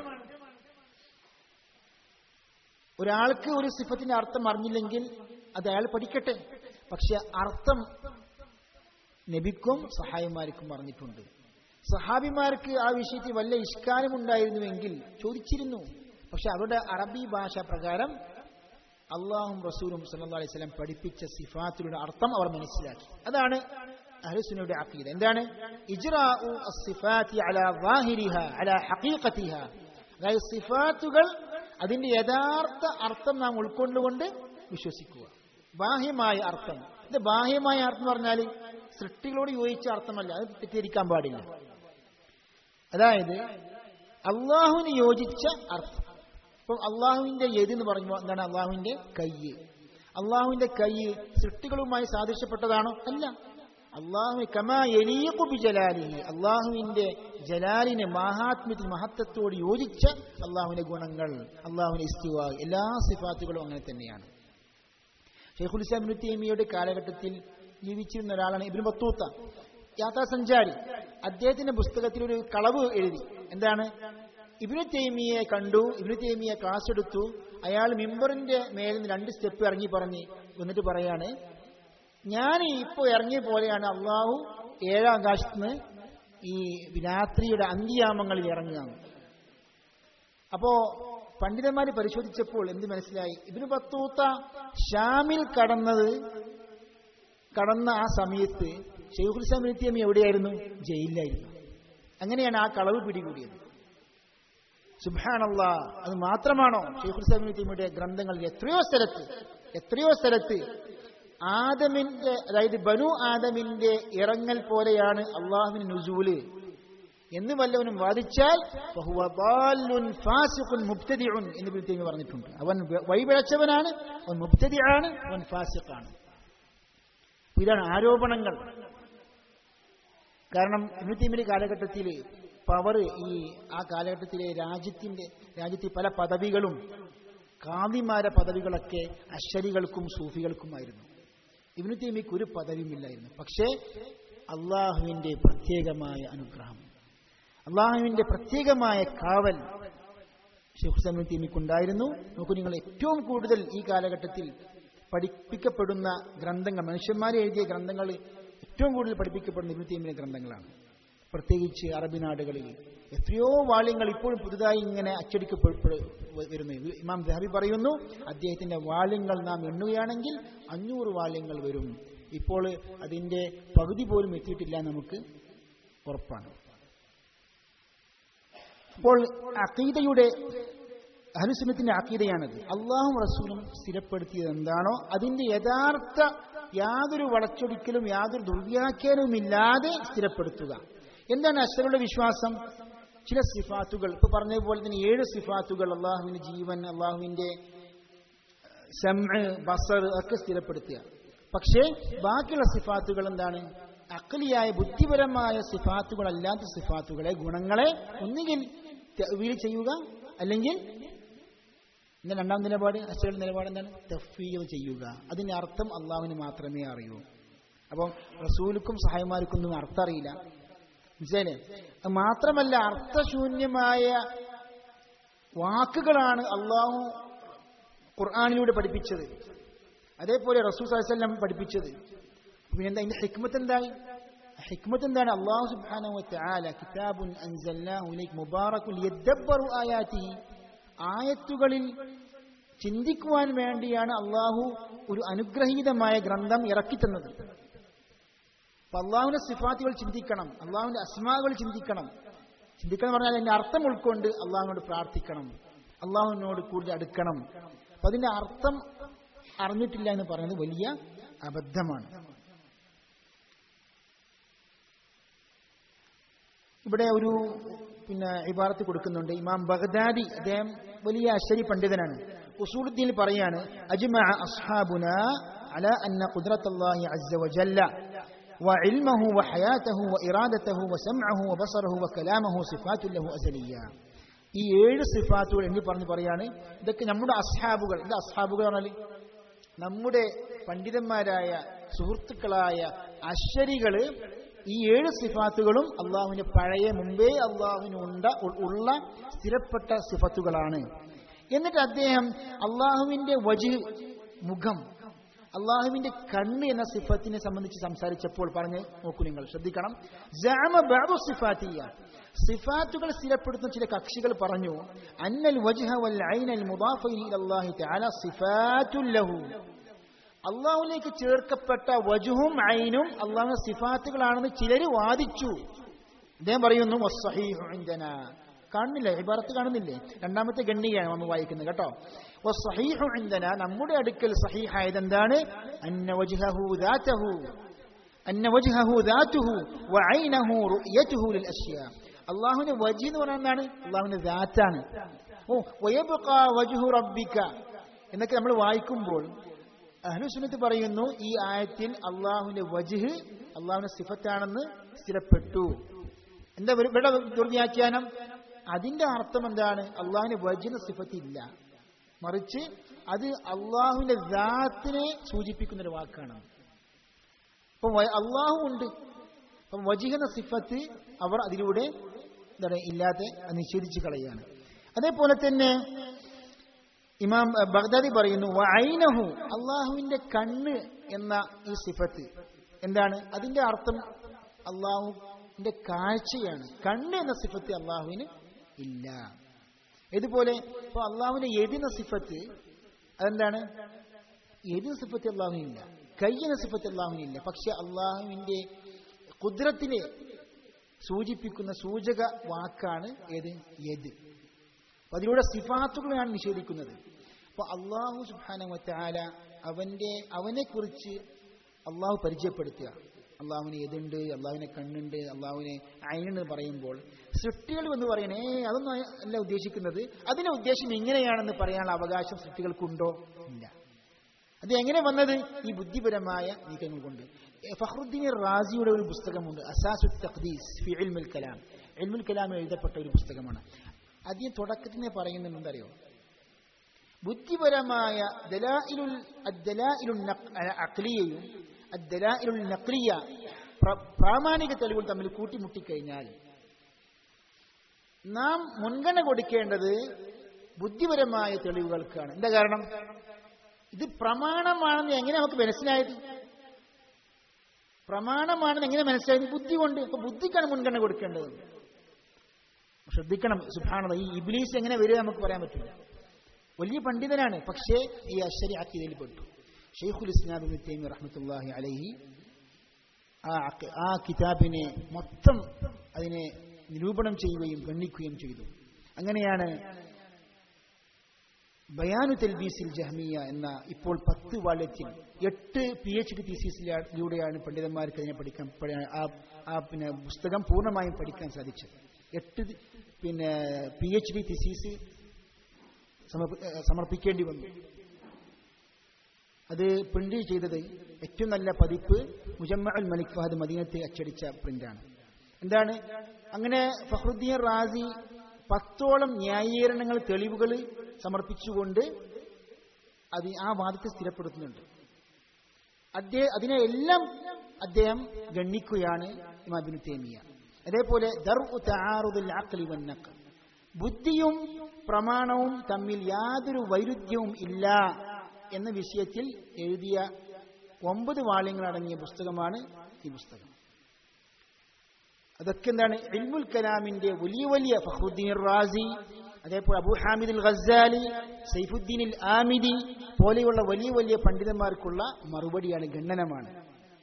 ഒരാൾക്ക് ഒരു സിഫത്തിന്റെ അർത്ഥം അറിഞ്ഞില്ലെങ്കിൽ അത് അയാൾ പഠിക്കട്ടെ പക്ഷെ അർത്ഥം നബിക്കും സഹായിമാർക്കും പറഞ്ഞിട്ടുണ്ട് സഹാബിമാർക്ക് ആ വിഷയത്തിൽ വല്ല ഇഷ്കാരമുണ്ടായിരുന്നുവെങ്കിൽ ചോദിച്ചിരുന്നു പക്ഷെ അവരുടെ അറബി ഭാഷ പ്രകാരം അള്ളാഹും റസൂലും സല്ലാ അലൈഹി സ്വലം പഠിപ്പിച്ച സിഫാത്തിലുള്ള അർത്ഥം അവർ മനസ്സിലാക്കി അതാണ് അഹ്ലുസുന്നയുടെ അഖീദ എന്താണ് ഇജ്റാഉ അസ്സിഫാത്തി അലാ വാഹിരിഹ അലാ ഹഖീഖത്തിഹ അതായത് സിഫാത്തുകൾ അതിന്റെ യഥാർത്ഥ അർത്ഥം നാം ഉൾക്കൊണ്ടുകൊണ്ട് വിശ്വസിക്കുക ബാഹ്യമായ അർത്ഥം ഇത് ബാഹ്യമായ അർത്ഥം എന്ന് പറഞ്ഞാൽ സൃഷ്ടികളോട് യോജിച്ച അർത്ഥമല്ല അത് തെറ്റിദ്ധരിക്കാൻ പാടില്ല അതായത് അള്ളാഹുവിന് യോജിച്ച അർത്ഥം ഇപ്പം അള്ളാഹുവിന്റെ യതി എന്ന് പറയുമ്പോൾ എന്താണ് അള്ളാഹുവിന്റെ കയ്യ് അള്ളാഹുവിന്റെ കയ്യ് സൃഷ്ടികളുമായി സാദൃശ്യപ്പെട്ടതാണോ അല്ല അള്ളാഹു കമാ എലീഖു ജലാലിഹി അള്ളാഹുവിന്റെ ജലാലിന് മഹാത്മ്യത്തിൽ മഹത്വത്തോട് യോജിച്ച അള്ളാഹുവിന്റെ ഗുണങ്ങൾ അള്ളാഹുവിന്റെ ഇസ്തിവ എല്ലാ സിഫാത്തുകളും അങ്ങനെ തന്നെയാണ് ഷെയ്ഖുൽ ഇസ്ലാം ഇബ്നു തൈമിയയുടെ കാലഘട്ടത്തിൽ ജീവിച്ചിരുന്ന ഒരാളാണ് ഇബ്നു ബത്തൂത്ത യാത്രാസഞ്ചാരി അദ്ദേഹത്തിന്റെ പുസ്തകത്തിൽ ഒരു കളവ് എഴുതി എന്താണ് ഇബ്നു തൈമിയെ കണ്ടു ഇബ്നു തൈമിയെ ക്ലാസ് എടുത്തു അയാൾ മിമ്പറിന്റെ മേലിൽ നിന്ന് രണ്ട് സ്റ്റെപ്പ് ഇറങ്ങി പറഞ്ഞ് എന്നിട്ട് പറയാണ് ഞാൻ ഇപ്പോൾ ഇറങ്ങിയ പോലെയാണ് അള്ളാഹു ഏഴാം ആകാശത്ത് നിന്ന് ഈ രാത്രിയുടെ അന്ത്യയാമങ്ങളിൽ ഇറങ്ങുകയാണ് അപ്പോ പണ്ഡിതന്മാര് പരിശോധിച്ചപ്പോൾ എന്ത് മനസ്സിലായി ഇബിന് ബത്തൂത്ത ഷാമിൽ കടന്നത് കടന്ന ആ സമയത്ത് ഷെയ്ഖുൽ സമീത്തിയമി എവിടെയായിരുന്നു ജയിലിലായിരുന്നു അങ്ങനെയാണ് ആ കളവ് പിടികൂടിയത് സുബാനല്ല അത് മാത്രമാണോ ഷെയ്ഖുൽ സമീത്തിയമിയുടെ ഗ്രന്ഥങ്ങളിൽ എത്രയോ സ്ഥലത്ത് എത്രയോ സ്ഥലത്ത് ആദമിന്റെ അതായത് ബനു ആദമിന്റെ ഇറങ്ങൽ പോലെയാണ് അള്ളാഹുവിന് നുസൂല് എന്ന് വല്ലവനും വാദിച്ചാൽ മുബ്തദിഉൻ എന്ന് ബിൽത്തേമി പറഞ്ഞിട്ടുണ്ട് അവൻ വഴിപിഴച്ചവനാണ് അവൻ മുബ്തദിയാണ് അവൻ ഫാസിഖാണ് ഇതാണ് ആരോപണങ്ങൾ കാരണം ഇന്നത്തെ കാലഘട്ടത്തിൽ പവർ ഈ ആ കാലഘട്ടത്തിലെ രാജ്യത്തിന്റെ രാജ്യത്തെ പല പദവികളും കാവിമാര പദവികളൊക്കെ അശ്വരികൾക്കും സൂഫികൾക്കുമായിരുന്നു ഇബിനു തൈമിക്ക് ഒരു പദവിയുമില്ലായിരുന്നു പക്ഷേ അള്ളാഹുവിന്റെ പ്രത്യേകമായ അനുഗ്രഹം അള്ളാഹുവിന്റെ പ്രത്യേകമായ കാവൽ ഷെയ്ഖുസമിൻ തീമിക്കുണ്ടായിരുന്നു നോക്കൂ നിങ്ങൾ ഏറ്റവും കൂടുതൽ ഈ കാലഘട്ടത്തിൽ പഠിപ്പിക്കപ്പെടുന്ന ഗ്രന്ഥങ്ങൾ മനുഷ്യന്മാരെ എഴുതിയ ഗ്രന്ഥങ്ങൾ ഏറ്റവും കൂടുതൽ പഠിപ്പിക്കപ്പെടുന്ന ഇബിനു തീമിന്റെ ഗ്രന്ഥങ്ങളാണ് പ്രത്യേകിച്ച് അറബി നാടുകളിൽ എത്രയോ വാള്യങ്ങൾ ഇപ്പോഴും പുതുതായി ഇങ്ങനെ അച്ചടിക്കപ്പെടുന്നു ഇമാം ദഹബി പറയുന്നു അദ്ദേഹത്തിന്റെ വാള്യങ്ങൾ നാം എണ്ണുകയാണെങ്കിൽ അഞ്ഞൂറ് വാള്യങ്ങൾ വരും ഇപ്പോൾ അതിന്റെ പകുതി പോലും എത്തിയിട്ടില്ല നമുക്ക് ഉറപ്പാണ് അപ്പോൾ അക്കീതയുടെ അഹനുസുന്നത്തിന്റെ അക്കീതയാണത് അള്ളാഹും റസൂലും സ്ഥിരപ്പെടുത്തിയത് എന്താണോ അതിന്റെ യഥാർത്ഥ യാതൊരു വളച്ചൊടിക്കലും യാതൊരു ദുർവ്യാഖ്യാനവും ഇല്ലാതെ സ്ഥിരപ്പെടുത്തുക എന്താണ് അശ്വരുടെ വിശ്വാസം ചില സിഫാത്തുകൾ ഇപ്പൊ പറഞ്ഞതുപോലെ തന്നെ ഏഴ് സിഫാത്തുകൾ അള്ളാഹുവിന്റെ ജീവൻ അള്ളാഹുവിന്റെ ബസർ ഒക്കെ സ്ഥിരപ്പെടുത്തുക പക്ഷേ ബാക്കിയുള്ള സിഫാത്തുകൾ എന്താണ് അക്കലിയായ ബുദ്ധിപരമായ സിഫാത്തുകളല്ലാത്ത സിഫാത്തുകളെ ഗുണങ്ങളെ ഒന്നുകിൽ വീൽ ചെയ്യുക അല്ലെങ്കിൽ എന്താ രണ്ടാം നിലപാട് അശ്വരുടെ നിലപാട് എന്താണ് തഫീൽ ചെയ്യുക അതിന്റെ അർത്ഥം അള്ളാഹുവിന് മാത്രമേ അറിയൂ അപ്പം റസൂലുക്കും സഹായമാർക്കും ഒന്നും അർത്ഥം അറിയില്ല മനസ്സിലായില്ലേ മാത്രമല്ല അർത്ഥശൂന്യമായ വാക്കുകളാണ് അള്ളാഹു ഖുർആാനിലൂടെ പഠിപ്പിച്ചത് അതേപോലെ റസൂൽ സാഹസ്ലം പഠിപ്പിച്ചത് പിന്നെന്താ ഇതിന്റെ ഹിക്മത്ത് എന്തായി ഹിക്മത്ത് എന്താണ് അള്ളാഹു സുബ്ഹാനഹു വതആല കിതാബുൻ അൻസൽനാഹു ഇലൈക മുബാറകുൻ യദബ്ബറു ആയാതിഹി ആയത്തുകളിൽ ചിന്തിക്കുവാൻ വേണ്ടിയാണ് അള്ളാഹു ഒരു അനുഗ്രഹീതമായ ഗ്രന്ഥം ഇറക്കിത്തന്നത് അപ്പൊ അള്ളാഹുവിന്റെ സിഫാത്തുകൾ ചിന്തിക്കണം അള്ളാഹുവിന്റെ അസ്മാകൾ ചിന്തിക്കണം ചിന്തിക്കണം പറഞ്ഞാൽ അതിന്റെ അർത്ഥം ഉൾക്കൊണ്ട് അള്ളാഹുവിനോട് പ്രാർത്ഥിക്കണം അള്ളാഹുവിനോട് കൂടുതൽ അടുക്കണം അപ്പൊ അതിന്റെ അർത്ഥം അറിഞ്ഞിട്ടില്ല എന്ന് പറയുന്നത് വലിയ അബദ്ധമാണ് ഇവിടെ ഒരു പിന്നെ ഇബാറത്ത് കൊടുക്കുന്നുണ്ട് ഇമാം ബഗ്ദാദി അദ്ദേഹം വലിയ അശ്വരി പണ്ഡിതനാണ് ഉസൂലുദ്ദീൻ പറയാണ് അജ്മഅ അസ്ഹാബുന على أن قدرة الله عز وجل وعلمه وحياته وإرادته وسمعه وبصره وكلامه صفات له أزلية ഈ ഏഴ് സിഫാത്തുകൾ എന്ന് പറഞ്ഞ് പറയാണ് ഇതൊക്കെ നമ്മുടെ അസ്ഹാബുകൾ എന്താ അസ്ഹാബുകൾ പറഞ്ഞാൽ നമ്മുടെ പണ്ഡിതന്മാരായ സുഹൃത്തുക്കളായ അശ്വരികള് ഈ ഏഴ് സിഫാത്തുകളും അള്ളാഹുവിന്റെ പഴയ മുമ്പേ അള്ളാഹുവിന് ഉണ്ട ഉള്ള സ്ഥിരപ്പെട്ട സിഫത്തുകളാണ് എന്നിട്ട് അദ്ദേഹം അള്ളാഹുവിന്റെ വജു മുഖം അള്ളാഹുവിന്റെ കണ്ണ് എന്ന സിഫത്തിനെ സംബന്ധിച്ച് സംസാരിച്ചപ്പോൾ പറഞ്ഞ് നോക്കൂ നിങ്ങൾ ശ്രദ്ധിക്കണം സിഫാത്തിയ സിഫാത്തുകൾ സ്ഥിരപ്പെടുത്തുന്ന ചില കക്ഷികൾ പറഞ്ഞു അന്നൽ വജ്ഹ വൽ ഐനൽ മുദാഫിൻ ഇലല്ലാഹി തആല സിഫാത്തുൽ ലഹു അള്ളാഹുലേക്ക് ചേർക്കപ്പെട്ട വജുഹും ഐനും അള്ളാഹുവിന്റെ സിഫാത്തുകളാണെന്ന് ചിലര് വാദിച്ചു അദ്ദേഹം പറയുന്നു വസ്സഹീഹു ഇൻദന കാണുന്നില്ല ഇബാറത്ത് കാണുന്നില്ലേ രണ്ടാമത്തെ ഗണ്ണിയാണ് നമ്മൾ വായിക്കുന്നത് കേട്ടോ വസ്സഹീഹു ഇൻദന നമ്മുടെ അടുക്കൽ സഹീഹായത് എന്താണ് അന്ന വജ്ഹഹു ദാതഹു അന്ന വജ്ഹഹു ദാതുഹു വഐനഹു റുയതുഹു ലിൽ അഷ്യാ അള്ളാഹുവിന്റെ വജി എന്ന് പറയുന്നത് എന്താണ് അള്ളാഹുവിന്റെ ദാറ്റാണ് ഓ വയബ്ഖാ വജ്ഹു റബ്ബിക എന്നൊക്കെ നമ്മൾ വായിക്കുമ്പോൾ അഹ്ലുസുന്നത്ത് പറയുന്നു ഈ ആയത്തിൽ അള്ളാഹുവിന്റെ വജ്ഹ് അള്ളാഹുവിന്റെ സിഫത്താണെന്ന് സ്ഥിരപ്പെട്ടു എന്താ ഇവര് ഇവിടെ ദുർവ്യാഖ്യാനം അതിന്റെ അർത്ഥം എന്താണ് അള്ളാഹുവിന് വജിന സിഫത്തില്ല മറിച്ച് അത് അള്ളാഹുവിന്റെ ദാത്തിനെ സൂചിപ്പിക്കുന്ന ഒരു വാക്കാണ് അപ്പൊ അള്ളാഹു ഉണ്ട് അപ്പൊ വജിഹന സിഫത്ത് അവർ അതിലൂടെ എന്താണ് ഇല്ലാതെ നിഷേധിച്ച് കളയാണ് അതേപോലെ തന്നെ ഇമാം ബഗ്ദാദി പറയുന്നു ഐനഹു അള്ളാഹുവിന്റെ കണ്ണ് എന്ന ഈ സിഫത്ത് എന്താണ് അതിന്റെ അർത്ഥം അള്ളാഹുവിന്റെ കാഴ്ചയാണ് കണ്ണ് എന്ന സിഫത്ത് അള്ളാഹുവിന് ഇല്ല ഇതുപോലെ ഇപ്പൊ അള്ളാഹുവിന്റെ എതിന സിഫത്ത് അതെന്താണ് എതിന സിഫത്ത് അള്ളാഹുവിനില്ല കയ്യെന്ന സിഫത്ത് അള്ളാഹുവിനില്ല പക്ഷെ അള്ളാഹുവിന്റെ കുദ്രത്തിനെ സൂചിപ്പിക്കുന്ന സൂചക വാക്കാണ് ഏത് യദ് അപ്പൊ അതിലൂടെ സിഫാത്തുകളാണ് നിഷേധിക്കുന്നത് അപ്പൊ അള്ളാഹു സുബാന അവന്റെ അവനെ കുറിച്ച് അള്ളാഹു പരിചയപ്പെടുത്തുക അള്ളാഹുവിന് എതുണ്ട് അള്ളാഹുവിനെ കണ്ണുണ്ട് അള്ളാഹുവിനെ അയണെന്ന് പറയുമ്പോൾ സൃഷ്ടികൾ എന്ന് പറയണേ അതൊന്നും അല്ല ഉദ്ദേശിക്കുന്നത് അതിന്റെ ഉദ്ദേശം ഇങ്ങനെയാണെന്ന് പറയാനുള്ള അവകാശം സൃഷ്ടികൾക്കുണ്ടോ ഇല്ല അത് എങ്ങനെ വന്നത് ഈ ബുദ്ധിപരമായ നീക്കങ്ങൾ കൊണ്ട് ഫഹ്റുദ്ദീൻ റാസിയുടെ ഒരു പുസ്തകമുണ്ട് അസാസു തഖ്ദീസ് ഫി ഇൽമുൽ കലാം ഇൽമുൽ കലാം എഴുതപ്പെട്ട ഒരു പുസ്തകമാണ് അതിന് തുടക്കത്തിനെ പറയുന്നുണ്ട് എന്തറിയോ ബുദ്ധിപരമായ ദലായിലുൽ അദ്ദലായിലുൽ അഖ്ലിയയും അദ്ദലായിലുൽ നഖ്ലിയ പ്രാമാണിക തെളിവുകൾ തമ്മിൽ കൂട്ടിമുട്ടിക്കഴിഞ്ഞാൽ നാം മുൻഗണന കൊടുക്കേണ്ടത് ബുദ്ധിപരമായ തെളിവുകൾക്കാണ് എന്താ കാരണം ഇത് പ്രമാണമാണെന്ന് എങ്ങനെ നമുക്ക് മനസ്സിലായത് പ്രമാണമാണെന്ന് എങ്ങനെ മനസ്സിലായത് ബുദ്ധി കൊണ്ട് അപ്പൊ ബുദ്ധിക്കാണ് മുൻഗണന കൊടുക്കേണ്ടത് ശ്രദ്ധിക്കണം സുഭാണത ഈ ഇബിലീസ് എങ്ങനെ വരിക നമുക്ക് പറയാൻ പറ്റില്ല വലിയ പണ്ഡിതനാണ് പക്ഷേ ഈ അശ്വരി അക്കിതയിൽ പെട്ടു ഷെയ്ഖുൽ ഇസ്ലാം തൈമി റഹ്മത്തുല്ലാഹി അലൈഹി ആ ആ കിതാബിനെ മൊത്തം അതിനെ നിരൂപണം ചെയ്യുകയും ഗണ്ണിക്കുകയും ചെയ്തു അങ്ങനെയാണ് ബയാനു തെൽബീസിൽ ജഹ്മിയ എന്ന ഇപ്പോൾ പത്ത് വാള്യത്തിൽ എട്ട് പി എച്ച് ഡി തീസീസിലൂടെയാണ് പണ്ഡിതന്മാർക്ക് അതിനെ പഠിക്കാൻ ആ പിന്നെ പുസ്തകം പൂർണ്ണമായും പഠിക്കാൻ സാധിച്ചത് എട്ട് പിന്നെ പി എച്ച് ഡി തിസീസ് സമർപ്പിക്കേണ്ടി വന്നു അത് പ്രിന്റ് ചെയ്തത് ഏറ്റവും നല്ല പതിപ്പ് മുജമ്മ അൽ മലിക് ഫഹദ് മദീനത്തെ അച്ചടിച്ച പ്രിന്റാണ് എന്താണ് അങ്ങനെ ഫഹ്റുദ്ദീൻ റാസി പത്തോളം ന്യായീകരണങ്ങൾ തെളിവുകൾ സമർപ്പിച്ചുകൊണ്ട് അത് ആ വാദത്തെ സ്ഥിരപ്പെടുത്തുന്നുണ്ട് അദ്ദേഹം അതിനെ എല്ലാം അദ്ദേഹം ഗണ്ണിക്കുകയാണ് ഇമാബിൻ തേമിയ അതേപോലെ ബുദ്ധിയും പ്രമാണവും തമ്മിൽ യാതൊരു വൈരുദ്ധ്യവും ഇല്ല എന്ന വിഷയത്തിൽ എഴുതിയ ഒമ്പത് വാള്യങ്ങളടങ്ങിയ പുസ്തകമാണ് ഈ പുസ്തകം അതൊക്കെ എന്താണ് ഇൽമുൽ കലാമിന്റെ വലിയ വലിയ ഫഹ്റുദ്ദീൻ റാസി അതേപോലെ അബു ഹാമിദ് ഖസാലി സൈഫുദ്ദീൻ ആമിദി പോലെയുള്ള വലിയ വലിയ പണ്ഡിതന്മാർക്കുള്ള മറുപടിയാണ് ഖണ്ഡനമാണ്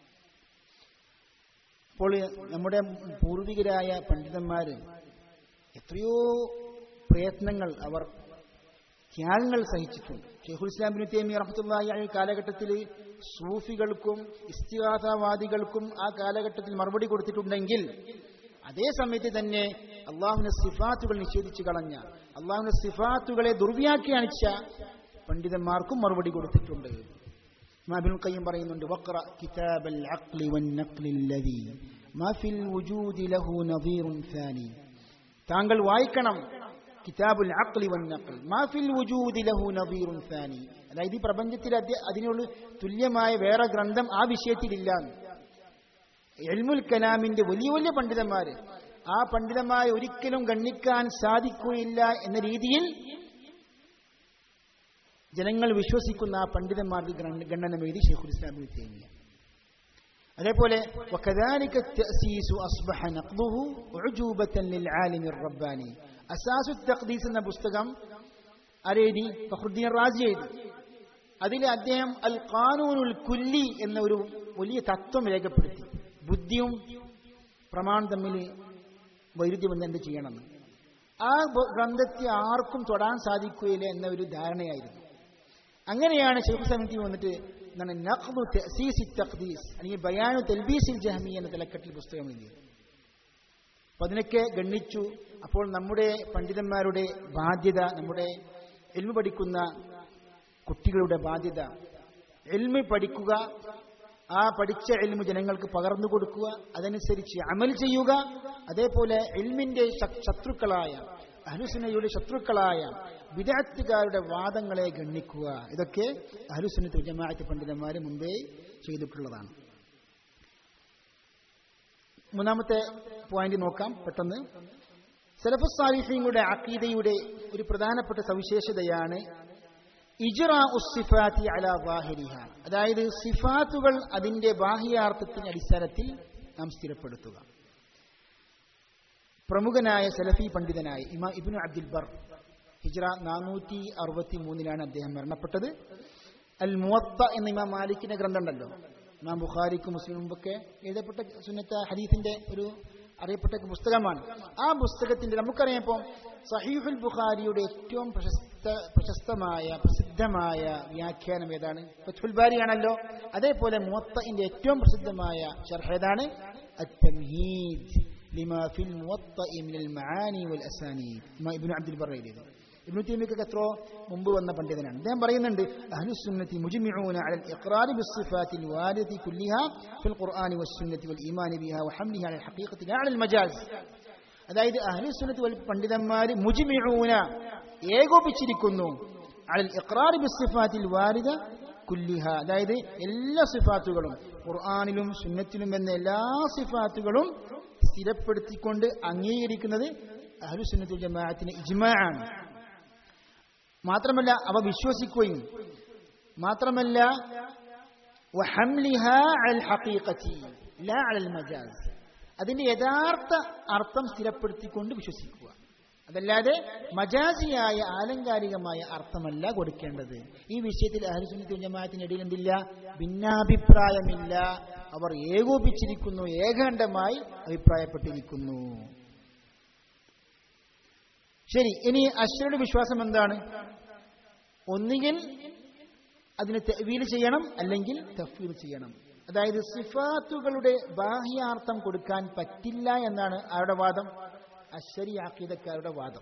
അപ്പോൾ നമ്മുടെ പൂർവികരായ പണ്ഡിതന്മാർ എത്രയോ പ്രയത്നങ്ങൾ അവർ ത്യാഗങ്ങൾ സഹിച്ചിട്ടുണ്ട് ഷെയ്ഖുൽ ഇസ്ലാം ബിൻ തേമി റഹ്മത്തുള്ളാഹി അലൈഹി കാലഘട്ടത്തിൽ സൂഫികൾക്കും ഇസ്തിഹാസവാദികൾക്കും ആ കാലഘട്ടത്തിൽ മറുപടി കൊടുത്തിട്ടുണ്ടെങ്കിൽ അതേ സമയത്ത് തന്നെ അള്ളാഹുവിന്റെ സിഫാത്തുകൾ നിഷേധിച്ചു കളഞ്ഞ അള്ളാഹുവിന്റെ സിഫാത്തുകളെ ദുർവ്യാഖ്യാനിച്ച പണ്ഡിതന്മാർക്കും മറുപടി കൊടുത്തിട്ടുണ്ട് ഇമാബിൻ ഖയ്യം പറയുന്നുണ്ട് വഖറ കിതാബൽ അഖ്ലി വൻ നഖ്ലില്ലദി മാ ഫിൽ വുജൂദി ലഹു നദീറുൻ സാനി താങ്കൾ വായിക്കണം കിതാബുൽ അഖ്ലി വൻ നഖൽ മാ ഫിൽ വുജൂദി ലഹു നദീറുൻ സാനി അതായത് ഈ പ്രപഞ്ചത്തിൽ അതിനുള്ള തുല്യമായ വേറെ ഗ്രന്ഥം ആ വിഷയത്തിലില്ല എൽമുൽ കലാമിന്റെ വലിയ വലിയ പണ്ഡിതന്മാര് ആ പണ്ഡിതന്മാരെ ഒരിക്കലും ഗണ്ണിക്കാൻ സാധിക്കുകയില്ല എന്ന രീതിയിൽ ജനങ്ങൾ വിശ്വസിക്കുന്ന ആ പണ്ഡിതന്മാർക്ക് ഗണ്ണനം എഴുതി ഷെയ്ഖുൽ ഇസ്ലാം തേമിയ അതേപോലെ وكذلك التأسيس أصبح نقضه عجوبة للعالم الرباني أساس التقديس എന്ന പുസ്തകം ആരെഴുതി ഫഖ്റുദ്ദീൻ റാസി എഴുതി അതിൽ അദ്ദേഹം അൽ ഖാനൂനുൽ കുല്ലി എന്ന ഒരു വലിയ തത്വം രേഖപ്പെടുത്തി ബുദ്ധിയും പ്രമാണം തമ്മിൽ വൈരുദ്ധ്യം എന്ത് ചെയ്യണമെന്ന് ആ ബ- ഗ്രന്ഥത്തെ ആർക്കും തൊടാൻ സാധിക്കുകയില്ല എന്ന ഒരു ധാരണയായിരുന്നു അങ്ങനെയാണ് ഷെയ്ഖ് സമിതി വന്നിട്ട് എന്താണ് നഖ്ദു തഅസീസി തഖ്ദീസ് അല്ലെങ്കിൽ ബയാനു തൽബീസിൽ ജഹമി എന്ന തലക്കെട്ടിൽ പുസ്തകം എഴുതിയത് അപ്പൊ അതിനൊക്കെ ഗണ്ണിച്ചു അപ്പോൾ നമ്മുടെ പണ്ഡിതന്മാരുടെ ബാധ്യത നമ്മുടെ എൽമ പഠിക്കുന്ന കുട്ടികളുടെ ബാധ്യത എൽമ പഠിക്കുക ആ പഠിച്ച എൽമ ജനങ്ങൾക്ക് പകർന്നു കൊടുക്കുക അതനുസരിച്ച് അമൽ ചെയ്യുക അതേപോലെ എൽമിന്റെ ശ- ശത്രുക്കളായ അഹ്ലുസുന്നയുടെ ശത്രുക്കളായ വിദഗ്ധക്കാരുടെ വാദങ്ങളെ ഗണ്ണിക്കുക ഇതൊക്കെ അഹ്ലുസുന്നത്ത് ജമാഅത്ത് പണ്ഡിതന്മാർ മുമ്പേ ചെയ്തിട്ടുള്ളതാണ് മൂന്നാമത്തെ പോയിന്റ് നോക്കാം പെട്ടെന്ന് സലഫുസ് സാലിഹ്യങ്ങളുടെ അക്കീദയുടെ ഒരു പ്രധാനപ്പെട്ട സവിശേഷതയാണ് ഇജ്റാ ഉസ്സിഫാത്തി അല വാഹിരിഹ അതായത് സിഫാത്തുകൾ അതിന്റെ ബാഹ്യാർത്ഥത്തിന്റെ അടിസ്ഥാനത്തിൽ നാം സ്ഥിരപ്പെടുത്തുക പ്രമുഖനായ സലഫി പണ്ഡിതനായ ഇമാ ഇബ്നു അബ്ദുൽ ബർ ഹിജ്റ നാനൂറ്റി അറുപത്തി മൂന്നിലാണ് അദ്ദേഹം മരണപ്പെട്ടത് അൽ മുവത്ത എന്ന ഇമാം മാലിക്കിന്റെ ഗ്രന്ഥമുണ്ടല്ലോ ഇമാം ബുഖാരിക്കും മുസ്ലിമുമൊക്കെ എഴുതപ്പെട്ട സുന്നത്ത ഹദീസിന്റെ ഒരു അറിയപ്പെട്ട പുസ്തകമാണ് ആ പുസ്തകത്തിന്റെ നമുക്കറിയാം ഇപ്പോൾ സഹീഫുൽ ബുഖാരിയുടെ ഏറ്റവും പ്രശസ്ത പ്രശസ്തമായ പ്രസിദ്ധമായ വ്യാഖ്യാനം ഏതാണ് ഫത്ഹുൽ ബാരിയാണല്ലോ അതേപോലെ മുവത്തന്റെ ഏറ്റവും പ്രസിദ്ധമായ ഷർഹ് ഏതാണ് التمهيد لما في الموطأ من المعاني والأسانيد ما ابن عبد البر എഴുതിയത് ഇബ്നു തൈമിയ്യൊക്കെ എത്രയോ മുമ്പ് വന്ന പണ്ഡിതനാണ് അദ്ദേഹം പറയുന്നുണ്ട് അഹ്ലുസുന്നത്തി മുജ്മിഊന അലൽ ഇഖ്റാരി ബിസ്സിഫാത്തിൽ വാരിദി കുല്ലിഹാ ഫിൽ ഖുർആനി വസ്സുന്നത്തി വൽ ഈമാനി ബിഹാ വഹംലിഹാ അലൽ ഹഖീഖത്തി ലാ അലൽ മജാസ് അതായത് അഹ്ലുസുന്നത്തി വൽ പണ്ഡിതന്മാർ മുജ്മിഊന ഏകോപിച്ചിരിക്കുന്നു അലൽ ഇഖ്റാരി ബിസ്സിഫാത്തിൽ വാരിദ കുല്ലിഹ അതായത് എല്ലാ സിഫാത്തുകളും ഖുർആാനിലും സുന്നത്തിലും എന്ന എല്ലാ സിഫാത്തുകളും സ്ഥിരപ്പെടുത്തിക്കൊണ്ട് അംഗീകരിക്കുന്നത് അഹ്ലുസുന്നത്തി ജമാഅത്തിന് ഇജ്മാ ആണ് മാത്രമല്ല അവ വിശ്വസിക്കുകയും മാത്രമല്ല وحملها على الحقيقة لا على المجاز അതിന്റെ യഥാർത്ഥ അർത്ഥം സ്ഥിരപ്പെടുത്തിക്കൊണ്ട് വിശ്വസിക്കുക അതല്ലാതെ മജാസിയായ ആലങ്കാരികമായ അർത്ഥമല്ല കൊടുക്കേണ്ടത് ഈ വിഷയത്തിൽ അഹരിസുന്നത്തി ജമാഅത്തിന് ഇടയിൽ എന്തില്ല ഭിന്നാഭിപ്രായമില്ല അവർ ഏകോപിച്ചിരിക്കുന്നു ഏകാണ്ഡമായി അഭിപ്രായപ്പെട്ടിരിക്കുന്നു ശരി ഇനി അശ്വരുടെ വിശ്വാസം എന്താണ് ഒന്നുകിൽ അതിന് തെവീൽ ചെയ്യണം അല്ലെങ്കിൽ തഫീൽ ചെയ്യണം അതായത് സിഫാത്തുകളുടെ ബാഹ്യാർത്ഥം കൊടുക്കാൻ പറ്റില്ല എന്നാണ് അവരുടെ വാദം അശ്വരി ആക്കീതക്കാരുടെ വാദം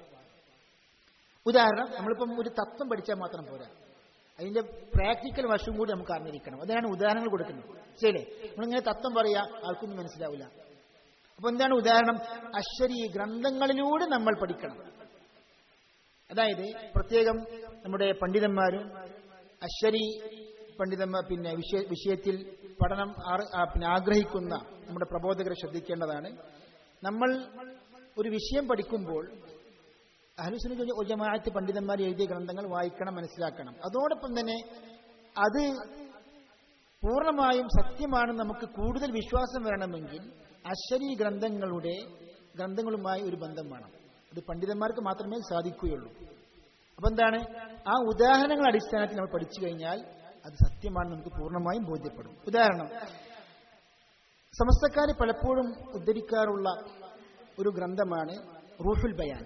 ഉദാഹരണം നമ്മളിപ്പം ഒരു തത്വം പഠിച്ചാൽ മാത്രം പോരാ അതിന്റെ പ്രാക്ടിക്കൽ വശം കൂടി നമുക്ക് അറിഞ്ഞിരിക്കണം അതാണ് ഉദാഹരണങ്ങൾ കൊടുക്കുന്നത് ശരി നമ്മളിങ്ങനെ തത്വം പറയാ ആൾക്കൊന്നും മനസ്സിലാവില്ല അപ്പൊ എന്താണ് ഉദാഹരണം അശ്വരി ഗ്രന്ഥങ്ങളിലൂടെ നമ്മൾ പഠിക്കണം അതായത് പ്രത്യേകം നമ്മുടെ പണ്ഡിതന്മാരും അശ്വരി പണ്ഡിതന്മാർ പിന്നെ വിഷയ വിഷയത്തിൽ പഠനം ആർ- ആ, പിന്നെ ആഗ്രഹിക്കുന്ന നമ്മുടെ പ്രബോധകരെ ശ്രദ്ധിക്കേണ്ടതാണ് നമ്മൾ ഒരു വിഷയം പഠിക്കുമ്പോൾ അഹലുസുന ജമാഅത്ത് പണ്ഡിതന്മാർ എഴുതിയ ഗ്രന്ഥങ്ങൾ വായിക്കണം മനസ്സിലാക്കണം അതോടൊപ്പം തന്നെ അത് പൂർണ്ണമായും സത്യമാണെന്ന് നമുക്ക് കൂടുതൽ വിശ്വാസം വരണമെങ്കിൽ അശ്വരി ഗ്രന്ഥങ്ങളുടെ ഗ്രന്ഥങ്ങളുമായി ഒരു ബന്ധം വേണം അത് പണ്ഡിതന്മാർക്ക് മാത്രമേ സാധിക്കുകയുള്ളൂ അപ്പൊ എന്താണ് ആ ഉദാഹരണങ്ങൾ അടിസ്ഥാനത്തിൽ നമ്മൾ പഠിച്ചു കഴിഞ്ഞാൽ അത് സത്യമാണെന്ന് നമുക്ക് പൂർണ്ണമായും ബോധ്യപ്പെടും ഉദാഹരണം സമസ്തക്കാർ പലപ്പോഴും ഉദ്ധരിക്കാറുള്ള ഒരു ഗ്രന്ഥമാണ് റൂഹുൽ ബയാൻ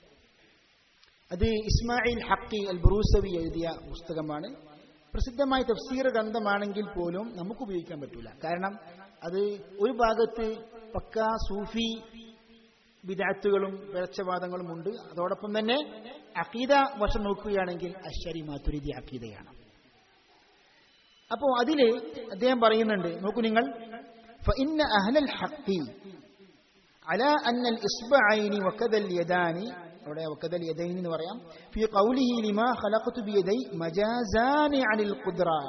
അത് ഇസ്മായിൽ ഹക്കി അൽ ബറൂസവി എഴുതിയ പുസ്തകമാണ് പ്രസിദ്ധമായ തഫ്സീർ ഗ്രന്ഥമാണെങ്കിൽ പോലും നമുക്ക് ഉപയോഗിക്കാൻ പറ്റൂല കാരണം അത് ഒരു ഭാഗത്ത് പക്ക സൂഫി വിദാത്തുകളും പിഴച്ചവാദങ്ങളും ഉണ്ട് അതോടൊപ്പം തന്നെ അക്കീദ വശം നോക്കുകയാണെങ്കിൽ അശ്വരി മാതുരിതി അക്കീദയാണ് അപ്പോ അതില് അദ്ദേഹം പറയുന്നുണ്ട് നോക്കൂ നിങ്ങൾ فإن أهل الحق على أن الإصبعين وكذا اليدان അവിടെ وكذا اليدين എന്ന് പറയാം في قوله لما خلقت بيدي مجازان عن القدرة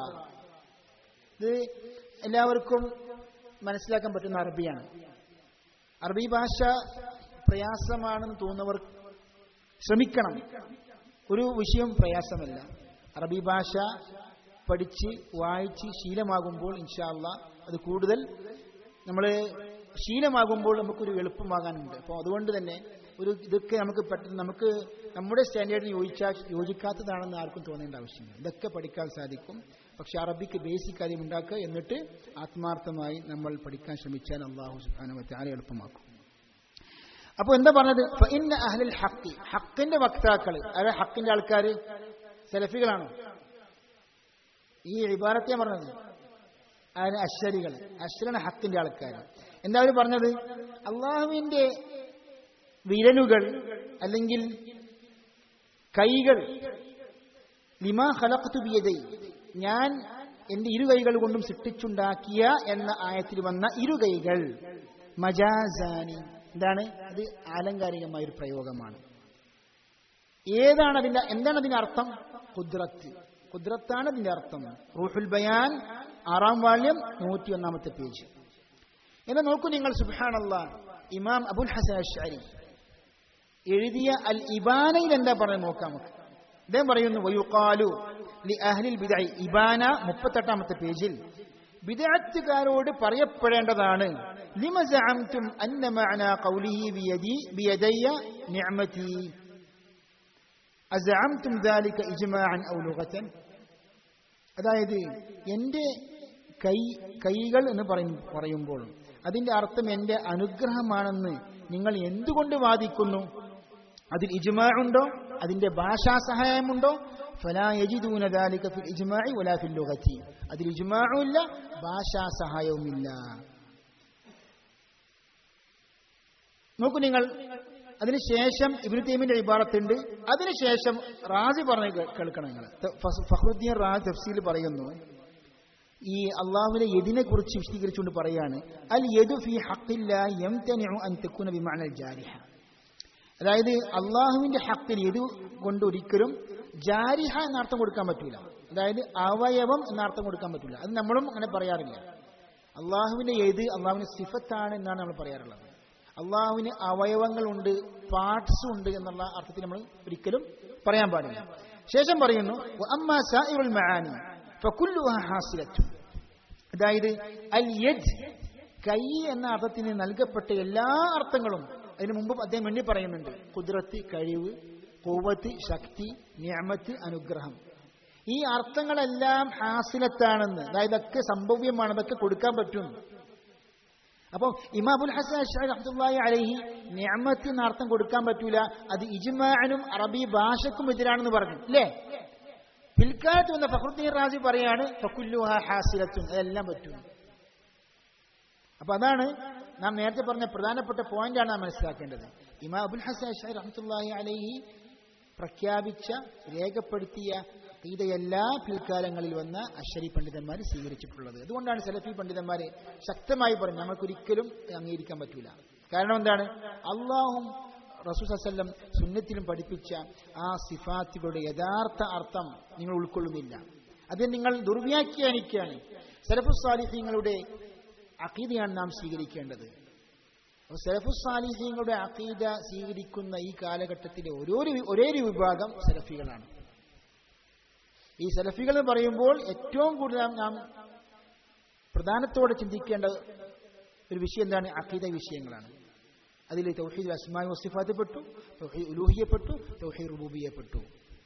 ഇത് എല്ലാവർക്കും മനസ്സിലാക്കാൻ പറ്റുന്ന അറബിയാണ് അറബി ഭാഷ പ്രയാസമാണെന്ന് തോന്നുന്നവർ ശ്രമിക്കണം ഒരു വിഷയം പ്രയാസമല്ല അറബി ഭാഷ പഠിച്ച് വായിച്ച് ശീലമാകുമ്പോൾ ഇൻഷാല്ല അത് കൂടുതൽ നമ്മൾ ശീലമാകുമ്പോൾ നമുക്കൊരു എളുപ്പമാകാനുണ്ട് അപ്പോൾ അതുകൊണ്ട് തന്നെ ഒരു ഇതൊക്കെ നമുക്ക് പെട്ടെന്ന് നമുക്ക് നമ്മുടെ സ്റ്റാൻഡേർഡിന് യോജിച്ചാൽ യോജിക്കാത്തതാണെന്ന് ആർക്കും തോന്നേണ്ട ആവശ്യമില്ല ഇതൊക്കെ പഠിക്കാൻ സാധിക്കും പക്ഷെ അറബിക്ക് ബേസിക് കാര്യം ഉണ്ടാക്കുക എന്നിട്ട് ആത്മാർത്ഥമായി നമ്മൾ പഠിക്കാൻ ശ്രമിച്ചാൽ അള്ളാഹു സുബാന ആരെ എളുപ്പമാക്കും അപ്പോൾ എന്താ പറഞ്ഞത് ഇന്ന അഹ്ലൽ ഹക്കി ഹക്കിന്റെ വക്താക്കൾ അതായത് ഹക്കിന്റെ ആൾക്കാർ സെലഫികളാണോ ഈ ഇബാറത്തെ പറഞ്ഞത് അതിന് അശ്വരികൾ അശ്വരാണ് ഹക്കിന്റെ ആൾക്കാർ എന്താ അവർ പറഞ്ഞത് അള്ളാഹുവിന്റെ വിരലുകൾ അല്ലെങ്കിൽ കൈകൾ ലിമാ ഖലഖ്തു ബിയദൈ ഞാൻ എന്റെ ഇരു കൈകൾ കൊണ്ടും സൃഷ്ടിച്ചുണ്ടാക്കിയ എന്ന ആയത്തിൽ വന്ന ഇരു കൈകൾ മജാസാനി എന്താണ് അത് ആലങ്കാരികമായ ഒരു പ്രയോഗമാണ് ഏതാണ് അതിന്റെ എന്താണ് അതിന്റെ അർത്ഥം കുദ്രത്ത് കുദ്രത്താണ് അതിന്റെ അർത്ഥം റൂഹുൽ ബയാൻ ആറാം വാള്യം നൂറ്റി ഒന്നാമത്തെ പേജ് എന്നെ നോക്കൂ നിങ്ങൾ സുബാനല്ല ഇമാം അബുൽ ഹസൻ അഷാരി എഴുതിയ അൽ ഇബാനയിൽ എന്താ പറയുന്നത് നോക്കാം നമുക്ക് അദ്ദേഹം പറയുന്നു വയുക്കാലു ലി അഹ്ലിൽ ബിദഅ ഇബാന മുപ്പത്തെട്ടാമത്തെ പേജിൽ ബിദഅത്തുകാരോട് പറയപ്പെടേണ്ടതാണ് ലിമ സഅംതും അന്ന മഅന ഖൗലിഹി ബിയദി ബിയദയ്യ നിഅമതി അസഅംതും ദാലിക ഇജ്മാഅൻ ഔ ലുഗതൻ അതായത് എൻ്റെ കൈ കൈകൾ എന്ന് പറയും പറയുമ്പോൾ അതിന്റെ അർത്ഥം എൻ്റെ അനുഗ്രഹമാണെന്ന് നിങ്ങൾ എന്തുകൊണ്ട് വാദിക്കുന്നു അതിൽ ഇജ്മാഉണ്ടോ അതിന്റെ ഭാഷാ സഹായമുണ്ടോ ഫലാ യജിദൂന ദാലിക ഫിൽ ഇജ്മാഇ വലാ ഫിൽ ലുഗതി അതിൽ ഇജ്മാഉം ഇല്ല ഭാഷാ സഹായവുമില്ല നോക്കൂ നിങ്ങൾ അതിനുശേഷം ഇബ്നു തൈമിന്റെ ഇബാറത്തുണ്ട് അതിനുശേഷം റാസി പറഞ്ഞ് കേ- കേൾക്കണം നിങ്ങൾ ഫഹ്റുദ്ദീൻ റാസ് തഫ്സീൽ പറയുന്നു ഈ അള്ളാഹുവിന്റെ യദിനെ കുറിച്ച് വിശദീകരിച്ചുകൊണ്ട് പറയാണ് അൽ യദു ഫി ഹഖില്ല യംതനിഉ അൻ തകുന ബിമഅനൽ ജാരിഹ അതായത് അള്ളാഹുവിന്റെ ഹക്കിൽ യദു കൊണ്ട് ഒരിക്കലും ജാരിഹ എന്നർത്ഥം കൊടുക്കാൻ പറ്റൂല അതായത് അവയവം എന്നർത്ഥം കൊടുക്കാൻ പറ്റൂല അത് നമ്മളും അങ്ങനെ പറയാറില്ല അള്ളാഹുവിന്റെ ഏത് അള്ളാഹുവിന്റെ സിഫത്താണ് എന്നാണ് നമ്മൾ പറയാറുള്ളത് അള്ളാഹുവിന് അവയവങ്ങളുണ്ട് പാർട്സ് ഉണ്ട് എന്നുള്ള അർത്ഥത്തിൽ നമ്മൾ ഒരിക്കലും പറയാൻ പാടില്ല ശേഷം പറയുന്നു "വഅമ്മാ സായിറുൽ മആനി ഫകുല്ലുഹാ ഹാസിലത്തുൻ." അതായത് അൽ യദ് കൈ എന്ന അർത്ഥത്തിന് നൽകപ്പെട്ട എല്ലാ അർത്ഥങ്ങളും അതിനു മുമ്പ് അദ്ദേഹം എണ്ണി പറയുന്നുണ്ട് കുതിരത്ത് കഴിവ് കൂവത്ത് ശക്തി നിയമത്ത് അനുഗ്രഹം ഈ അർത്ഥങ്ങളെല്ലാം ഹാസിലത്താണെന്ന് അതായത് ഇതൊക്കെ സംഭവ്യമാണ് അതൊക്കെ കൊടുക്കാൻ പറ്റും അപ്പോൾ ഇമാബുൽ ഹസൻ അഷ്അരി റഹ്മത്തുള്ളാഹി അലൈഹി നിഅമത്ത് എന്ന അർത്ഥം കൊടുക്കാൻ പറ്റൂല അത് ഇജ്മാഅനും അറബി ഭാഷക്കും എതിരാണെന്ന് പറഞ്ഞു അല്ലേ പിൽക്കാലത്ത് വന്ന ഫഖറുദ്ദീൻ റാസി പറയാണ് ഫകുല്ലുഹാ ഹാസിലത്തുൻ അതെല്ലാം പറ്റും അപ്പൊ അതാണ് നാം നേരത്തെ പറഞ്ഞ പ്രധാനപ്പെട്ട പോയിന്റാണ് നാം മനസ്സിലാക്കേണ്ടത് ഇമാം അബുൽ ഹസൻ അഷ്അരി റഹ്മത്തുള്ളാഹി അലൈഹി പ്രഖ്യാപിച്ച രേഖപ്പെടുത്തിയ ഇതയെല്ലാ പിൽക്കാലങ്ങളിൽ വന്ന അശ്വരി പണ്ഡിതന്മാർ സ്വീകരിച്ചിട്ടുള്ളത് അതുകൊണ്ടാണ് സലഫി പണ്ഡിതന്മാരെ ശക്തമായി പറഞ്ഞു ഞങ്ങൾക്കൊരിക്കലും അംഗീകരിക്കാൻ പറ്റൂല കാരണം എന്താണ് അള്ളാഹും റസൂസല്ലം സുന്നത്തിലും പഠിപ്പിച്ച ആ സിഫാത്തുകളുടെ യഥാർത്ഥ അർത്ഥം നിങ്ങൾ ഉൾക്കൊള്ളുന്നില്ല അത് നിങ്ങൾ ദുർവ്യാഖ്യാനിക്കുകയാണ് സലഫുസാലിഹ്യങ്ങളുടെ അഖീദയാണ് നാം സ്വീകരിക്കേണ്ടത് അപ്പോൾ സലഫുസാലിഹ്യങ്ങളുടെ അഖീദ സ്വീകരിക്കുന്ന ഈ കാലഘട്ടത്തിലെ ഓരോ ഒരേ ഒരു വിഭാഗം സലഫികളാണ് ഈ സലഫികൾ എന്ന് പറയുമ്പോൾ ഏറ്റവും കൂടുതൽ നാം പ്രധാനത്തോടെ ചിന്തിക്കേണ്ട ഒരു വിഷയം എന്താണ് അഖീദ വിഷയങ്ങളാണ് അതിൽ തൗഹീദ് അസ്മായി വസിഫാത്ത് പെട്ടു തൗഹീദ് ഉലൂഹിയപ്പെട്ടു തൗഹീദ് റുബൂബിയപ്പെട്ടു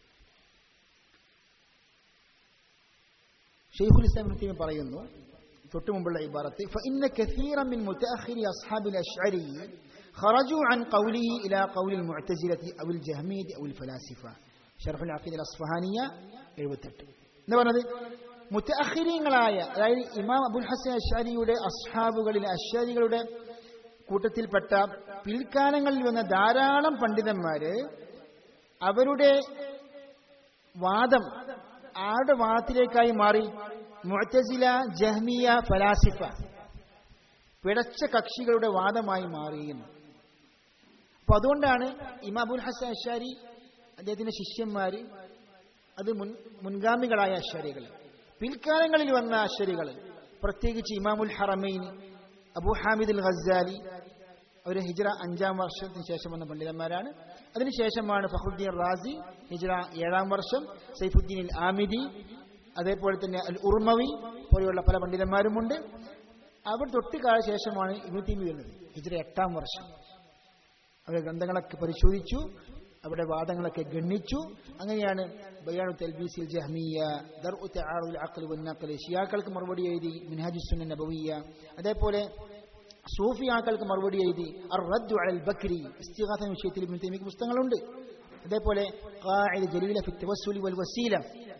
ഷെയ്ഖുൽ ഇസ്ലാം ഇബ്നു തൈമിയ്യ പറയുന്നു തൊട്ട് മുമ്പുള്ള ഇബാറത്ത് فإن كثيرا من متأخر أصحاب الأشعري خرجوا عن قوله إلى قول المعتزلة أو الجهمية أو الفلاسفة شرح العقيدة الأصفهانية 78 എന്ന് പറഞ്ഞത് മുത്തഅഖിരീങ്ങളായ അതായത് ഇമാം അബുൽ ഹസൻ അഷ്അരിയുടെ അസ്ഹാബുകളിലെ അഷ്അരികളുടെ കൂട്ടത്തിൽപ്പെട്ട പിൽക്കാലങ്ങളിൽ വന്ന ധാരാളം പണ്ഡിതന്മാര് അവരുടെ വാദം ആരുടെ വാദത്തിലേക്കായി മാറി മുഅ്തസില ജഹ്മിയ ഫലാസിഫ പിടച്ച കക്ഷികളുടെ വാദമായി മാറിയെന്ന് അപ്പൊ അതുകൊണ്ടാണ് ഇമാബുൽ ഹസൻ അഷാരി അദ്ദേഹത്തിന്റെ ശിഷ്യന്മാര് അത് മുൻ മുൻഗാമികളായ അശ്വരികൾ പിൽക്കാലങ്ങളിൽ വന്ന അശ്വരികൾ പ്രത്യേകിച്ച് ഇമാമുൽ ഹറമൈൻ അബു ഹാമിദ് അൽ ഖസാലി അവർ ഹിജ്റ അഞ്ചാം വർഷത്തിന് ശേഷം വന്ന പണ്ഡിതന്മാരാണ് അതിനുശേഷമാണ് ഫഹ്റുദ്ദീൻ റാസി ഹിജ്റ ഏഴാം വർഷം സൈഫുദ്ദീൻ അൽ ആമിദി അതേപോലെ തന്നെ അൽ ഉർമവി പോലെയുള്ള പല പണ്ഡിതന്മാരുമുണ്ട് അവർ തൊട്ടുകാല ശേഷമാണ് ഇബുത്തീമി വരുന്നത് ഹിജ്റ എട്ടാം വർഷം അവരുടെ ഗ്രന്ഥങ്ങളൊക്കെ പരിശോധിച്ചു അവരുടെ വാദങ്ങളൊക്കെ ഗണ്ണിച്ചു അങ്ങനെയാണ് ബയാനു തൽബീസിൽ ജഹ്മിയ ദർ അഖൽ വന്നഖൽ ഷിയാക്കൾക്ക് മറുപടി എഴുതി മിൻഹാജുസുന്ന നബവിയ അതേപോലെ സൂഫിയാക്കൾക്ക് മറുപടി എഴുതി അർ റദ്ദു അൽ ബക്രി ഇസ്തിഗാസ വിഷയത്തിൽ ഇബ്നു തൈമിക്ക് പുസ്തകങ്ങളുണ്ട് അതേപോലെ ഖാഇദ ജലീല ഫി തവസ്സുലി വൽ വസീല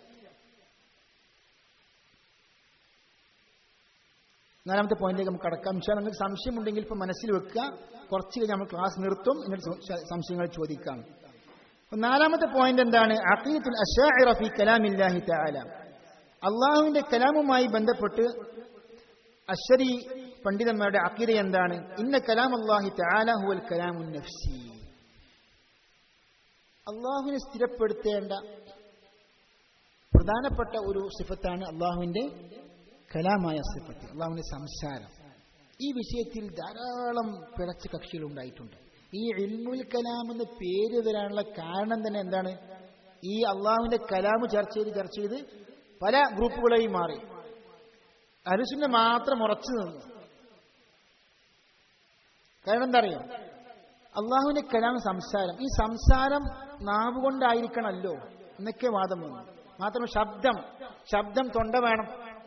നാലാമത്തെ പോയിന്റിലേക്ക് നമുക്ക് കടക്കാം പക്ഷേ നിങ്ങൾക്ക് സംശയമുണ്ടെങ്കിൽ ഇപ്പം മനസ്സിൽ വെക്കുക കുറച്ച് കഴിഞ്ഞ് നമ്മൾ ക്ലാസ് നിർത്തും എന്നിട്ട് സം- സംശയങ്ങൾ ചോദിക്കാം അപ്പൊ നാലാമത്തെ പോയിന്റ് എന്താണ് അഖീദത്തുൽ അശാഇറ ഫി കലാമില്ലാഹി തആല അള്ളാഹുവിന്റെ കലാമുമായി ബന്ധപ്പെട്ട് അശ്വരി പണ്ഡിതന്മാരുടെ അക്കീദ എന്താണ് ഇന്ന കലാം അള്ളാഹി തആല ഹുവൽ കലാമുൻ നഫ്സി അള്ളാഹുവിനെ സ്ഥിരപ്പെടുത്തേണ്ട പ്രധാനപ്പെട്ട ഒരു സിഫത്താണ് അള്ളാഹുവിന്റെ കലാമായ സിഫത്ത് അള്ളാഹുവിന്റെ സംസാരം ഈ വിഷയത്തിൽ ധാരാളം പിഴച്ച കക്ഷികൾ ഉണ്ടായിട്ടുണ്ട് ഈ ഇൽമുൽ കലാം എന്ന പേര് വരാനുള്ള കാരണം തന്നെ എന്താണ് ഈ അള്ളാഹുവിന്റെ കലാമ് ചർച്ച ചെയ്ത് ചർച്ച ചെയ്ത് പല ഗ്രൂപ്പുകളായി മാറി അരുസിനെ മാത്രം ഉറച്ചു നിന്നു കാരണം എന്താ അറിയോ അള്ളാഹുവിന്റെ കലാം സംസാരം ഈ സംസാരം നാവ് കൊണ്ടായിരിക്കണമല്ലോ എന്നൊക്കെ വാദം വന്നു മാത്രം ശബ്ദം ശബ്ദം തൊണ്ട വേണം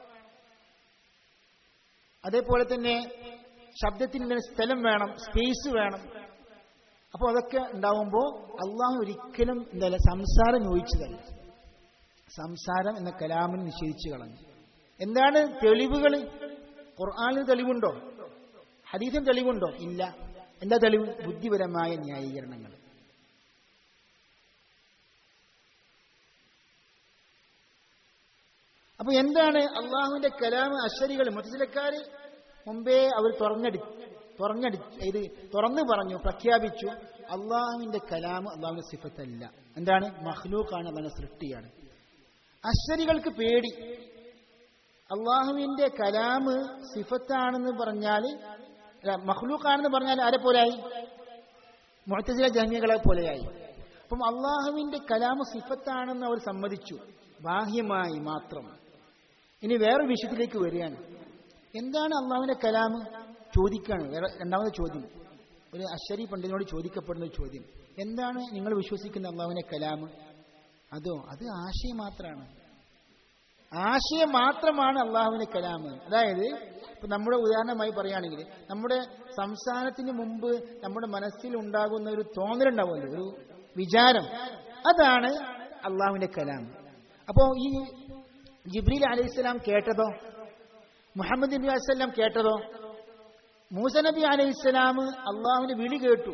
അതേപോലെ തന്നെ ശബ്ദത്തിന് സ്ഥലം വേണം സ്പേസ് വേണം അപ്പോൾ അതൊക്കെ ഉണ്ടാവുമ്പോൾ അള്ളാഹു ഒരിക്കലും എന്താ സംസാരം ചോദിച്ചതല്ല സംസാരം എന്ന കലാമിന് നിഷേധിച്ചു കളഞ്ഞു എന്താണ് തെളിവുകൾ ഖുർആാനിന് തെളിവുണ്ടോ ഹദീസിന് തെളിവുണ്ടോ ഇല്ല എന്താ തെളിവ് ബുദ്ധിപരമായ ന്യായീകരണങ്ങൾ അപ്പൊ എന്താണ് അള്ളാഹുവിന്റെ കലാമ് അശ്വരികൾ മുത്തസിലക്കാര് മുമ്പേ അവർ തുറന്നടി തുറന്നടി ഇത് തുറന്നു പറഞ്ഞു പ്രഖ്യാപിച്ചു അള്ളാഹുവിന്റെ കലാമ് അള്ളാഹുവിന്റെ സിഫത്തല്ല എന്താണ് മഹ്ലൂക്കാണ് അള്ളാഹുവിന്റെ സൃഷ്ടിയാണ് അശ്വരികൾക്ക് പേടി അള്ളാഹുവിന്റെ കലാമ് സിഫത്താണെന്ന് പറഞ്ഞാൽ മഹ്ലൂക്കാണെന്ന് പറഞ്ഞാൽ ആരെ പോലെയായി മുഴത്തജില ജഹ്മികളെ പോലെയായി അപ്പം അള്ളാഹുവിന്റെ കലാമ് സിഫത്താണെന്ന് അവർ സമ്മതിച്ചു ബാഹ്യമായി മാത്രം ഇനി വേറെ വിഷയത്തിലേക്ക് വരികയാണ് എന്താണ് അള്ളാഹുവിന്റെ കലാമ് ചോദിക്കാണ് വേറെ രണ്ടാമത്തെ ചോദ്യം ഒരു അശ്വരി പണ്ഡിതനോട് ചോദിക്കപ്പെടുന്ന ഒരു ചോദ്യം എന്താണ് നിങ്ങൾ വിശ്വസിക്കുന്ന അള്ളാഹുവിന്റെ കലാമ് അതോ അത് ആശയം മാത്രമാണ് ആശയം മാത്രമാണ് അള്ളാഹുവിന്റെ കലാമ് അതായത് ഇപ്പൊ നമ്മുടെ ഉദാഹരണമായി പറയുകയാണെങ്കിൽ നമ്മുടെ സംസാരത്തിന് മുമ്പ് നമ്മുടെ മനസ്സിൽ ഉണ്ടാകുന്ന ഒരു തോന്നലുണ്ടാവുമല്ലോ ഒരു വിചാരം അതാണ് അള്ളാഹുവിന്റെ കലാം അപ്പോ ഈ ജിബ്രീൽ അലൈഹിസ്സലാം കേട്ടതോ മുഹമ്മദ് നബി അലൈഹിസ്സലാം കേട്ടതോ മൂസ നബി അലൈഹിസ്സലാം അള്ളാഹുവിന്റെ വിളി കേട്ടു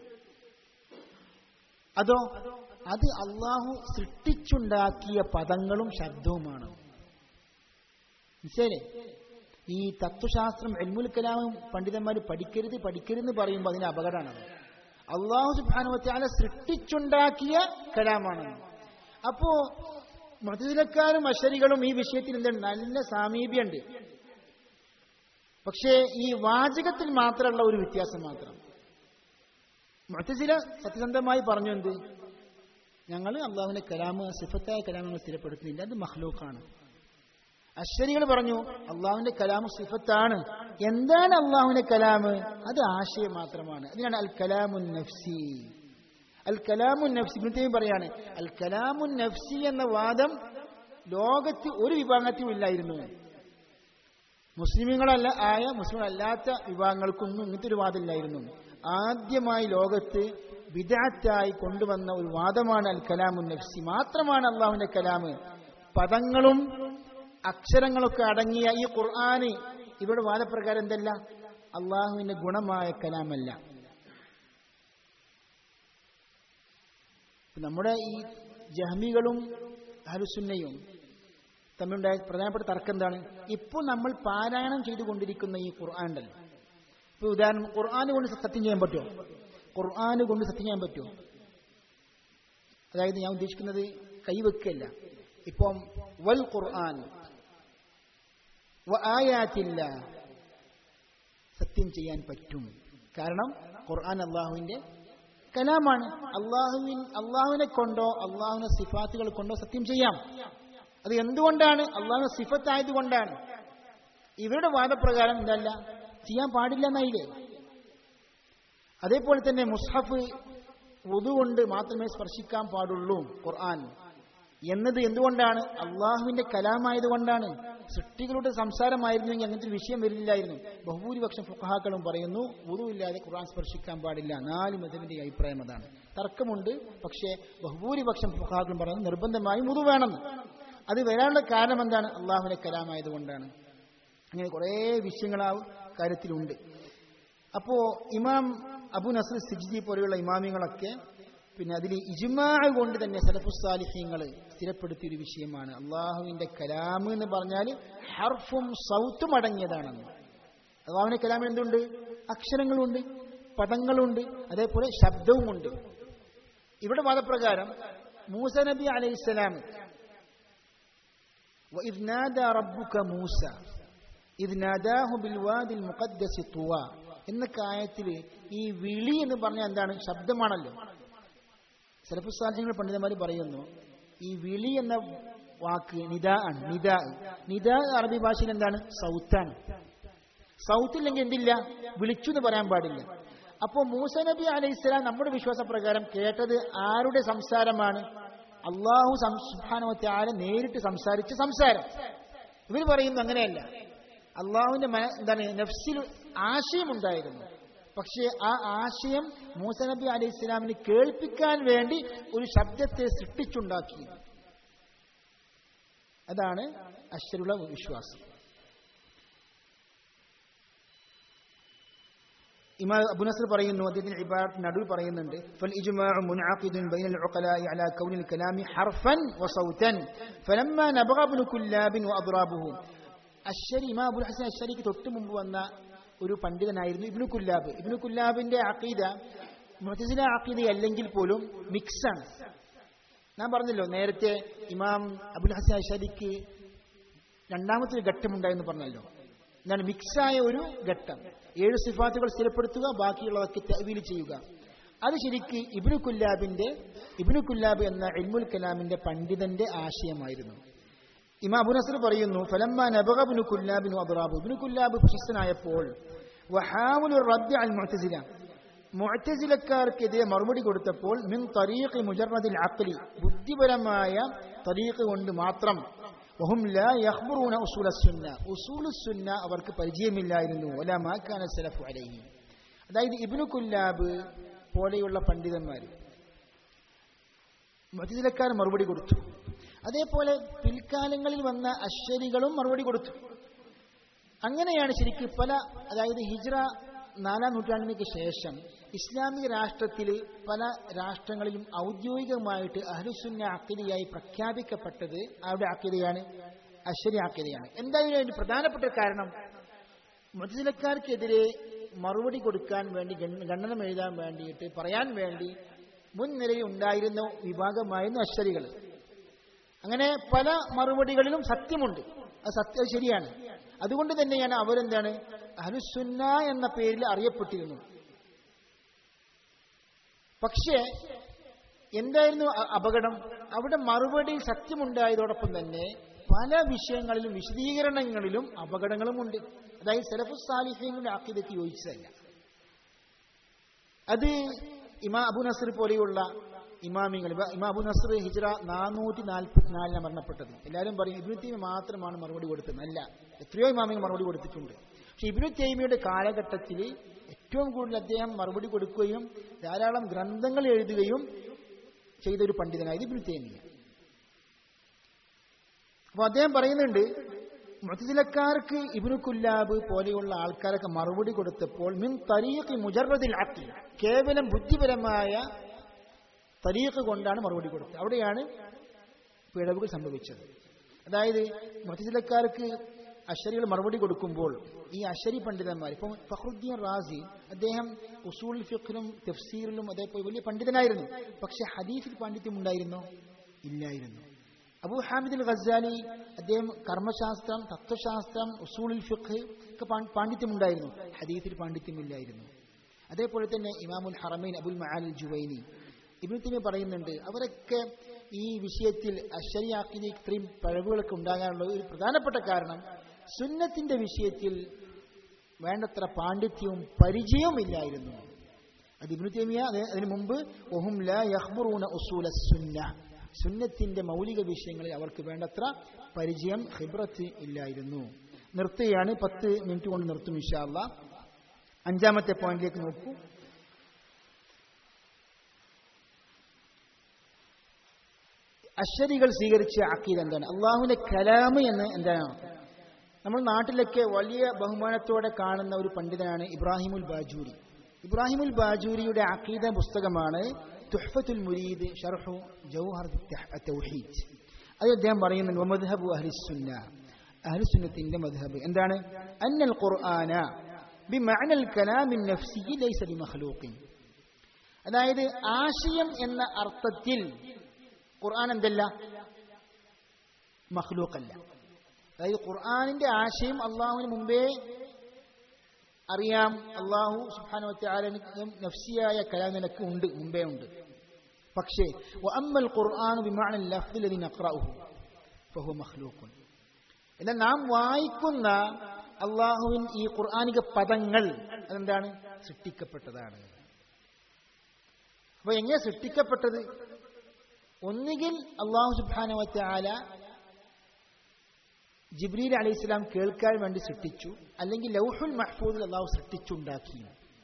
അതോ അത് അള്ളാഹു സൃഷ്ടിച്ചുണ്ടാക്കിയ പദങ്ങളും ശബ്ദവുമാണ് മനസ്സിലേ ഈ തത്വശാസ്ത്രം എൽമുൽ കലാമും പണ്ഡിതന്മാർ പഠിക്കരുത് പഠിക്കരുത് പറയുമ്പോൾ അതിന് അപകടമാണ് അള്ളാഹു സുബാനുവത്താല സൃഷ്ടിച്ചുണ്ടാക്കിയ കലാമാണ് അപ്പോ മധുരക്കാരും അശരികളും ഈ വിഷയത്തിൽ എന്താണ് നല്ല സാമീപ്യമുണ്ട് പക്ഷേ ഈ വാചകത്തിൽ മാത്രമുള്ള ഒരു വ്യത്യാസം മാത്രം മറ്റു സത്യസന്ധമായി പറഞ്ഞു എന്ത് ഞങ്ങൾ അള്ളാഹുവിന്റെ കലാമ് സിഫത്തായ കലാമങ്ങൾ സ്ഥിരപ്പെടുത്തുന്നില്ല അത് മഹ്ലൂക്കാണ് അശ്വരികൾ പറഞ്ഞു അള്ളാഹുവിന്റെ കലാമ് സിഫത്താണ് എന്താണ് അള്ളാഹുവിന്റെ കലാമ് അത് ആശയം മാത്രമാണ് അതിനാണ് അൽ കലാമുൻ നഫ്സി അൽ കലാമുൻ നഫ്സി ഇന്നത്തെയും പറയാണ് അൽ കലാമുൻ നഫ്സി എന്ന വാദം ലോകത്ത് ഒരു വിഭാഗത്തിലും ഇല്ലായിരുന്നു മുസ്ലിമുകളല്ല ആയ മുസ്ലിങ്ങളല്ലാത്ത വിഭാഗങ്ങൾക്കൊന്നും ഇങ്ങനത്തെ ഒരു വാദമില്ലായിരുന്നു ആദ്യമായി ലോകത്ത് വിദാറ്റായി കൊണ്ടുവന്ന ഒരു വാദമാണ് അൽ കലാമുൻ നഫ്സി മാത്രമാണ് അള്ളാഹുവിന്റെ കലാമ് പദങ്ങളും അക്ഷരങ്ങളൊക്കെ അടങ്ങിയ ഈ ഖുർആന് ഇവിടെ വാദപ്രകാരം എന്തല്ല അള്ളാഹുവിന്റെ ഗുണമായ കലാമല്ല നമ്മുടെ ഈ ജഹ്മികളും ഹലുസുന്നയും തമ്മിലുണ്ടായ പ്രധാനപ്പെട്ട തർക്കം എന്താണ് ഇപ്പോൾ നമ്മൾ പാരായണം ചെയ്തുകൊണ്ടിരിക്കുന്ന ഈ ഖുർആൻ ഉണ്ടല്ലോ ഇപ്പൊ ഉദാഹരണം ഖുർആന് കൊണ്ട് സത്യം ചെയ്യാൻ പറ്റുമോ ഖുർആന് കൊണ്ട് സത്യം ചെയ്യാൻ പറ്റുമോ അതായത് ഞാൻ ഉദ്ദേശിക്കുന്നത് കൈവെക്കല്ല ഇപ്പം വൽ ഖുർആൻ ആയാത്തില്ല സത്യം ചെയ്യാൻ പറ്റും കാരണം ഖുർആൻ അള്ളാഹുവിന്റെ കലാമാണ് അള്ളാഹുവിൻ അള്ളാഹുവിനെ കൊണ്ടോ അള്ളാഹുവിന്റെ സിഫാത്തുകൾ കൊണ്ടോ സത്യം ചെയ്യാം അത് എന്തുകൊണ്ടാണ് അള്ളാഹുവിന്റെ സിഫത്തായത് കൊണ്ടാണ് ഇവരുടെ വാദപ്രകാരം എന്തല്ല ചെയ്യാൻ പാടില്ല എന്നായില്ലേ അതേപോലെ തന്നെ മുസ്ഹഫ് വുദു കൊണ്ട് മാത്രമേ സ്പർശിക്കാൻ പാടുള്ളൂ ഖുർആൻ എന്നത് എന്തുകൊണ്ടാണ് അള്ളാഹുവിന്റെ കലാമായതുകൊണ്ടാണ് സൃഷ്ടികളുടെ സംസാരമായിരുന്നെങ്കിൽ അങ്ങനത്തെ ഒരു വിഷയം വരില്ലായിരുന്നു ബഹുഭൂരിപക്ഷം ഫുഖഹാക്കളും പറയുന്നു വുദു ഇല്ലാതെ ഖുർആൻ സ്പർശിക്കാൻ പാടില്ല നാല് മതവിന്റെ അഭിപ്രായം അതാണ് തർക്കമുണ്ട് പക്ഷേ ബഹുഭൂരിപക്ഷം ഫുഖഹാക്കളും പറയുന്നത് നിർബന്ധമായും വുദു വേണമെന്ന് അത് വരാനുള്ള കാരണം എന്താണ് അള്ളാഹുവിന്റെ കലാമായതുകൊണ്ടാണ് അങ്ങനെ കുറേ വിഷയങ്ങൾ ആ കാര്യത്തിലുണ്ട് അപ്പോ ഇമാം അബു നസർ സിജ്ദി പോലെയുള്ള ഇമാമിങ്ങളൊക്കെ പിന്നെ അതിൽ ഇജ്മാ കൊണ്ട് തന്നെ സലഫുസാലിഹ്യങ്ങൾ സ്ഥിരപ്പെടുത്തിയ ഒരു വിഷയമാണ് അള്ളാഹുവിന്റെ കലാം എന്ന് പറഞ്ഞാൽ ഹർഫും സൗത്തും അടങ്ങിയതാണെന്ന് അള്ളാഹുവിന്റെ കലാമിൽ എന്തുണ്ട് അക്ഷരങ്ങളുണ്ട് പദങ്ങളുണ്ട് അതേപോലെ ശബ്ദവുമുണ്ട് ഇവിടെ വാദപ്രകാരം മൂസ നബി അലൈഹിസ്സലാം وإذ نادى ربك موسى إذ ناداه بالوادي المقدس طوى എന്നൊക്കെ ആയത്തിൽ ഈ വിളി എന്ന് പറഞ്ഞാൽ എന്താണ് ശബ്ദമാണല്ലോ സലഫുസാധ്യങ്ങൾ പണ്ഡിതന്മാർ പറയുന്നു ഈ വിളി എന്ന വാക്ക് നിദാ ആണ് നിദാ നിദാ അറബി ഭാഷയിൽ എന്താണ് സൗത്താണ് സൗത്തില്ലെങ്കിൽ എന്തില്ല വിളിച്ചു എന്ന് പറയാൻ പാടില്ല അപ്പോ മൂസ നബി അലൈഹിസ്സലാം നമ്മുടെ വിശ്വാസപ്രകാരം കേട്ടത് ആരുടെ സംസാരമാണ് അള്ളാഹു സംസ്ഥാനത്തെ ആരെ നേരിട്ട് സംസാരിച്ച സംസാരം ഇവർ പറയുന്നു അങ്ങനെയല്ല അള്ളാഹുവിന്റെ മന എന്താണ് നഫ്സിൽ ആശയമുണ്ടായിരുന്നു പക്ഷേ ആ ആശയം മൂസ നബി അലൈഹി ഇസ്ലാമിന് കേൾപ്പിക്കാൻ വേണ്ടി ഒരു ശബ്ദത്തെ സൃഷ്ടിച്ചുണ്ടാക്കി അതാണ് അശ്വരുള്ള വിശ്വാസം ഇമാ അബു നസർ പറയുന്നു അദ്ദേഹത്തിന്റെ ഇബാദത്ത് നടുവിൽ പറയുന്നുണ്ട് ഫൽ ഇജ്മാഉ മുൻഅഖിദുൻ ബൈനൽ ഉഖലാഇ അലാ കൗനിൽ കലാമി ഹർഫൻ വസൗതൻ ഫലമ്മ നബഗ ഇബ്നു കുല്ലാബിൻ വഅദ്റാബുഹു അശ്ശരി ഇമാം അബുൽ ഹസൻ അശ്ശരിക്ക് തൊട്ട് മുമ്പ് വന്ന ഒരു പണ്ഡിതനായിരുന്നു ഇബ്നു കുല്ലാബ് ഇബ്നു കുല്ലാബിന്റെ അഖീദ മുഅ്തസില അഖീദ അല്ലെങ്കിൽ പോലും മിക്സാണ് ഞാൻ പറഞ്ഞല്ലോ നേരത്തെ ഇമാം അബുൽ ഹസൻ അശ്ശരിക്ക് രണ്ടാമത്തെ ഒരു ഘട്ടമുണ്ടായെന്ന് പറഞ്ഞല്ലോ എന്താണ് മിക്സായ ഒരു ഘട്ടം ഏഴ് സിഫാത്തുകൾ സ്ഥിരപ്പെടുത്തുക ബാക്കിയുള്ളതൊക്കെ തവീൽ ചെയ്യുക അത് ശരിക്ക് ഇബ്നു കുല്ലാബിന്റെ ഇബ്നു കുല്ലാബ് എന്ന ഇൽമുൽ കലാമിന്റെ പണ്ഡിതന്റെ ആശയമായിരുന്നു ഇമാ അബു നസർ പറയുന്നു ഫലമ്മ നബഗ ഇബ്നു കുല്ലാബിനു അബ്റാബു ഇബ്നു കുല്ലാബ് പ്രശസ്തനായപ്പോൾ വഹാവുലു റദ്ദ് അൽ മുഅ്തസില മുഅ്തസിലക്കാർക്കെതിരെ മറുപടി കൊടുത്തപ്പോൾ മിൻ തരീഖി മുജറദിൽ അഖ്ലി ബുദ്ധിപരമായ തരീഖ് കൊണ്ട് മാത്രം വഹും ലാ യഖ്ബറൂന ഉസൂല സുന്ന ഉസൂലു സുന്ന അവർക്ക് പരിചയമില്ലായിരുന്നു വലാ മാ കാന സലഫു അലൈഹി അതായത് ഇബ്നു കുല്ലാബ് പോലെയുള്ള പണ്ഡിതന്മാർ മുഅ്തസിലക്കാർ മറുപടി കൊടുത്തു അതേപോലെ പിൽക്കാലങ്ങളിൽ വന്ന അശ്വരികളും മറുപടി കൊടുത്തു അങ്ങനെയാണ് ശരിക്കും പല അതായത് ഹിജ്റ നാലാം നൂറ്റാണ്ടിന് ശേഷം ഇസ്ലാമിക രാഷ്ട്രത്തിൽ പല രാഷ്ട്രങ്ങളിലും ഔദ്യോഗികമായിട്ട് അഹ്ലുസുന്ന അക്കിതയായി പ്രഖ്യാപിക്കപ്പെട്ടത് അവരുടെ അക്കിതയാണ് അശ്വരി അക്കിതയാണ് എന്തായാലും അതിന് പ്രധാനപ്പെട്ട കാരണം മുതലക്കാർക്കെതിരെ മറുപടി കൊടുക്കാൻ വേണ്ടി ഖണ്ഡനം എഴുതാൻ വേണ്ടിയിട്ട് പറയാൻ വേണ്ടി മുൻനിരയിൽ ഉണ്ടായിരുന്ന വിഭാഗമായിരുന്നു അശ്വരികൾ അങ്ങനെ പല മറുപടികളിലും സത്യമുണ്ട് അത് സത്യം ശരിയാണ് അതുകൊണ്ട് തന്നെയാണ് അവരെന്താണ് അഹലുസുന്ന എന്ന പേരിൽ അറിയപ്പെട്ടിരുന്നു പക്ഷേ എന്തായിരുന്നു അപകടം അവിടെ മറുപടി സത്യമുണ്ടായതോടൊപ്പം തന്നെ പല വിഷയങ്ങളിലും വിശദീകരണങ്ങളിലും അപകടങ്ങളുമുണ്ട് അതായത് സെലഫു സാലിഹ്യങ്ങളുടെ ആക്കിയതയ്ക്ക് യോജിച്ചതല്ല അത് ഇമാ അബു നസർ പോലെയുള്ള ഇമാമിങ്ങൾ ഇമാ അബു നസർ ഹിജ്റ നാനൂറ്റി നാൽപ്പത്തിനാലിന് മരണപ്പെട്ടത് എല്ലാവരും പറയും ഇബ്നു തൈമി മാത്രമാണ് മറുപടി കൊടുത്തത് അല്ല എത്രയോ ഇമാമിങ്ങൾ മറുപടി കൊടുത്തിട്ടുണ്ട് പക്ഷെ ഇബ്നു തൈമിയുടെ കാലഘട്ടത്തിൽ ഏറ്റവും കൂടുതൽ അദ്ദേഹം മറുപടി കൊടുക്കുകയും ധാരാളം ഗ്രന്ഥങ്ങൾ എഴുതുകയും ചെയ്ത ഒരു പണ്ഡിതനായത് ഇബ്നു തൈമിയ അപ്പൊ അദ്ദേഹം പറയുന്നുണ്ട് മുത്തതിലക്കാർക്ക് ഇബ്നു കുല്ലാബ് പോലെയുള്ള ആൾക്കാരൊക്കെ മറുപടി കൊടുത്തപ്പോൾ മിൻ തരീഖ് മുജറദിൽ അഖ്ൽ കേവലം ബുദ്ധിപരമായ തരീഖ് കൊണ്ടാണ് മറുപടി കൊടുത്തത് അവിടെയാണ് പിഴവുകൾ സംഭവിച്ചത് അതായത് മുത്തതിലക്കാർക്ക് അശ്വരികൾ മറുപടി കൊടുക്കുമ്പോൾ ഈ അശ്വരി പണ്ഡിതന്മാർ ഇപ്പം ഫഖറുദ്ദീൻ റാസി അദ്ദേഹം ഉസൂൽ ഫിഖിലും തഫ്സീറിലും അതേപോലെ വലിയ പണ്ഡിതനായിരുന്നു പക്ഷെ ഹദീഫിൽ പാണ്ഡിത്യം ഉണ്ടായിരുന്നോ ഇല്ലായിരുന്നു അബൂ ഹാമിദുൽ ഖസാലി അദ്ദേഹം കർമ്മശാസ്ത്രം തത്വശാസ്ത്രം ഉസൂലുൽ ഫിഖ് ഒക്കെ പാണ്ഡിത്യം ഉണ്ടായിരുന്നു ഹദീഫിൽ പാണ്ഡിത്യമില്ലായിരുന്നു അതേപോലെ തന്നെ ഇമാമുൽ ഹറമൈൻ അബുൽ മഹാൽ ജുവൈനി ഇബിൻ തിമി പറയുന്നുണ്ട് അവരൊക്കെ ഈ വിഷയത്തിൽ അശ്വരിയാക്കിന് ഇത്രയും പഴവുകളൊക്കെ ഉണ്ടാകാനുള്ള ഒരു പ്രധാനപ്പെട്ട കാരണം സുന്നത്തിന്റെ വിഷയത്തിൽ വേണ്ടത്ര പാണ്ഡിത്യവും പരിചയവും ഇല്ലായിരുന്നു അത് ഇബ്നു തൈമിയ അത് അതിന് മുമ്പ് ഒഹും ലാ യഖ്ബറൂന ഉസൂല സുന്ന സുന്നത്തിന്റെ മൗലിക വിഷയങ്ങളിൽ അവർക്ക് വേണ്ടത്ര പരിചയം ഹിബ്രത്ത് ഇല്ലായിരുന്നു നിർത്തുകയാണ് പത്ത് മിനിറ്റ് കൊണ്ട് നിർത്തും ഇൻഷാല്ല അഞ്ചാമത്തെ പോയിന്റിലേക്ക് നോക്കൂ അശ്വരികൾ സ്വീകരിച്ച അക്കീദ് എന്താണ് അള്ളാഹുവിന്റെ കലാമ് എന്ന് എന്താണ് നമ്മൾ നാട്ടിലൊക്കെ വലിയ ബഹുമാനത്തോടെ കാണുന്ന ഒരു പണ്ഡിതനാണ് ഇബ്രാഹിമുൽ ബാജൂരി ഇബ്രാഹിമുൽ ബാജൂരിയുടെ അക്കീദ പുസ്തകമാണ് തുഹ്ഫത്തുൽ മുരീദ് ഷർഹു ജൗഹർ തൗഹീദ് അത് അദ്ദേഹം പറയുന്നുണ്ട് മദ്ഹബു അഹ്ലിസുന്ന അഹ്ലുസുന്നത്തിന്റെ മദ്ഹബ് എന്താണ് അന്നൽ ഖുർആന ബിമഅനൽ കലാമിൻ നഫ്സി ലൈസ ബിമഖ്ലൂഖിൻ അതായത് ആശയം എന്ന അർത്ഥത്തിൽ ഖുർആൻ എന്തല്ല മഖ്ലൂഖല്ല അതായത് ഖുർആാനിന്റെ ആശയം അള്ളാഹുവിന് മുമ്പേ അറിയാം അള്ളാഹു സുബാനു വച്ചാലും നഫ്സിയായ കലാം നിനക്ക് ഉണ്ട് മുമ്പേ ഉണ്ട് പക്ഷേ അമ്മൽ ഖുർആൻ മഖ്ലൂഖുൻ എന്നാൽ നാം വായിക്കുന്ന അള്ളാഹുവിൻ ഈ ഖുർആാനിക പദങ്ങൾ അതെന്താണ് സൃഷ്ടിക്കപ്പെട്ടതാണ് അപ്പൊ എങ്ങനെ സൃഷ്ടിക്കപ്പെട്ടത് ഒന്നുകിൽ അള്ളാഹു സുബാന വച്ചാല ജിബ്രീൽ അലൈഹി സ്വലാം കേൾക്കാൻ വേണ്ടി സൃഷ്ടിച്ചു അല്ലെങ്കിൽ ലൗഹുൽ മഹ്ഫൂദിൽ അള്ളാഹു സൃഷ്ടിച്ചുണ്ടാക്കി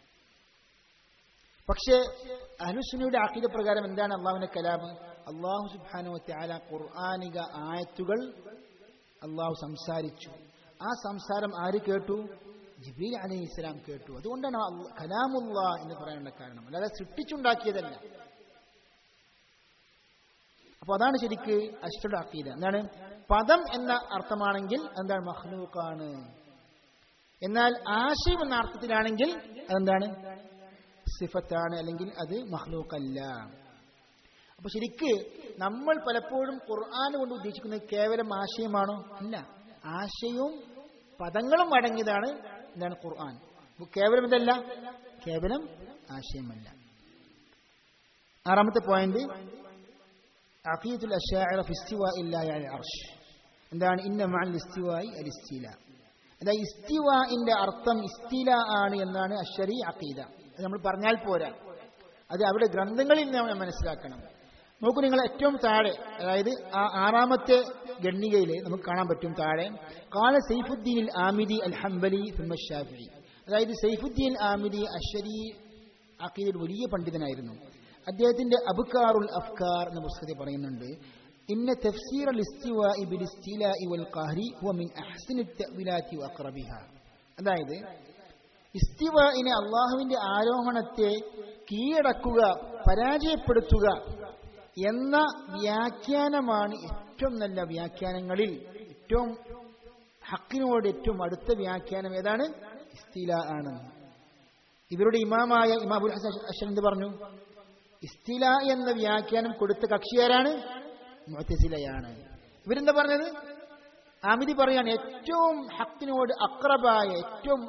പക്ഷേ അനുസുനിയുടെ ആക്കിത പ്രകാരം എന്താണ് അള്ളാഹുവിന്റെ കലാമ് അള്ളാഹു സുബാനു ത്യാല ഖുർആാനിക ആയത്തുകൾ അള്ളാഹു സംസാരിച്ചു ആ സംസാരം ആര് കേട്ടു ജിബ്രീൽ അലൈഹി ഇസ്ലാം കേട്ടു അതുകൊണ്ടാണ് കലാമുള്ള എന്ന് പറയാനുള്ള കാരണം അല്ലാതെ സൃഷ്ടിച്ചുണ്ടാക്കിയതല്ല അപ്പൊ അതാണ് ശരിക്ക് അഷ്ടയുടെ അക്കീദ എന്താണ് പദം എന്ന അർത്ഥമാണെങ്കിൽ എന്താണ് മഹ്ലൂക്കാണ് എന്നാൽ ആശയം എന്ന അർത്ഥത്തിലാണെങ്കിൽ അതെന്താണ് സിഫത്താണ് അല്ലെങ്കിൽ അത് മഹ്ലൂക്കല്ല അപ്പൊ ശരിക്ക് നമ്മൾ പലപ്പോഴും ഖുർആൻ കൊണ്ട് ഉദ്ദേശിക്കുന്നത് കേവലം ആശയമാണോ അല്ല ആശയവും പദങ്ങളും അടങ്ങിയതാണ് എന്താണ് ഖുർആൻ കേവലം ഇതല്ല കേവലം ആശയമല്ല ആറാമത്തെ പോയിന്റ് അഖീദുൽ അഷാഇറ ഫി ഇസ്തിവാഇ ഇല്ലാഹി അലൽ അർശ് എന്താണ് ഇന്ന മഅൽ ഇസ്തിവായി അൽ ഇസ്തില അതായത് ഇസ്തിവാഇന്റെ അർത്ഥം ഇസ്തില ആണ് എന്നാണ് അഷരി അഖീദ അത് നമ്മൾ പറഞ്ഞാൽ പോരാ അത് അവിടെ ഗ്രന്ഥങ്ങളിൽ നമ്മൾ മനസ്സിലാക്കണം നോക്കൂ നിങ്ങൾ ഏറ്റവും താഴെ അതായത് ആ ആറാമത്തെ ഗണ്ണികയിൽ നമുക്ക് കാണാൻ പറ്റും താഴെ കാല സൈഫുദ്ദീൻ ആമിദി അൽ ഹംബലി ഷാഫി അതായത് സൈഫുദ്ദീൻ ആമിദി അഷരി അഖീദയിൽ വലിയ പണ്ഡിതനായിരുന്നു അദ്ദേഹത്തിന്റെ അബുക്കാറുൽ അഫ്കാർ എന്ന പുസ്തകത്തിൽ പറയുന്നുണ്ട് ഇന്ന തഫ്സീർ അൽ ഇസ്തിവാഇ ബിൽ ഇസ്തിലാഇ വൽ ഖഹരി ഹുവ മിൻ അഹ്സനി തഅ്വിലാത്തി വഅഖറബിഹ അതായത് ഇസ്തിവാഇനെ അള്ളാഹുവിന്റെ ആരോഹണത്തെ കീഴടക്കുക പരാജയപ്പെടുത്തുക എന്ന വ്യാഖ്യാനമാണ് ഏറ്റവും നല്ല വ്യാഖ്യാനങ്ങളിൽ ഏറ്റവും ഹക്കിനോട് ഏറ്റവും അടുത്ത വ്യാഖ്യാനം ഏതാണ് ഇസ്തില ആണ് ഇവരുടെ ഇമാമായ ഇമാബുൽ ഹസൻ അഷൻ എന്ത് പറഞ്ഞു ഇസ്തില എന്ന വ്യാഖ്യാനം കൊടുത്ത കക്ഷിയാരാണ് മുഅത്തസിലയാണ് ഇവരെന്താ പറഞ്ഞത് ആമിതി പറയാണ് ഏറ്റവും ഹക്കിനോട് അക്രബായ ഏറ്റവും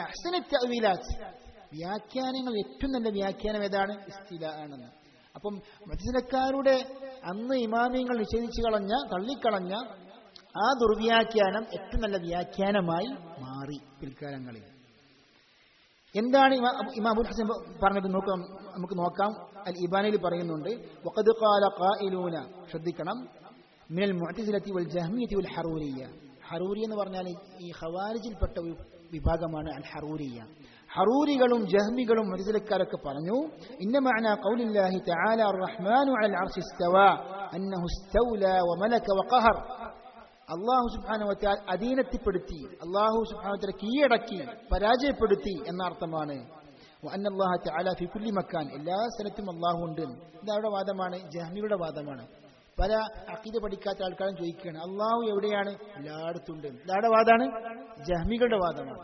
വ്യാഖ്യാനങ്ങൾ ഏറ്റവും നല്ല വ്യാഖ്യാനം ഏതാണ് ഇസ്തില ആണെന്ന് അപ്പം മത്സരക്കാരുടെ അന്ന് ഇമാമിയങ്ങൾ നിഷേധിച്ചു കളഞ്ഞ തള്ളിക്കളഞ്ഞ ആ ദുർവ്യാഖ്യാനം ഏറ്റവും നല്ല വ്യാഖ്യാനമായി മാറി പിൽക്കാലങ്ങളിൽ എന്താണ് ഇമാമുൽ ഹസൻ പറഞ്ഞത് നോക്കാം നമുക്ക് നോക്കാം അൽ ഇബാനയിൽ പറയുന്നുണ്ട് വഖദ് ഖാല ഖായിലൂന ശ്രദ്ധിക്കണം മിനൽ മുഅ്തസിലത്തി വൽ ജഹ്മിയത്തി വൽ ഹറൂരിയ ഹറൂരി എന്ന് പറഞ്ഞാൽ ഈ ഖവാരിജിൽപ്പെട്ട ഒരു വിഭാഗമാണ് അൽ ഹറൂരിയ ഹറൂരികളും ജഹ്മികളും മുഅ്തസിലക്കാരൊക്കെ പറഞ്ഞു ഇന്ന മഅന ഖൗലില്ലാഹി തആല അർ-റഹ്മാനു അലൽ അർശി ഇസ്തവാ അന്നഹു ഇസ്തൗല വമലക വഖഹർ അള്ളാഹു സുബാനുവറ്റാൽ അധീനത്തിപ്പെടുത്തി അള്ളാഹു സുബാനുവറ്റ കീഴടക്കി പരാജയപ്പെടുത്തി എന്ന അർത്ഥമാണ് അന്നല്ലാഹ തആല ഫി കുല്ലി മക്കാൻ എല്ലാ സ്ഥലത്തും അള്ളാഹു ഉണ്ട് ഇത് അവരുടെ വാദമാണ് ജഹ്മിയുടെ വാദമാണ് പല അക്കീത പഠിക്കാത്ത ആൾക്കാരും ചോദിക്കുകയാണ് അള്ളാഹു എവിടെയാണ് എല്ലായിടത്തും ഉണ്ട് ഇതാരുടെ വാദമാണ് ജഹ്മികളുടെ വാദമാണ്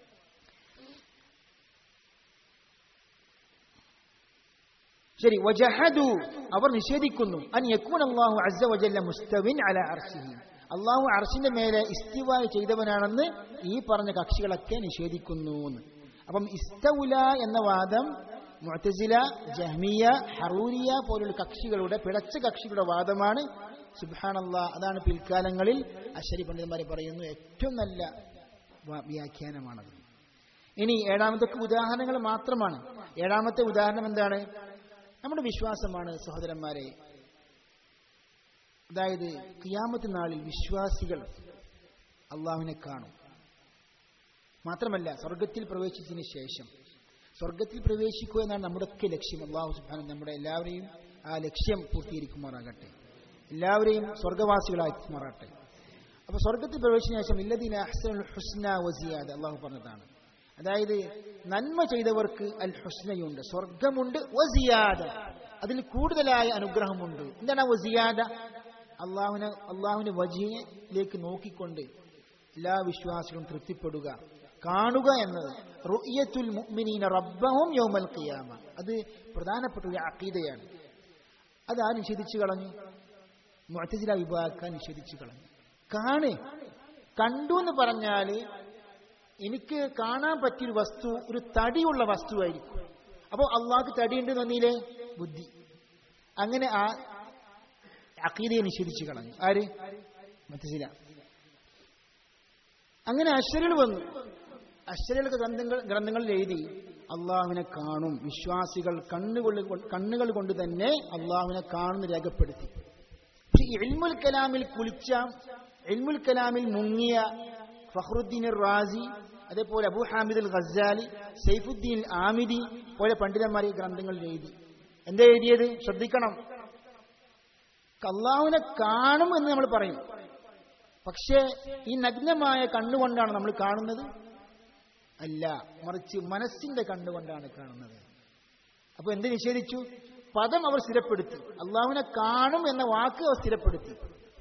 ശരി വജഹദു അവർ നിഷേധിക്കുന്നു അൻ യക്കൂൻ അള്ളാഹു അസ്സ വജല്ല മുസ്തവിൻ അല അർശിഹി അള്ളാഹു അർശിന്റെ മേലെ ഇസ്തിവായ് ചെയ്തവനാണെന്ന് ഈ പറഞ്ഞ കക്ഷികളൊക്കെ നിഷേധിക്കുന്നു അപ്പം ഇസ്തൗല എന്ന വാദം മുഅത്തസില ജഹ്മിയ ഹറൂരിയ പോലുള്ള കക്ഷികളുടെ പിഴച്ച കക്ഷികളുടെ വാദമാണ് സുബാനല്ല അതാണ് പിൽക്കാലങ്ങളിൽ അശ്വരി പണ്ഡിതന്മാരെ പറയുന്നു ഏറ്റവും നല്ല വ്യാഖ്യാനമാണത് ഇനി ഏഴാമത്തെ ഉദാഹരണങ്ങൾ മാത്രമാണ് ഏഴാമത്തെ ഉദാഹരണം എന്താണ് നമ്മുടെ വിശ്വാസമാണ് സഹോദരന്മാരെ അതായത് കിയാമത്ത് നാളിൽ വിശ്വാസികൾ അള്ളാഹുവിനെ കാണും മാത്രമല്ല സ്വർഗത്തിൽ പ്രവേശിച്ചതിന് ശേഷം സ്വർഗത്തിൽ പ്രവേശിക്കുക എന്നാണ് നമ്മുടെയൊക്കെ ലക്ഷ്യം അള്ളാഹു സുബാൻ നമ്മുടെ എല്ലാവരെയും ആ ലക്ഷ്യം പൂർത്തീകരിക്കുമാറാകട്ടെ എല്ലാവരെയും സ്വർഗവാസികളാക്കി മാറട്ടെ അപ്പൊ സ്വർഗത്തിൽ പ്രവേശിച്ച ശേഷം ഇല്ലദീന അഹ്സനുൽ ഹുസ്ന വസിയാദ് അള്ളാഹു പറഞ്ഞതാണ് അതായത് നന്മ ചെയ്തവർക്ക് അൽ ഹുസ്നയുണ്ട് സ്വർഗമുണ്ട് വസിയാദ അതിൽ കൂടുതലായ അനുഗ്രഹമുണ്ട് എന്താണ് ആ വസിയാദ അള്ളാഹുവിനെ അള്ളാഹുവിന്റെ വജിയിലേക്ക് നോക്കിക്കൊണ്ട് എല്ലാ വിശ്വാസികളും തൃപ്തിപ്പെടുക കാണുക എന്നത് റുയത്തുൽ മുഅ്മിനീന റബ്ബഹും യൗമൽ ഖിയാമ അത് പ്രധാനപ്പെട്ട ഒരു അഖീദയാണ് അത് ആ നിഷേധിച്ചു കളഞ്ഞു മുഅത്തസില വിഭാഗക്കാൻ നിഷേധിച്ചു കളഞ്ഞു കാണ് കണ്ടു എന്ന് പറഞ്ഞാൽ എനിക്ക് കാണാൻ പറ്റിയൊരു വസ്തു ഒരു തടിയുള്ള വസ്തുവായിരിക്കും അപ്പോൾ അള്ളാഹ്ക്ക് തടിയുണ്ട് തോന്നിയില്ലേ ബുദ്ധി അങ്ങനെ ആ അക്കീതയെ നിഷേധിച്ചു കളഞ്ഞു ആര് മുത്തസില അങ്ങനെ അശ്വരൽ വന്നു അശ്വരൽ ഗ്രന്ഥങ്ങൾ ഗ്രന്ഥങ്ങളിൽ എഴുതി അള്ളാഹുവിനെ കാണും വിശ്വാസികൾ കണ്ണുകൾ കണ്ണുകൾ കൊണ്ട് തന്നെ അള്ളാഹുവിനെ കാണുന്ന രേഖപ്പെടുത്തി പക്ഷെ എൽമുൽ കലാമിൽ കുളിച്ച എൽമുൽ കലാമിൽ മുങ്ങിയ ഫഹ്റുദ്ദീൻ റാസി അതേപോലെ അബു ഹാമിദ് അൽ ഖസാലി സൈഫുദ്ദീൻ ആമിദി പോലെ പണ്ഡിതന്മാർ ഈ ഗ്രന്ഥങ്ങളിൽ എഴുതി എന്താ എഴുതിയത് ശ്രദ്ധിക്കണം അള്ളാഹുവിനെ കാണും എന്ന് നമ്മൾ പറയും പക്ഷേ ഈ നഗ്നമായ കണ്ണുകൊണ്ടാണ് നമ്മൾ കാണുന്നത് അല്ല മറിച്ച് മനസ്സിന്റെ കണ്ണുകൊണ്ടാണ് കാണുന്നത് അപ്പൊ എന്ത് നിഷേധിച്ചു പദം അവർ സ്ഥിരപ്പെടുത്തി അള്ളാഹുവിനെ കാണും എന്ന വാക്ക് അവർ സ്ഥിരപ്പെടുത്തി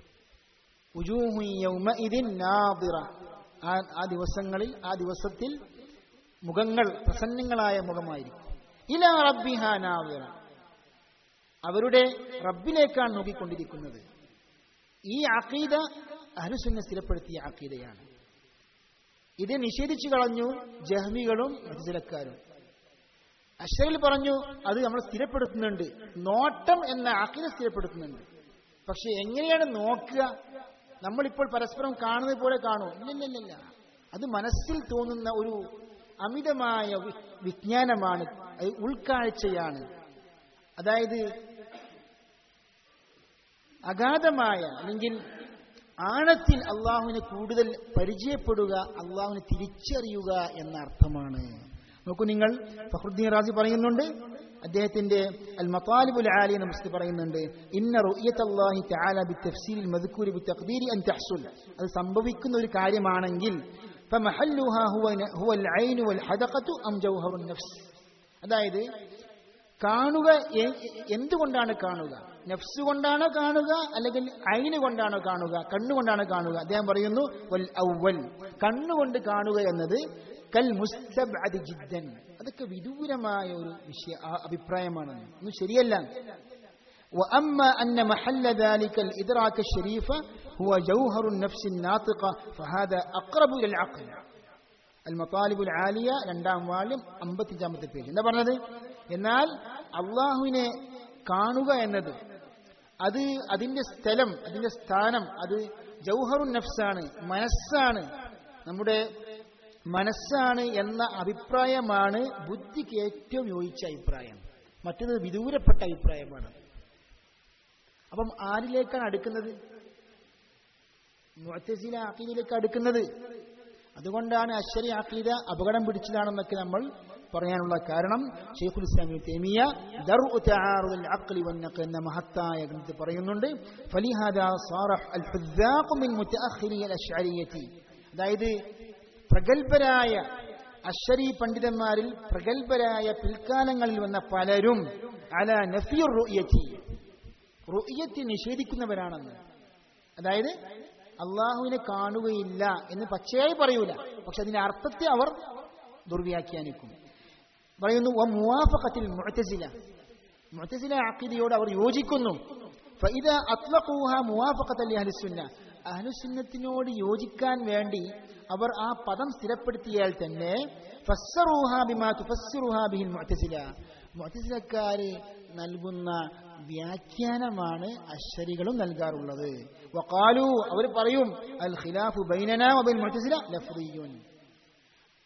ആ ദിവസങ്ങളിൽ ആ ദിവസത്തിൽ മുഖങ്ങൾ പ്രസന്നങ്ങളായ മുഖമായിരിക്കും ഇല റബ്ബിഹ നാവിറ അവരുടെ റബ്ബിലേക്കാണ് നോക്കിക്കൊണ്ടിരിക്കുന്നത് ഈ അഖീദ അഹ്ലുസുന്ന സ്ഥിരപ്പെടുത്തിയ അഖീദയാണ് ഇത് നിഷേധിച്ചു കളഞ്ഞു ജഹ്മികളും മത്സരക്കാരും അഷറിൽ പറഞ്ഞു അത് നമ്മൾ സ്ഥിരപ്പെടുത്തുന്നുണ്ട് നോട്ടം എന്ന അഖീദ സ്ഥിരപ്പെടുത്തുന്നുണ്ട് പക്ഷെ എങ്ങനെയാണ് നോക്കുക നമ്മളിപ്പോൾ പരസ്പരം കാണുന്നത് പോലെ കാണൂ ഇല്ലില്ലില്ല അത് മനസ്സിൽ തോന്നുന്ന ഒരു അമിതമായ വിജ്ഞാനമാണ് ഉൾക്കാഴ്ചയാണ് അതായത് അഗാധമായ അല്ലെങ്കിൽ ആഴത്തിൽ അള്ളാഹുവിനെ കൂടുതൽ പരിചയപ്പെടുക അള്ളാഹുവിനെ തിരിച്ചറിയുക എന്ന അർത്ഥമാണ് നോക്കൂ നിങ്ങൾ ഫഹ്റുദ്ദീൻ റാസി പറയുന്നുണ്ട് അദ്ദേഹത്തിന്റെ അൽ മത്താലിബുൽ ആലി എന്ന പുസ്തകം പറയുന്നുണ്ട് ഇന്ന റുയത്ത് അള്ളാഹി തആല ബി തഫ്സീൽ മദ്കൂരി ബി തഖ്ദീരി അൻ തഹ്സുൽ അത് സംഭവിക്കുന്ന ഒരു കാര്യമാണെങ്കിൽ فمحلها هو هو العين والحدقة أم جوهر النفس അതായത് കാണുക എന്തുകൊണ്ടാണ് കാണുക നഫ്സ് കൊണ്ടാണോ കാണുക അല്ലെങ്കിൽ അയിന് കൊണ്ടാണോ കാണുക കണ്ണുകൊണ്ടാണോ കാണുക അദ്ദേഹം പറയുന്നു വൽ ഔവൽ കണ്ണുകൊണ്ട് കാണുക എന്നത് കൽ മുസ്തബ് ജിദ്ദൻ അതൊക്കെ വിദൂരമായ ഒരു വിഷയ അഭിപ്രായമാണ് ഒന്നും ശരിയല്ല وأما أن محل ذلك الإدراك الشريف هو جوهر النفس الناطقة فهذا أقرب إلى العقل المطالب العالية രണ്ടാം വാള്യം അമ്പത്തിയഞ്ചാമത്തെ പേജ് എന്താ പറഞ്ഞത് എന്നാൽ അള്ളാഹുവിനെ കാണുക എന്നത് അത് അതിന്റെ സ്ഥലം അതിന്റെ സ്ഥാനം അത് ജൗഹറുൻ നഫ്സാണ് മനസ്സാണ് നമ്മുടെ മനസ്സാണ് എന്ന അഭിപ്രായമാണ് ബുദ്ധിക്ക് ഏറ്റവും യോജിച്ച അഭിപ്രായം മറ്റത് വിദൂരപ്പെട്ട അഭിപ്രായമാണ് അപ്പം ആരിലേക്കാണ് അടുക്കുന്നത് മുഅത്തസില അഖീദയിലേക്ക് അടുക്കുന്നത് അതുകൊണ്ടാണ് അശ്വരി അഖീദ അപകടം പിടിച്ചതാണെന്നൊക്കെ നമ്മൾ പറയാനുള്ള കാരണം ഷെയ്ഖുൽ ഇസ്ലാമി തേമിയ ദർഉ തആറുൽ അഖ്ലി വന്നഖ് എന്ന മഹത്തായ ഗ്രന്ഥത്തിൽ പറയുന്നുണ്ട് ഫലിഹാദ സാറഹ് അൽ ഹുദ്ദാഖ് മിൻ മുതഅഖിരി അൽ അശ്അരിയത്തി അതായത് പ്രഗൽഭരായ അശ്വരി പണ്ഡിതന്മാരിൽ പ്രഗൽഭരായ പിൽക്കാലങ്ങളിൽ വന്ന പലരും അല നഫിയുർ റുയത്തി റുയത്തി നിഷേധിക്കുന്നവരാണെന്ന് അതായത് അള്ളാഹുവിനെ കാണുകയില്ല എന്ന് പച്ചയായി പറയൂല പക്ഷെ അതിന്റെ അർത്ഥത്തെ അവർ ദുർവ്യാഖ്യാനിക്കും പറയുന്നു മുവാഫഖത്തിൽ മുഅ്തസില മുഅ്തസില അഖീദയോട് അവർ യോജിക്കുന്നു ഫഇദ അത്ലഖൂഹ മുവാഫഖത്തൽ അഹ്ലുസുന്ന അഹ്ലുസുന്നത്തിനോട് യോജിക്കാൻ വേണ്ടി അവർ ആ പദം സ്ഥിരപ്പെടുത്തിയാൽ തന്നെ ഫസ്സറൂഹ ബിമാ തുഫസ്സിറുഹ ബിഹിൽ മുഅ്തസില മുഅ്തസിലക്കാര് നൽകുന്ന വ്യാഖ്യാനമാണ് അശ്വരികളും നൽകാറുള്ളത് വഖാലു അവർ പറയും അൽ ഖിലാഫു ബൈനനാ വബൈൻ മുഅ്തസില ലഫ്ദിയുൻ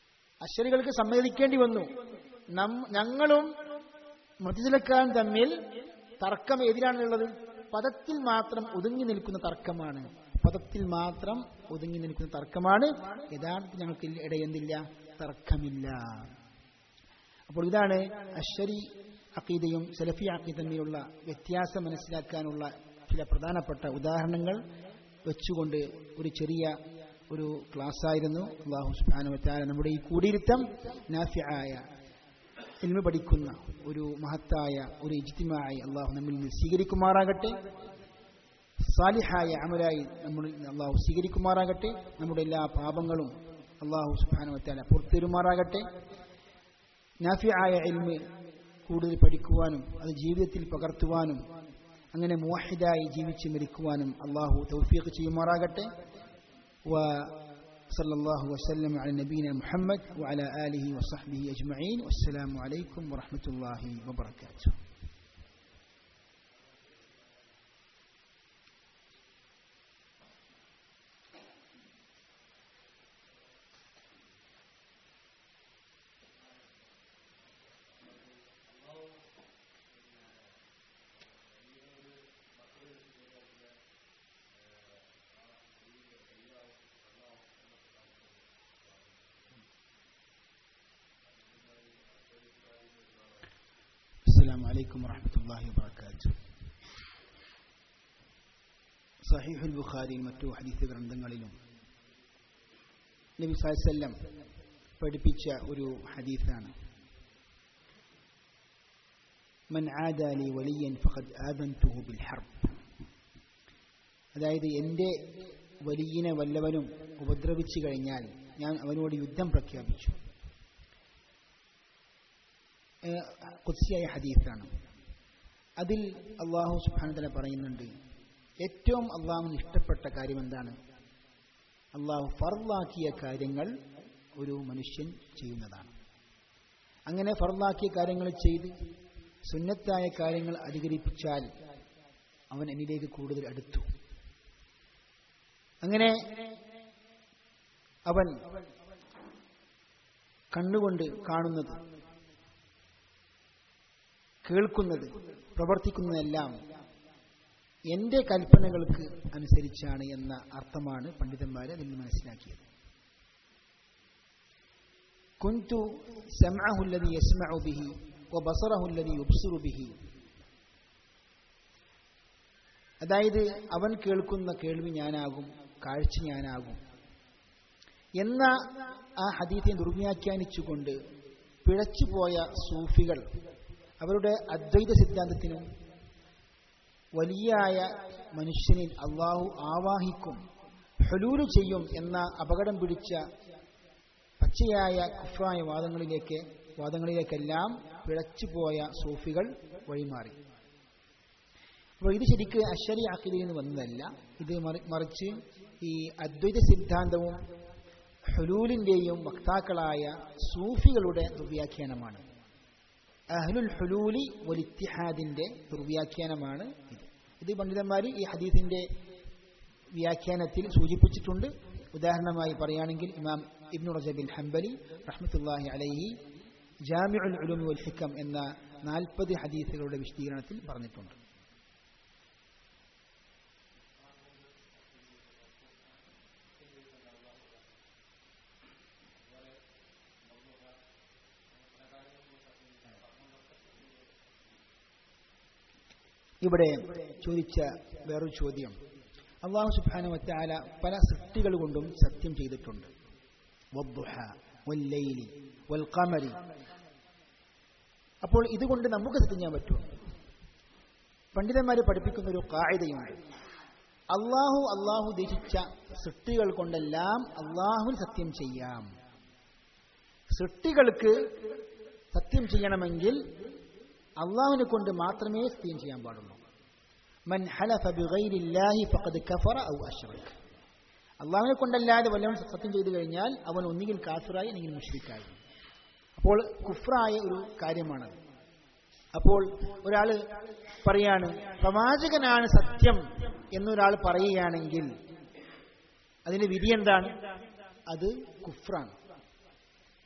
അശ്വരികൾക്ക് സമ്മതിക്കേണ്ടി വന്നു നം- ഞങ്ങളും മൃതിചലക്കാരും തമ്മിൽ തർക്കം ഏതിലാണുള്ളത് പദത്തിൽ മാത്രം ഒതുങ്ങി നിൽക്കുന്ന തർക്കമാണ് പദത്തിൽ മാത്രം ഒതുങ്ങി നിൽക്കുന്ന തർക്കമാണ് യഥാർത്ഥത്തിൽ ഞങ്ങൾക്ക് ഇടയെന്നില്ല തർക്കമില്ല അപ്പോൾ ഇതാണ് അശ്വരി അക്കീദയും സലഫി അക്കീദ തമ്മിലുള്ള വ്യത്യാസം മനസ്സിലാക്കാനുള്ള ചില പ്രധാനപ്പെട്ട ഉദാഹരണങ്ങൾ വെച്ചുകൊണ്ട് ഒരു ചെറിയ ഒരു ക്ലാസ്സായിരുന്നു അള്ളാഹു സുബാനുവറ്റാല നമ്മുടെ ഈ കൂടിയിരുത്തം നാഫ്യായ ഇൽമ പഠിക്കുന്ന ഒരു മഹത്തായ ഒരു ഇജ്തിമായി അള്ളാഹു നമ്മിൽ നിന്ന് സ്വീകരിക്കുമാറാകട്ടെ സാലിഹായ അമലായി നമ്മൾ അള്ളാഹു സ്വീകരിക്കുമാറാകട്ടെ നമ്മുടെ എല്ലാ പാപങ്ങളും അള്ളാഹു സുബാനുവറ്റാല പുറത്തിരുമാറാകട്ടെ നാഫിയായ ഇൽമ് കൂടുതൽ പഠിക്കുവാനും അത് ജീവിതത്തിൽ പകർത്തുവാനും അങ്ങനെ മുവാഹിദായി ജീവിച്ച് മരിക്കുവാനും അള്ളാഹു തൗഫീഖ് ചെയ്യുമാറാകട്ടെ وصلى الله وسلم على نبينا محمد وعلى آله وصحبه أجمعين والسلام عليكم ورحمة الله وبركاته السلام عليكم ورحمة الله وبركاته സഹീഹുൽ ബുഖാരിയിൽ മറ്റു ഹദീസ് ഗ്രന്ഥങ്ങളിലും നബി സാഹസല്ലം പഠിപ്പിച്ച ഒരു ഹദീസാണ് മൻ ആദാലി വലിയൻ ഫഖദ് ആദൻതുഹു ബിൽ ഹർബ് അതായത് എൻ്റെ വലിയനെ വല്ലവനും ഉപദ്രവിച്ചു കഴിഞ്ഞാൽ ഞാൻ അവനോട് യുദ്ധം പ്രഖ്യാപിച്ചു കുത്സിയായ ഹദീസാണ് അതിൽ അള്ളാഹു സുബാനതല പറയുന്നുണ്ട് ഏറ്റവും അള്ളാഹുവിന് ഇഷ്ടപ്പെട്ട കാര്യം എന്താണ് അള്ളാഹു ഫർലാക്കിയ കാര്യങ്ങൾ ഒരു മനുഷ്യൻ ചെയ്യുന്നതാണ് അങ്ങനെ ഫർലാക്കിയ കാര്യങ്ങൾ ചെയ്ത് സുന്നത്തായ കാര്യങ്ങൾ അധികരിപ്പിച്ചാൽ അവൻ എന്നിലേക്ക് കൂടുതൽ അടുത്തു അങ്ങനെ അവൻ കണ്ണുകൊണ്ട് കാണുന്നത് കേൾക്കുന്നത് പ്രവർത്തിക്കുന്നതെല്ലാം എന്റെ കൽപ്പനകൾക്ക് അനുസരിച്ചാണ് എന്ന അർത്ഥമാണ് പണ്ഡിതന്മാർ അതിൽ നിന്ന് മനസ്സിലാക്കിയത് കുന്തു സമഅഹുല്ലതി യസ്മഉ ബിഹി വബസറഹുല്ലതി യുബ്സിറു ബിഹി അതായത് അവൻ കേൾക്കുന്ന കേൾവി ഞാനാകും കാഴ്ച ഞാനാകും എന്ന ആ ഹദീത്തെ ദുർവ്യാഖ്യാനിച്ചുകൊണ്ട് പിഴച്ചുപോയ സൂഫികൾ അവരുടെ അദ്വൈത സിദ്ധാന്തത്തിനും വലിയായ മനുഷ്യനിൽ അള്ളാഹു ആവാഹിക്കും ഹലൂല് ചെയ്യും എന്ന അപകടം പിടിച്ച പച്ചയായ കുഫ്രായ വാദങ്ങളിലേക്ക് വാദങ്ങളിലേക്കെല്ലാം പിഴച്ചുപോയ സൂഫികൾ വഴിമാറി അപ്പോൾ ഇത് ശരിക്ക് അശ്വരി ആക്കിയതിൽ നിന്ന് വന്നതല്ല ഇത് മറിച്ച് ഈ അദ്വൈത സിദ്ധാന്തവും ഹുലൂലിന്റെയും വക്താക്കളായ സൂഫികളുടെ ദുർവ്യാഖ്യാനമാണ് അഹ്ലുൽ ഹുലൂലി വലിത്തിഹാദിന്റെ ദുർവ്യാഖ്യാനമാണ് ഇത് ഇത് പണ്ഡിതന്മാർ ഈ ഹദീസിന്റെ വ്യാഖ്യാനത്തിൽ സൂചിപ്പിച്ചിട്ടുണ്ട് ഉദാഹരണമായി പറയുകയാണെങ്കിൽ ഇമാം ഇബ്നു റജബിൻ ഹംബലി റഹ്മത്തുല്ലാഹി അലൈഹി ജാമിഉൽ ഉലൂമി വൽ ഹിക്കം എന്ന നാൽപ്പത് ഹദീസുകളുടെ വിശദീകരണത്തിൽ പറഞ്ഞിട്ടുണ്ട് ഇവിടെ ചോദിച്ച വേറൊരു ചോദ്യം അള്ളാഹു സുബാന വറ്റാല പല സൃഷ്ടികൾ കൊണ്ടും സത്യം ചെയ്തിട്ടുണ്ട് അപ്പോൾ ഇതുകൊണ്ട് നമുക്ക് സത്യം ചെയ്യാൻ പറ്റുമോ പണ്ഡിതന്മാർ പഠിപ്പിക്കുന്ന ഒരു കായതയുണ്ട് അള്ളാഹു അള്ളാഹു ഉദ്ദേശിച്ച സൃഷ്ടികൾ കൊണ്ടെല്ലാം അള്ളാഹുവിൽ സത്യം ചെയ്യാം സൃഷ്ടികൾക്ക് സത്യം ചെയ്യണമെങ്കിൽ അള്ളാഹുവിനെ കൊണ്ട് മാത്രമേ സത്യം ചെയ്യാൻ പാടുള്ളൂ മൻ ഹലഫ ബിഗൈരില്ലാഹി ഫഖദ് കഫറ ഔ അശ്റക് അള്ളാഹുവിനെ കൊണ്ടല്ലാതെ വല്ലവൻ സത്യം ചെയ്തു കഴിഞ്ഞാൽ അവൻ ഒന്നുകിൽ കാഫിറായി അല്ലെങ്കിൽ മുഷ്രിക്കായി അപ്പോൾ കുഫ്രായ ഒരു കാര്യമാണത് അപ്പോൾ ഒരാൾ പറയാണ് പ്രവാചകനാണ് സത്യം എന്നൊരാൾ പറയുകയാണെങ്കിൽ അതിന്റെ വിധി എന്താണ് അത് കുഫ്രാണ്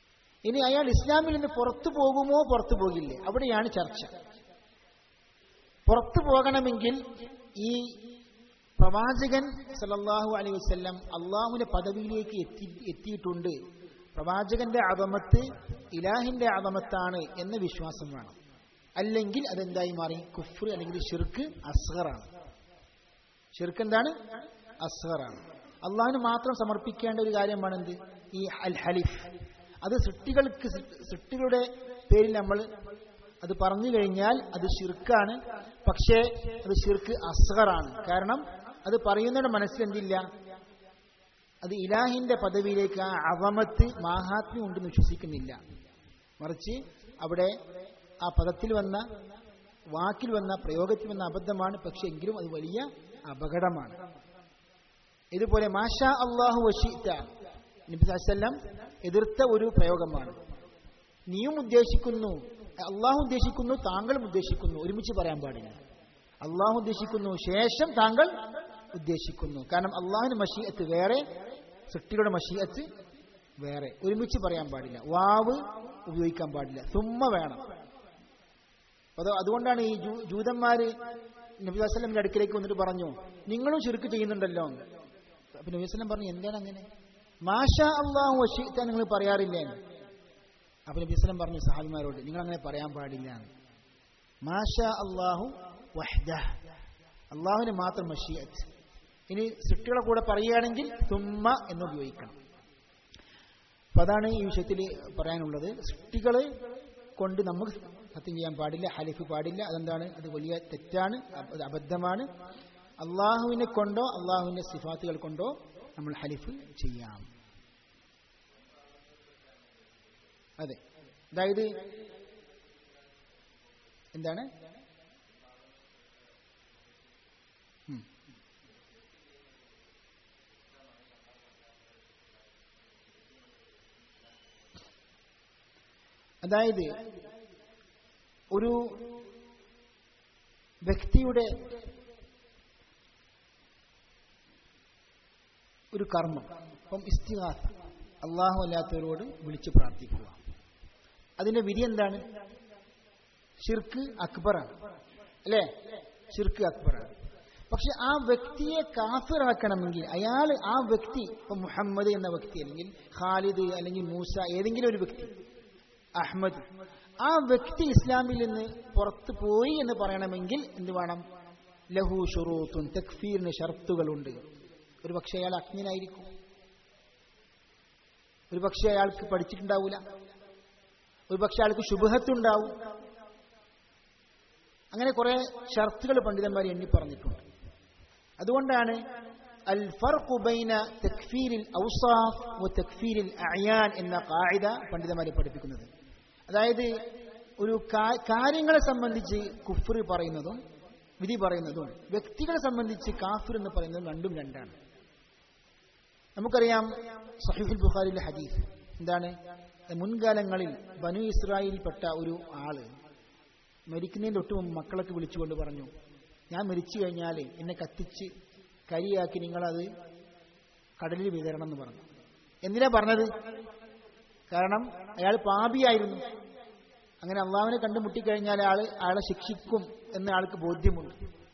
ഇനി അയാൾ ഇസ്ലാമിൽ നിന്ന് പുറത്തു പോകുമോ പുറത്തു പോകില്ലേ അവിടെയാണ് ചർച്ച പുറത്തു പോകണമെങ്കിൽ ഈ പ്രവാചകൻ സല്ലല്ലാഹു അലൈഹി വസല്ലം അള്ളാഹുവിന്റെ പദവിയിലേക്ക് എത്തി എത്തിയിട്ടുണ്ട് പ്രവാചകന്റെ അപമത്ത് ഇലാഹിന്റെ അപമത്താണ് എന്ന വിശ്വാസം വേണം അല്ലെങ്കിൽ അതെന്തായി മാറി കുഫ്ർ അല്ലെങ്കിൽ ഷിർക്ക് അസ്ഹറാണ് ഷിർക്ക് എന്താണ് അസ്ഹറാണ് അള്ളാഹിന് മാത്രം സമർപ്പിക്കേണ്ട ഒരു കാര്യമാണ് എന്ത് ഈ അൽ ഹലിഫ് അത് സൃഷ്ടികൾക്ക് സൃഷ്ടികളുടെ പേരിൽ നമ്മൾ അത് പറഞ്ഞു കഴിഞ്ഞാൽ അത് ഷിർക്കാണ് പക്ഷേ അത് ഷിർക്ക് അസ്ഹറാണ് കാരണം അത് പറയുന്നവരുടെ മനസ്സിൽ എന്തില്ല അത് ഇലാഹിന്റെ പദവിയിലേക്ക് ആ അവമത്ത് മാഹാത്മ്യം ഉണ്ടെന്ന് വിശ്വസിക്കുന്നില്ല മറിച്ച് അവിടെ ആ പദത്തിൽ വന്ന വാക്കിൽ വന്ന പ്രയോഗത്തിൽ വന്ന അബദ്ധമാണ് പക്ഷെ എങ്കിലും അത് വലിയ അപകടമാണ് ഇതുപോലെ മാഷാ അള്ളാഹു വഷീത്ത നബിസ്വല്ലം എതിർത്ത ഒരു പ്രയോഗമാണ് നീയും ഉദ്ദേശിക്കുന്നു അള്ളാഹു ഉദ്ദേശിക്കുന്നു താങ്കളും ഉദ്ദേശിക്കുന്നു ഒരുമിച്ച് പറയാൻ പാടില്ല അള്ളാഹു ഉദ്ദേശിക്കുന്നു ശേഷം താങ്കൾ ഉദ്ദേശിക്കുന്നു കാരണം അള്ളാഹുവിന്റെ മഷീയത്ത് വേറെ സൃഷ്ടികളുടെ മഷീയത്ത് വേറെ ഒരുമിച്ച് പറയാൻ പാടില്ല വാവ് ഉപയോഗിക്കാൻ പാടില്ല സുമ്മ വേണം അത് അതുകൊണ്ടാണ് ഈ ജൂതന്മാര് നബി വസ്ലമിന്റെ അടുക്കിലേക്ക് വന്നിട്ട് പറഞ്ഞു നിങ്ങളും ചുരുക്ക് ചെയ്യുന്നുണ്ടല്ലോ അപ്പൊ നബി വസ്ലം പറഞ്ഞു എന്താണ് അങ്ങനെ മാഷ അള്ളാഹു വഷീത്ത നിങ്ങൾ പറയാറില്ലേ അപ്പൊ നബി വസ്ലം പറഞ്ഞു സഹാബിമാരോട് നിങ്ങൾ അങ്ങനെ പറയാൻ പാടില്ല മാഷ അള്ളാഹു വഹ്ദ അള്ളാഹുവിന് മാത്രം മഷീയത്ത് ഇനി സൃഷ്ടികളെ കൂടെ പറയുകയാണെങ്കിൽ തുമ്മ എന്ന് ഉപയോഗിക്കണം അപ്പൊ അതാണ് ഈ വിഷയത്തിൽ പറയാനുള്ളത് സൃഷ്ടികളെ കൊണ്ട് നമുക്ക് സത്യം ചെയ്യാൻ പാടില്ല ഹലിഫ് പാടില്ല അതെന്താണ് അത് വലിയ തെറ്റാണ് അത് അബദ്ധമാണ് അള്ളാഹുവിനെ കൊണ്ടോ അള്ളാഹുവിന്റെ സിഫാത്തുകൾ കൊണ്ടോ നമ്മൾ ഹലിഫ് ചെയ്യാം അതെ അതായത് എന്താണ് അതായത് ഒരു വ്യക്തിയുടെ ഒരു കർമ്മം ഇപ്പം ഇസ്തിഹാസ അള്ളാഹു അല്ലാത്തവരോട് വിളിച്ചു പ്രാർത്ഥിക്കുക അതിന്റെ വിധി എന്താണ് ഷിർക്ക് അക്ബറാണ് അല്ലേ ഷിർക്ക് അക്ബറാണ് പക്ഷെ ആ വ്യക്തിയെ കാഫിറാക്കണമെങ്കിൽ അയാൾ ആ വ്യക്തി ഇപ്പൊ മുഹമ്മദ് എന്ന വ്യക്തി അല്ലെങ്കിൽ ഖാലിദ് അല്ലെങ്കിൽ മൂസ ഏതെങ്കിലും ഒരു വ്യക്തി അഹമ്മദ് ആ വ്യക്തി ഇസ്ലാമിൽ നിന്ന് പുറത്തു പോയി എന്ന് പറയണമെങ്കിൽ എന്ത് വേണം ലഹു ഷുറൂത്തുൻ തക്ഫീറിന് ഷർത്തുകളുണ്ട് ഒരു പക്ഷേ അയാൾ അജ്ഞനായിരിക്കും ഒരു പക്ഷേ അയാൾക്ക് പഠിച്ചിട്ടുണ്ടാവൂല ഒരു പക്ഷെ അയാൾക്ക് ശുഭഹത്തുണ്ടാവും അങ്ങനെ കുറെ ഷർത്തുകൾ പണ്ഡിതന്മാർ എണ്ണി പറഞ്ഞിട്ടുണ്ട് അതുകൊണ്ടാണ് അൽ ഫർഖു ബൈന തക്ഫീരിൽ ഔസാഫ് വ തക്ഫീരിൽ അയാൻ എന്ന കായിക പണ്ഡിതന്മാരെ പഠിപ്പിക്കുന്നത് അതായത് ഒരു കാര്യങ്ങളെ സംബന്ധിച്ച് കുഫർ പറയുന്നതും വിധി പറയുന്നതും വ്യക്തികളെ സംബന്ധിച്ച് കാഫിർ എന്ന് പറയുന്നതും രണ്ടും രണ്ടാണ് നമുക്കറിയാം സഹീഫുൽ ബുഖാരിലെ ഹദീസ് എന്താണ് മുൻകാലങ്ങളിൽ ബനു ഇസ്രായേലിൽപ്പെട്ട ഒരു ആള് മരിക്കുന്നതിൻ്റെ ഒട്ടു മുമ്പ് മക്കളൊക്കെ വിളിച്ചുകൊണ്ട് പറഞ്ഞു ഞാൻ മരിച്ചു കഴിഞ്ഞാൽ എന്നെ കത്തിച്ച് കരിയാക്കി നിങ്ങളത് കടലിൽ വിതരണം എന്ന് പറഞ്ഞു എന്തിനാ പറഞ്ഞത് കാരണം അയാൾ പാപിയായിരുന്നു അങ്ങനെ അള്ളാവിനെ കണ്ടുമുട്ടിക്കഴിഞ്ഞാൽ ആള് അയാളെ ശിക്ഷിക്കും എന്ന ആൾക്ക് ബോധ്യമുണ്ട്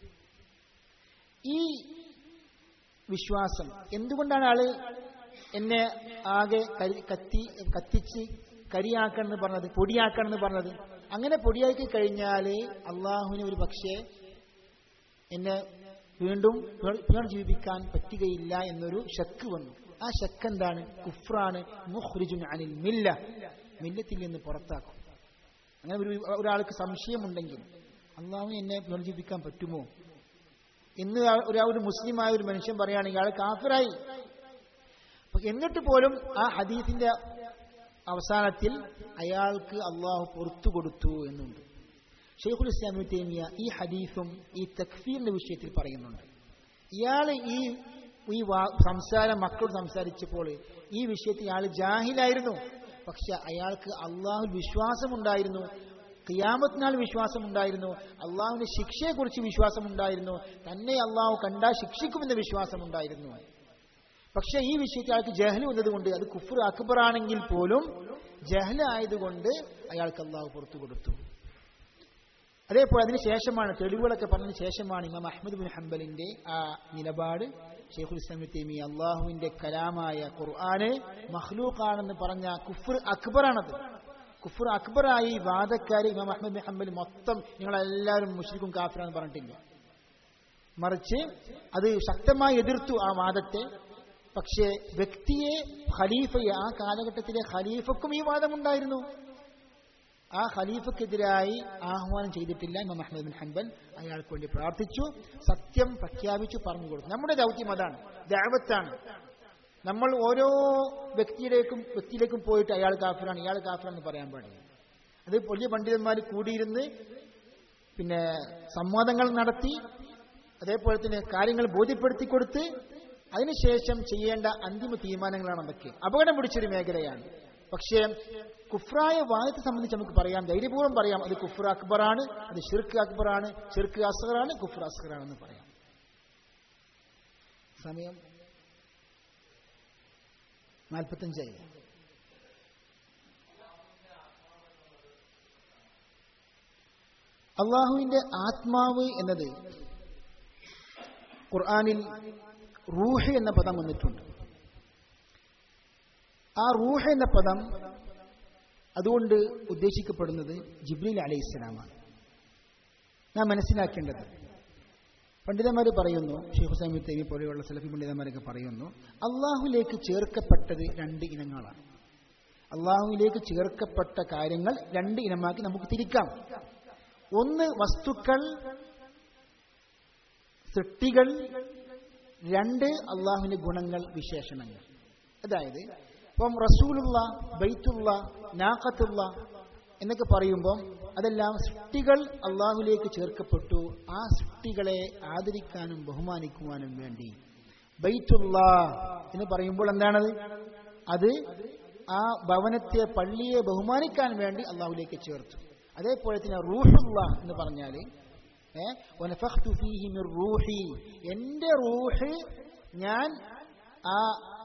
ഈ വിശ്വാസം എന്തുകൊണ്ടാണ് ആള് എന്നെ ആകെ കത്തി കത്തിച്ച് കരിയാക്കണം എന്ന് പറഞ്ഞത് പൊടിയാക്കണം എന്ന് പറഞ്ഞത് അങ്ങനെ പൊടിയാക്കി കഴിഞ്ഞാൽ അള്ളാഹുവിന് ഒരു പക്ഷേ എന്നെ വീണ്ടും പുനർജീവിപ്പിക്കാൻ പറ്റുകയില്ല എന്നൊരു ശക്ക് വന്നു ആ ശക്ക് എന്താണ് കുഫ്രാണ് മുഹ്രിജുൻ അനിൽ മില്ല മില്ലത്തിൽ നിന്ന് പുറത്താക്കും അങ്ങനെ ഒരു ഒരാൾക്ക് സംശയമുണ്ടെങ്കിൽ അള്ളാഹു എന്നെ പുനർജീവിപ്പിക്കാൻ പറ്റുമോ എന്ന് ഒരാൾ ഒരു മുസ്ലിമായ ഒരു മനുഷ്യൻ പറയുകയാണെങ്കിൽ അയാൾ കാഫിറായി എന്നിട്ട് പോലും ആ ഹദീസിന്റെ അവസാനത്തിൽ അയാൾക്ക് അള്ളാഹു പുറത്തു കൊടുത്തു എന്നുണ്ട് ഷെയ്ഖുൽ ഇസ്ലാമി തേമിയ ഈ ഹദീസും ഈ തക്ഫീറിന്റെ വിഷയത്തിൽ പറയുന്നുണ്ട് ഇയാൾ ഈ ഈ സംസാരം മക്കളോട് സംസാരിച്ചപ്പോൾ ഈ വിഷയത്തിൽ ഇയാൾ ജാഹിലായിരുന്നു പക്ഷെ അയാൾക്ക് അള്ളാഹു വിശ്വാസമുണ്ടായിരുന്നു ഖിയാമത്തിനാൽ വിശ്വാസമുണ്ടായിരുന്നു അള്ളാഹുവിന്റെ ശിക്ഷയെക്കുറിച്ച് വിശ്വാസമുണ്ടായിരുന്നു തന്നെ അള്ളാഹു കണ്ടാൽ ശിക്ഷിക്കുമെന്ന വിശ്വാസമുണ്ടായിരുന്നു പക്ഷെ ഈ വിഷയത്തിൽ അയാൾക്ക് ജഹൽ വന്നതുകൊണ്ട് അത് കുഫർ അക്ബർ ആണെങ്കിൽ പോലും ജഹൽ ആയതുകൊണ്ട് അയാൾക്ക് അള്ളാഹു പുറത്തു കൊടുത്തു അതേപോലെ അതിന് ശേഷമാണ് തെളിവുകളൊക്കെ പറഞ്ഞതിന് ശേഷമാണ് ഇമാം അഹമ്മദ് ബിൻ ഹംബലിന്റെ ആ നിലപാട് ഷെയ്ഖുൽ ഇസ്ലാം തേമി അള്ളാഹുവിന്റെ കലാമായ ഖുർആന് മഹ്ലൂഖാണെന്ന് പറഞ്ഞ കുഫർ അക്ബറാണത് കുഫർ അക്ബറായി വാദക്കാർ ഇമാം അഹമ്മദ് ബിൻ ഹംബൽ മൊത്തം നിങ്ങളെല്ലാവരും മുസ്ലിക്കും കാഫിറാന്ന് പറഞ്ഞിട്ടില്ല മറിച്ച് അത് ശക്തമായി എതിർത്തു ആ വാദത്തെ പക്ഷേ വ്യക്തിയെ ഖലീഫയെ ആ കാലഘട്ടത്തിലെ ഖലീഫക്കും ഈ വാദമുണ്ടായിരുന്നു ആ ഖലീഫക്കെതിരായി ആഹ്വാനം ചെയ്തിട്ടില്ല ഇമാം അഹമ്മദ് ബിൻ ഹംബൽ അയാൾക്ക് വേണ്ടി പ്രാർത്ഥിച്ചു സത്യം പ്രഖ്യാപിച്ചു പറഞ്ഞു കൊടുത്തു നമ്മുടെ ദൗത്യം അതാണ് ദാവത്താണ് നമ്മൾ ഓരോ വ്യക്തിയിലേക്കും വ്യക്തിയിലേക്കും പോയിട്ട് അയാൾ കാഫിറാണ് ഇയാൾ കാഫിറാണെന്ന് പറയാൻ പാടില്ല അത് വലിയ പണ്ഡിതന്മാർ കൂടിയിരുന്ന് പിന്നെ സംവാദങ്ങൾ നടത്തി അതേപോലെ തന്നെ കാര്യങ്ങൾ ബോധ്യപ്പെടുത്തി കൊടുത്ത് അതിനുശേഷം ചെയ്യേണ്ട അന്തിമ തീരുമാനങ്ങളാണ് അതൊക്കെ അപകടം പിടിച്ചൊരു മേഖലയാണ് പക്ഷേ കുഫ്രായ വാദത്തെ സംബന്ധിച്ച് നമുക്ക് പറയാം ധൈര്യപൂർവ്വം പറയാം അത് കുഫ്ര അക്ബറാണ് അത് ഷിർക്ക് അക്ബറാണ് ഷിർക്ക് അസ്ഗറാണ് കുഫ്ര അസ്ഗറാണെന്ന് പറയാം സമയം നാൽപ്പത്തഞ്ചായി അള്ളാഹുവിന്റെ ആത്മാവ് എന്നത് ഖുർആാനിൽ റൂഹ് എന്ന പദം വന്നിട്ടുണ്ട് ആ റൂഹ് എന്ന പദം അതുകൊണ്ട് ഉദ്ദേശിക്കപ്പെടുന്നത് ജിബ്രീൽ അലൈഹി ഇസ്ലാമാണ് നാം മനസ്സിലാക്കേണ്ടത് പണ്ഡിതന്മാർ പറയുന്നു ഷെയ്ഖ് ഹുസൈൻ തേമി പോലെയുള്ള സലഫി പണ്ഡിതന്മാരൊക്കെ പറയുന്നു അള്ളാഹുലേക്ക് ചേർക്കപ്പെട്ടത് രണ്ട് ഇനങ്ങളാണ് അള്ളാഹുവിലേക്ക് ചേർക്കപ്പെട്ട കാര്യങ്ങൾ രണ്ട് ഇനമാക്കി നമുക്ക് തിരിക്കാം ഒന്ന് വസ്തുക്കൾ സൃഷ്ടികൾ രണ്ട് അള്ളാഹുവിന്റെ ഗുണങ്ങൾ വിശേഷണങ്ങൾ അതായത് ഇപ്പം റസൂലുള്ള ബൈത്തുള്ള നാഖത്തുള്ള എന്നൊക്കെ പറയുമ്പം അതെല്ലാം സൃഷ്ടികൾ അള്ളാഹുലേക്ക് ചേർക്കപ്പെട്ടു ആ സൃഷ്ടികളെ ആദരിക്കാനും ബഹുമാനിക്കുവാനും വേണ്ടി ബൈത്തുള്ള എന്ന് പറയുമ്പോൾ എന്താണത് അത് ആ ഭവനത്തെ പള്ളിയെ ബഹുമാനിക്കാൻ വേണ്ടി അള്ളാഹുലേക്ക് ചേർത്തു അതേപോലെ തന്നെ റൂഹുള്ള എന്ന് പറഞ്ഞാൽ റൂഹി എന്റെ റൂഹ് ഞാൻ ആ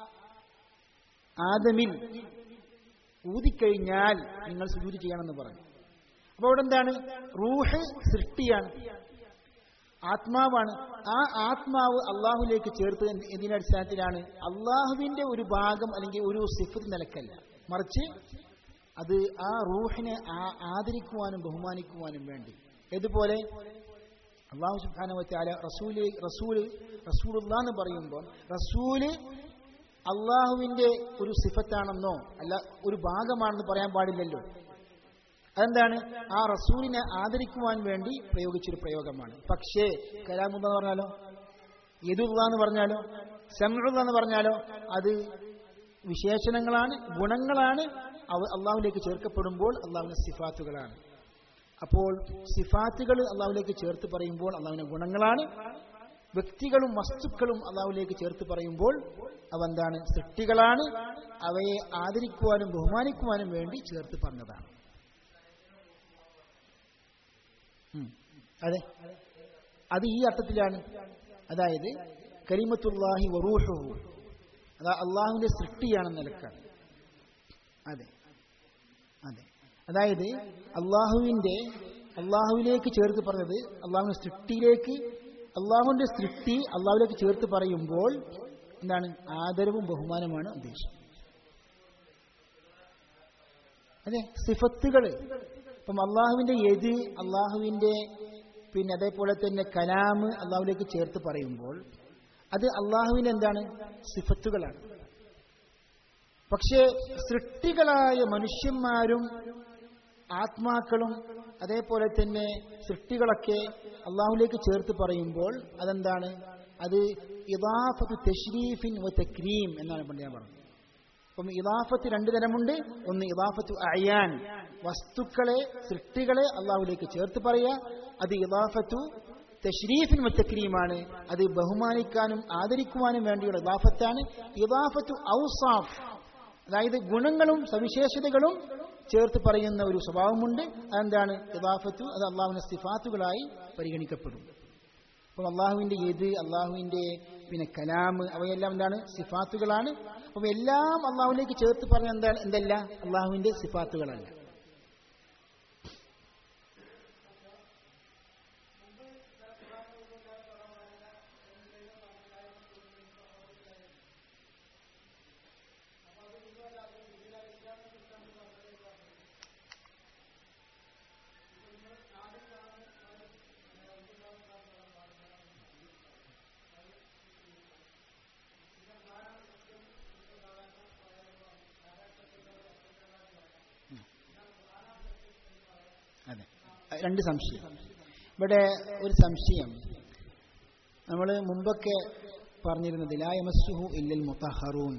ആദമിൽ ഊതിക്കഴിഞ്ഞാൽ നിങ്ങൾ സുജൂതി ചെയ്യണമെന്ന് പറഞ്ഞു അപ്പോൾ അവിടെ എന്താണ് റൂഹ് സൃഷ്ടിയാണ് ആത്മാവാണ് ആ ആത്മാവ് അള്ളാഹുലേക്ക് ചേർത്ത് എന്തിന്റെ അടിസ്ഥാനത്തിലാണ് അള്ളാഹുവിന്റെ ഒരു ഭാഗം അല്ലെങ്കിൽ ഒരു സിഫത്ത് നിലക്കല്ല മറിച്ച് അത് ആ റൂഹിനെ ആദരിക്കുവാനും ബഹുമാനിക്കുവാനും വേണ്ടി ഏതുപോലെ അള്ളാഹു സുബാനുവച്ചാല റസൂല് റസൂല് റസൂലുള്ള എന്ന് പറയുമ്പോൾ റസൂല് അള്ളാഹുവിന്റെ ഒരു സിഫത്താണെന്നോ അല്ല ഒരു ഭാഗമാണെന്ന് പറയാൻ പാടില്ലല്ലോ അതെന്താണ് ആ റസൂലിനെ ആദരിക്കുവാൻ വേണ്ടി പ്രയോഗിച്ചൊരു പ്രയോഗമാണ് പക്ഷേ കലാമുള്ള എന്ന് പറഞ്ഞാലോ യദുള്ള എന്ന് പറഞ്ഞാലോ സമൃദ്ധ എന്ന് പറഞ്ഞാലോ അത് വിശേഷണങ്ങളാണ് ഗുണങ്ങളാണ് അള്ളാഹുലേക്ക് ചേർക്കപ്പെടുമ്പോൾ അള്ളാഹുവിന്റെ സിഫാത്തുകളാണ് അപ്പോൾ സിഫാത്തുകൾ അള്ളാഹുലേക്ക് ചേർത്ത് പറയുമ്പോൾ അള്ളാഹുവിന്റെ ഗുണങ്ങളാണ് വ്യക്തികളും വസ്തുക്കളും അള്ളാഹുലേക്ക് ചേർത്ത് പറയുമ്പോൾ അവ എന്താണ് സൃഷ്ടികളാണ് അവയെ ആദരിക്കുവാനും ബഹുമാനിക്കുവാനും വേണ്ടി ചേർത്ത് പറഞ്ഞതാണ് അതെ അത് ഈ അർത്ഥത്തിലാണ് അതായത് കരീമത്തുല്ലാഹി വറൂഹു അതാ അള്ളാഹുവിന്റെ സൃഷ്ടിയാണെന്ന നിലക്കാണ് അതെ അതെ അതായത് അള്ളാഹുവിന്റെ അള്ളാഹുവിലേക്ക് ചേർത്ത് പറഞ്ഞത് അള്ളാഹുവിന്റെ സൃഷ്ടിയിലേക്ക് അള്ളാഹുവിന്റെ സൃഷ്ടി അള്ളാഹുവിലേക്ക് ചേർത്ത് പറയുമ്പോൾ എന്താണ് ആദരവും ബഹുമാനമാണ് ഉദ്ദേശം അതെ സിഫത്തുകൾ ഇപ്പം അള്ളാഹുവിന്റെ എത് അള്ളാഹുവിന്റെ പിന്നെ അതേപോലെ തന്നെ കലാമ് അള്ളാഹുവിലേക്ക് ചേർത്ത് പറയുമ്പോൾ അത് അള്ളാഹുവിന്റെ എന്താണ് സിഫത്തുകളാണ് പക്ഷേ സൃഷ്ടികളായ മനുഷ്യന്മാരും ആത്മാക്കളും അതേപോലെ തന്നെ സൃഷ്ടികളൊക്കെ അള്ളാഹുലേക്ക് ചേർത്ത് പറയുമ്പോൾ അതെന്താണ് അത് ഇദാഫത്ത് തെഷ്രീഫിൻ വ തക്രീം എന്നാണ് പണ്ട് ഞാൻ പറഞ്ഞത് അപ്പം ഇദാഫത്ത് രണ്ട് തരമുണ്ട് ഒന്ന് ഇദാഫത്ത് അയാൻ വസ്തുക്കളെ സൃഷ്ടികളെ അള്ളാഹുലേക്ക് ചേർത്ത് പറയുക അത് ഇദാഫത്തു തഷ്രീഫിൻ മുത്തക്രീമാണ് അത് ബഹുമാനിക്കാനും ആദരിക്കുവാനും വേണ്ടിയുള്ള ഇദാഫത്താണ് ഇദാഫത്തു ഔസാഫ് അതായത് ഗുണങ്ങളും സവിശേഷതകളും ചേർത്ത് പറയുന്ന ഒരു സ്വഭാവമുണ്ട് അതെന്താണ് ഇദാഫത്തു അത് അള്ളാഹുവിന്റെ സിഫാത്തുകളായി പരിഗണിക്കപ്പെടും അപ്പം അള്ളാഹുവിൻ്റെ ഏത് അള്ളാഹുവിൻ്റെ പിന്നെ കലാം അവയെല്ലാം എന്താണ് സിഫാത്തുകളാണ് അപ്പം എല്ലാം അള്ളാഹുവിലേക്ക് ചേർത്ത് പറഞ്ഞ എന്താണ് എന്തല്ല അള്ളാഹുവിൻ്റെ സിഫാത്തുകളല്ല അതെ രണ്ട് സംശയം ഇവിടെ ഒരു സംശയം നമ്മൾ മുമ്പൊക്കെ പറഞ്ഞിരുന്നത് ലാ യമസ്സുഹു ഇല്ലൽ മുത്തഹറൂൻ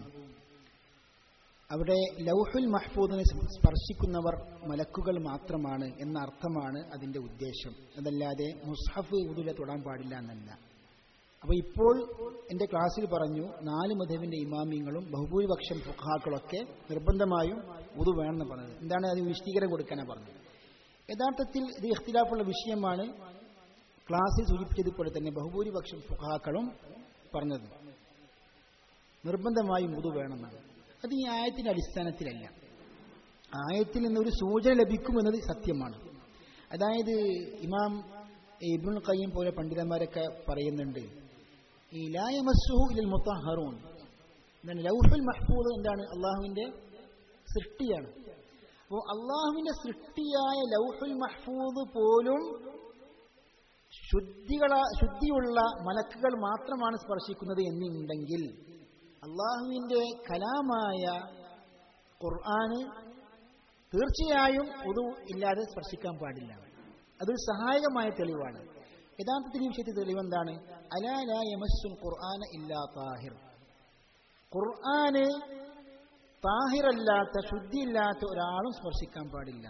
അവിടെ ലൗഹുൽ മഹ്ഫൂദിനെ സ്പർശിക്കുന്നവർ മലക്കുകൾ മാത്രമാണ് എന്ന അർത്ഥമാണ് അതിന്റെ ഉദ്ദേശം അതല്ലാതെ മുസ്ഹഫ് ഉദുല തൊടാൻ പാടില്ല എന്നല്ല അപ്പോൾ ഇപ്പോൾ എൻ്റെ ക്ലാസ്സിൽ പറഞ്ഞു നാല് മധുവിൻ്റെ ഇമാമിങ്ങളും ബഹുഭൂരിപക്ഷം ഫുഹാക്കളൊക്കെ നിർബന്ധമായും ഉതു വേണമെന്ന് പറഞ്ഞത് എന്താണ് അത് വിശദീകരണം കൊടുക്കാനാണ് പറഞ്ഞത് യഥാർത്ഥത്തിൽ ഇത് ഇഖ്തിലാഫുള്ള വിഷയമാണ് ക്ലാസ്സിൽ സൂചിപ്പിച്ചതുപോലെ തന്നെ ബഹുഭൂരിപക്ഷം ഫുഹാക്കളും പറഞ്ഞത് നിർബന്ധമായും ഉതു വേണമെന്നാണ് അത് ഈ ആയത്തിന്റെ അടിസ്ഥാനത്തിലല്ല ആയത്തിൽ നിന്നൊരു സൂചന ലഭിക്കുമെന്നത് സത്യമാണ് അതായത് ഇമാം ഇബുൽ ഖയ്യം പോലെ പണ്ഡിതന്മാരൊക്കെ പറയുന്നുണ്ട് ഈ ലായമസുഹു ഇൽ മുത്തഹറൂൻ എന്താണ് ലൗഹുൽ മഹ്ഫൂദ് എന്താണ് അള്ളാഹുവിന്റെ സൃഷ്ടിയാണ് അപ്പോൾ അള്ളാഹുവിന്റെ സൃഷ്ടിയായ ലൗഹുൽ മഹ്ഫൂദ് പോലും ശുദ്ധികള ശുദ്ധിയുള്ള മലക്കുകൾ മാത്രമാണ് സ്പർശിക്കുന്നത് എന്നുണ്ടെങ്കിൽ അള്ളാഹുവിന്റെ കലാമായ ഖുർആന് തീർച്ചയായും ഉതു ഇല്ലാതെ സ്പർശിക്കാൻ പാടില്ല അതൊരു സഹായകമായ തെളിവാണ് യഥാർത്ഥത്തിൽ ഈ വിഷയത്തിൽ തെളിവ് എന്താണ് അലാല യമസ്സുൽ ഖുർആന ഇല്ലാ താഹിർ ഖുർആന് താഹിറല്ലാത്ത ശുദ്ധിയില്ലാത്ത ഒരാളും സ്പർശിക്കാൻ പാടില്ല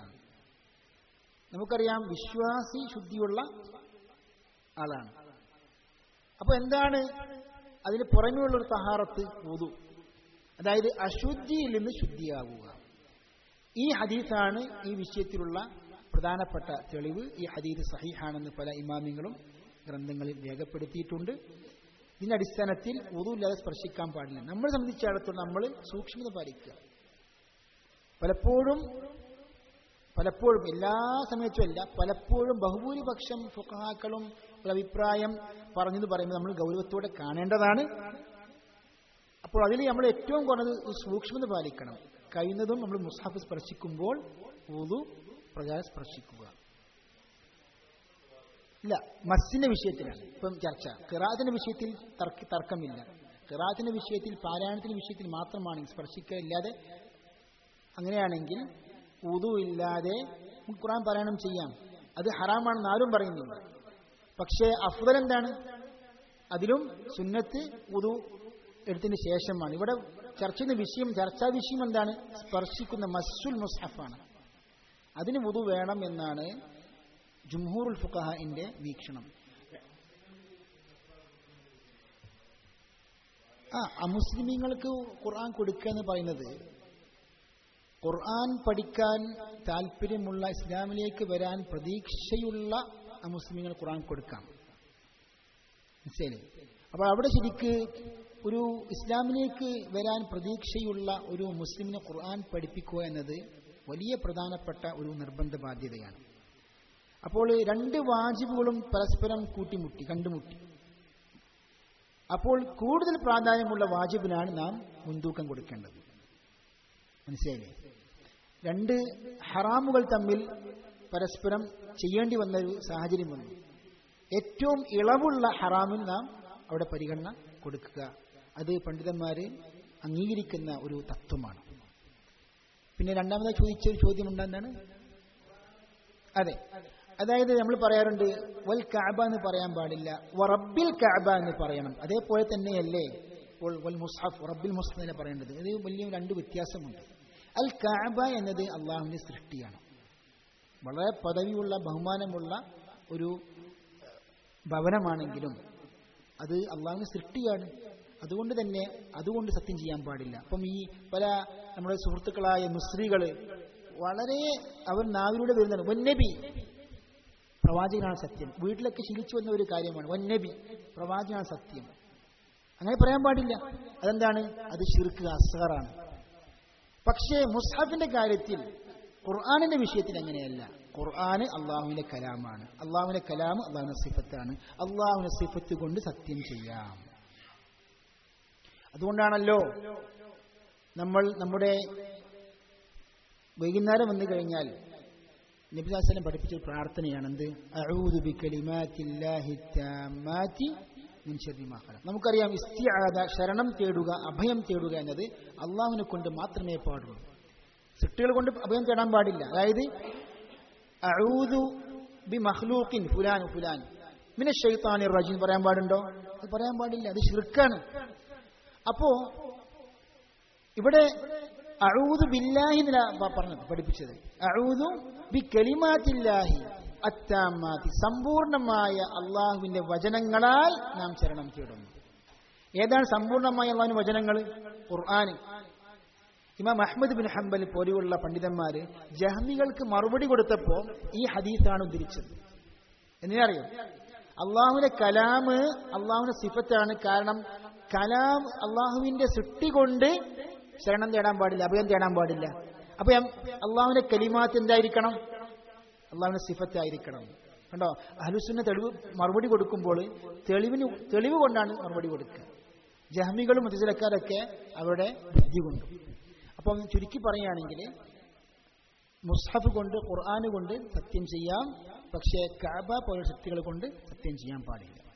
നമുക്കറിയാം വിശ്വാസി ശുദ്ധിയുള്ള ആളാണ് അപ്പൊ എന്താണ് അതിന് പുറമെയുള്ള ഒരു തഹാറത്ത് വുതു അതായത് അശുദ്ധിയിൽ നിന്ന് ശുദ്ധിയാകുക ഈ ഹദീസാണ് ഈ വിഷയത്തിലുള്ള പ്രധാനപ്പെട്ട തെളിവ് ഈ ഹദീസ് സഹീഹാണെന്ന് പല ഇമാമിങ്ങളും ഗ്രന്ഥങ്ങളിൽ രേഖപ്പെടുത്തിയിട്ടുണ്ട് ഇതിന്റെ അടിസ്ഥാനത്തിൽ ഉതുവില്ലാതെ സ്പർശിക്കാൻ പാടില്ല നമ്മളെ സംബന്ധിച്ചിടത്തോളം നമ്മൾ സൂക്ഷ്മത പാലിക്കുക പലപ്പോഴും പലപ്പോഴും എല്ലാ സമയത്തും അല്ല പലപ്പോഴും ബഹുഭൂരിപക്ഷം ഫുഹാക്കളും ഒരു അഭിപ്രായം പറഞ്ഞെന്ന് പറയുമ്പോൾ നമ്മൾ ഗൗരവത്തോടെ കാണേണ്ടതാണ് അപ്പോൾ അതിൽ നമ്മൾ ഏറ്റവും കുറഞ്ഞത് സൂക്ഷ്മത പാലിക്കണം കഴിയുന്നതും നമ്മൾ മുസാഫ് സ്പർശിക്കുമ്പോൾ ഊതു പ്രകാരം സ്പർശിക്കുക ഇല്ല മസ്സിന്റെ വിഷയത്തിലാണ് ഇപ്പം ചർച്ച കിറാത്തിന്റെ വിഷയത്തിൽ തർക്ക തർക്കമില്ല കിറാത്തിന്റെ വിഷയത്തിൽ പാരായണത്തിന്റെ വിഷയത്തിൽ മാത്രമാണ് സ്പർശിക്കുക ഇല്ലാതെ അങ്ങനെയാണെങ്കിൽ ഉതു ഇല്ലാതെ ഖുറാൻ പാരായണം ചെയ്യാം അത് ഹറാമാണെന്ന് ആരും പറയുന്നില്ല പക്ഷേ അഫ്ദൽ എന്താണ് അതിലും സുന്നത്ത് ഉതു എടുത്തതിന് ശേഷമാണ് ഇവിടെ ചർച്ച ചെയ്യുന്ന വിഷയം ചർച്ചാ വിഷയം എന്താണ് സ്പർശിക്കുന്ന മസ്സുൽ മുസ്ഹഫാണ് അതിന് വുതു വേണം എന്നാണ് ജുംഹൂറുൽ ഫുഖഹിന്റെ വീക്ഷണം ആ അമുസ്ലിമീങ്ങൾക്ക് ഖുർആൻ കൊടുക്കുക എന്ന് പറയുന്നത് ഖുർആൻ പഠിക്കാൻ താല്പര്യമുള്ള ഇസ്ലാമിലേക്ക് വരാൻ പ്രതീക്ഷയുള്ള അമുസ്ലിമീങ്ങൾ ഖുർആൻ കൊടുക്കാം മനസ്സിലായി അപ്പോൾ അവിടെ ശരിക്ക് ഒരു ഇസ്ലാമിലേക്ക് വരാൻ പ്രതീക്ഷയുള്ള ഒരു മുസ്ലിമിനെ ഖുർആൻ പഠിപ്പിക്കുക എന്നത് വലിയ പ്രധാനപ്പെട്ട ഒരു നിർബന്ധ ബാധ്യതയാണ് അപ്പോൾ രണ്ട് വാജിബുകളും പരസ്പരം കൂട്ടിമുട്ടി കണ്ടുമുട്ടി അപ്പോൾ കൂടുതൽ പ്രാധാന്യമുള്ള വാജിബിനാണ് നാം മുൻതൂക്കം കൊടുക്കേണ്ടത് മനസ്സിലായില്ലേ രണ്ട് ഹറാമുകൾ തമ്മിൽ പരസ്പരം ചെയ്യേണ്ടി വന്ന ഒരു സാഹചര്യം വന്നു ഏറ്റവും ഇളവുള്ള ഹറാമിൽ നാം അവിടെ പരിഗണന കൊടുക്കുക അത് പണ്ഡിതന്മാർ അംഗീകരിക്കുന്ന ഒരു തത്വമാണ് പിന്നെ രണ്ടാമതായി ചോദിച്ച ഒരു ചോദ്യം എന്താണ് അതെ അതായത് നമ്മൾ പറയാറുണ്ട് വൽ കാബ എന്ന് പറയാൻ പാടില്ല വറബിൽ കാബ എന്ന് പറയണം അതേപോലെ തന്നെയല്ലേ ഇപ്പോൾ വൽ മുസ്ഹഫ് റബ്ബിൽ മുസ്ഹഫ് എന്ന് പറയേണ്ടത് ഇത് വലിയ രണ്ട് വ്യത്യാസമുണ്ട് അൽ കാബ എന്നത് അള്ളാഹുവിന്റെ സൃഷ്ടിയാണ് വളരെ പദവിയുള്ള ബഹുമാനമുള്ള ഒരു ഭവനമാണെങ്കിലും അത് അള്ളാഹുവിന്റെ സൃഷ്ടിയാണ് അതുകൊണ്ട് തന്നെ അതുകൊണ്ട് സത്യം ചെയ്യാൻ പാടില്ല അപ്പം ഈ പല നമ്മുടെ സുഹൃത്തുക്കളായ മുസ്ലികൾ വളരെ അവർ നാവിലൂടെ വരുന്നതാണ് വന്നബി പ്രവാചകനാണ് സത്യം വീട്ടിലൊക്കെ ശീലിച്ചു വന്ന ഒരു കാര്യമാണ് വന്നബി പ്രവാചകനാണ് സത്യം അങ്ങനെ പറയാൻ പാടില്ല അതെന്താണ് അത് ഷിർക്ക് അസറാണ് പക്ഷേ മുസ്ഹഫിന്റെ കാര്യത്തിൽ ഖുർആാനിന്റെ വിഷയത്തിൽ അങ്ങനെയല്ല ഖുർആന് അള്ളാഹുവിന്റെ കലാമാണ് അള്ളാഹുവിന്റെ കലാം അള്ളാഹുവിന്റെ സിഫത്താണ് അള്ളാഹുവിന്റെ സിഫത്ത് കൊണ്ട് സത്യം ചെയ്യാം അതുകൊണ്ടാണല്ലോ നമ്മൾ നമ്മുടെ വൈകുന്നേരം വന്നു കഴിഞ്ഞാൽ നബിദാസനം പഠിപ്പിച്ച ഒരു പ്രാർത്ഥനയാണ് എന്ത് അഊദു ബികലിമാത്തില്ലാഹി താമ്മാതി മിൻ ശർരി മാ ഖലഖ് നമുക്കറിയാം ഇസ്തിആദ ശരണം തേടുക അഭയം തേടുക എന്നത് അള്ളാഹുവിനെ കൊണ്ട് മാത്രമേ പാടുള്ളൂ സൃഷ്ടികൾ കൊണ്ട് അഭയം തേടാൻ പാടില്ല അതായത് അഊദു ബി മഖ്ലൂഖിൻ ഫുലാൻ ഫുലാൻ മിന ഷൈത്താനിർ റജീം പറയാൻ പാടുണ്ടോ അത് പറയാൻ പാടില്ല അത് ഷിർക്കാണ് അപ്പോ ഇവിടെ അഴൂതു ബില്ലാഹി എന്നാ പറഞ്ഞത് പഠിപ്പിച്ചത് അഴൂതു ബി കലിമാത്തില്ലാഹി അത്താമാത്തി സമ്പൂർണമായ അള്ളാഹുവിന്റെ വചനങ്ങളാൽ നാം ശരണം തേടുന്നു ഏതാണ് സമ്പൂർണമായ അള്ളാഹുവിന്റെ വചനങ്ങൾ ഖുർആൻ ഇമാം അഹമ്മദ് ബിൻ ഹംബൽ പോലെയുള്ള പണ്ഡിതന്മാര് ജഹ്മികൾക്ക് മറുപടി കൊടുത്തപ്പോൾ ഈ ഹദീസാണ് ഉദ്ധരിച്ചത് എന്തിനറിയോ അള്ളാഹുവിന്റെ കലാമ് അള്ളാഹുവിന്റെ സിഫത്താണ് കാരണം കലാം അള്ളാഹുവിന്റെ സൃഷ്ടി കൊണ്ട് ശരണം തേടാൻ പാടില്ല അഭയം തേടാൻ പാടില്ല അപ്പൊ അള്ളാഹുവിന്റെ കലിമാത്ത് എന്തായിരിക്കണം അള്ളാഹുവിന്റെ സിഫത്തായിരിക്കണം കണ്ടോ അഹലുസുന്ന തെളിവ് മറുപടി കൊടുക്കുമ്പോൾ തെളിവിന് തെളിവ് കൊണ്ടാണ് മറുപടി കൊടുക്കുക ജഹ്മികളും മുത്തസിലക്കാരൊക്കെ അവരുടെ ബുദ്ധി കൊണ്ടും അപ്പം ചുരുക്കി പറയുകയാണെങ്കിൽ മുസ്ഹഫ് കൊണ്ട് ഖുർആാന് കൊണ്ട് സത്യം ചെയ്യാം പക്ഷേ കാബ പോലുള്ള ശക്തികൾ കൊണ്ട് സത്യം ചെയ്യാൻ പാടില്ല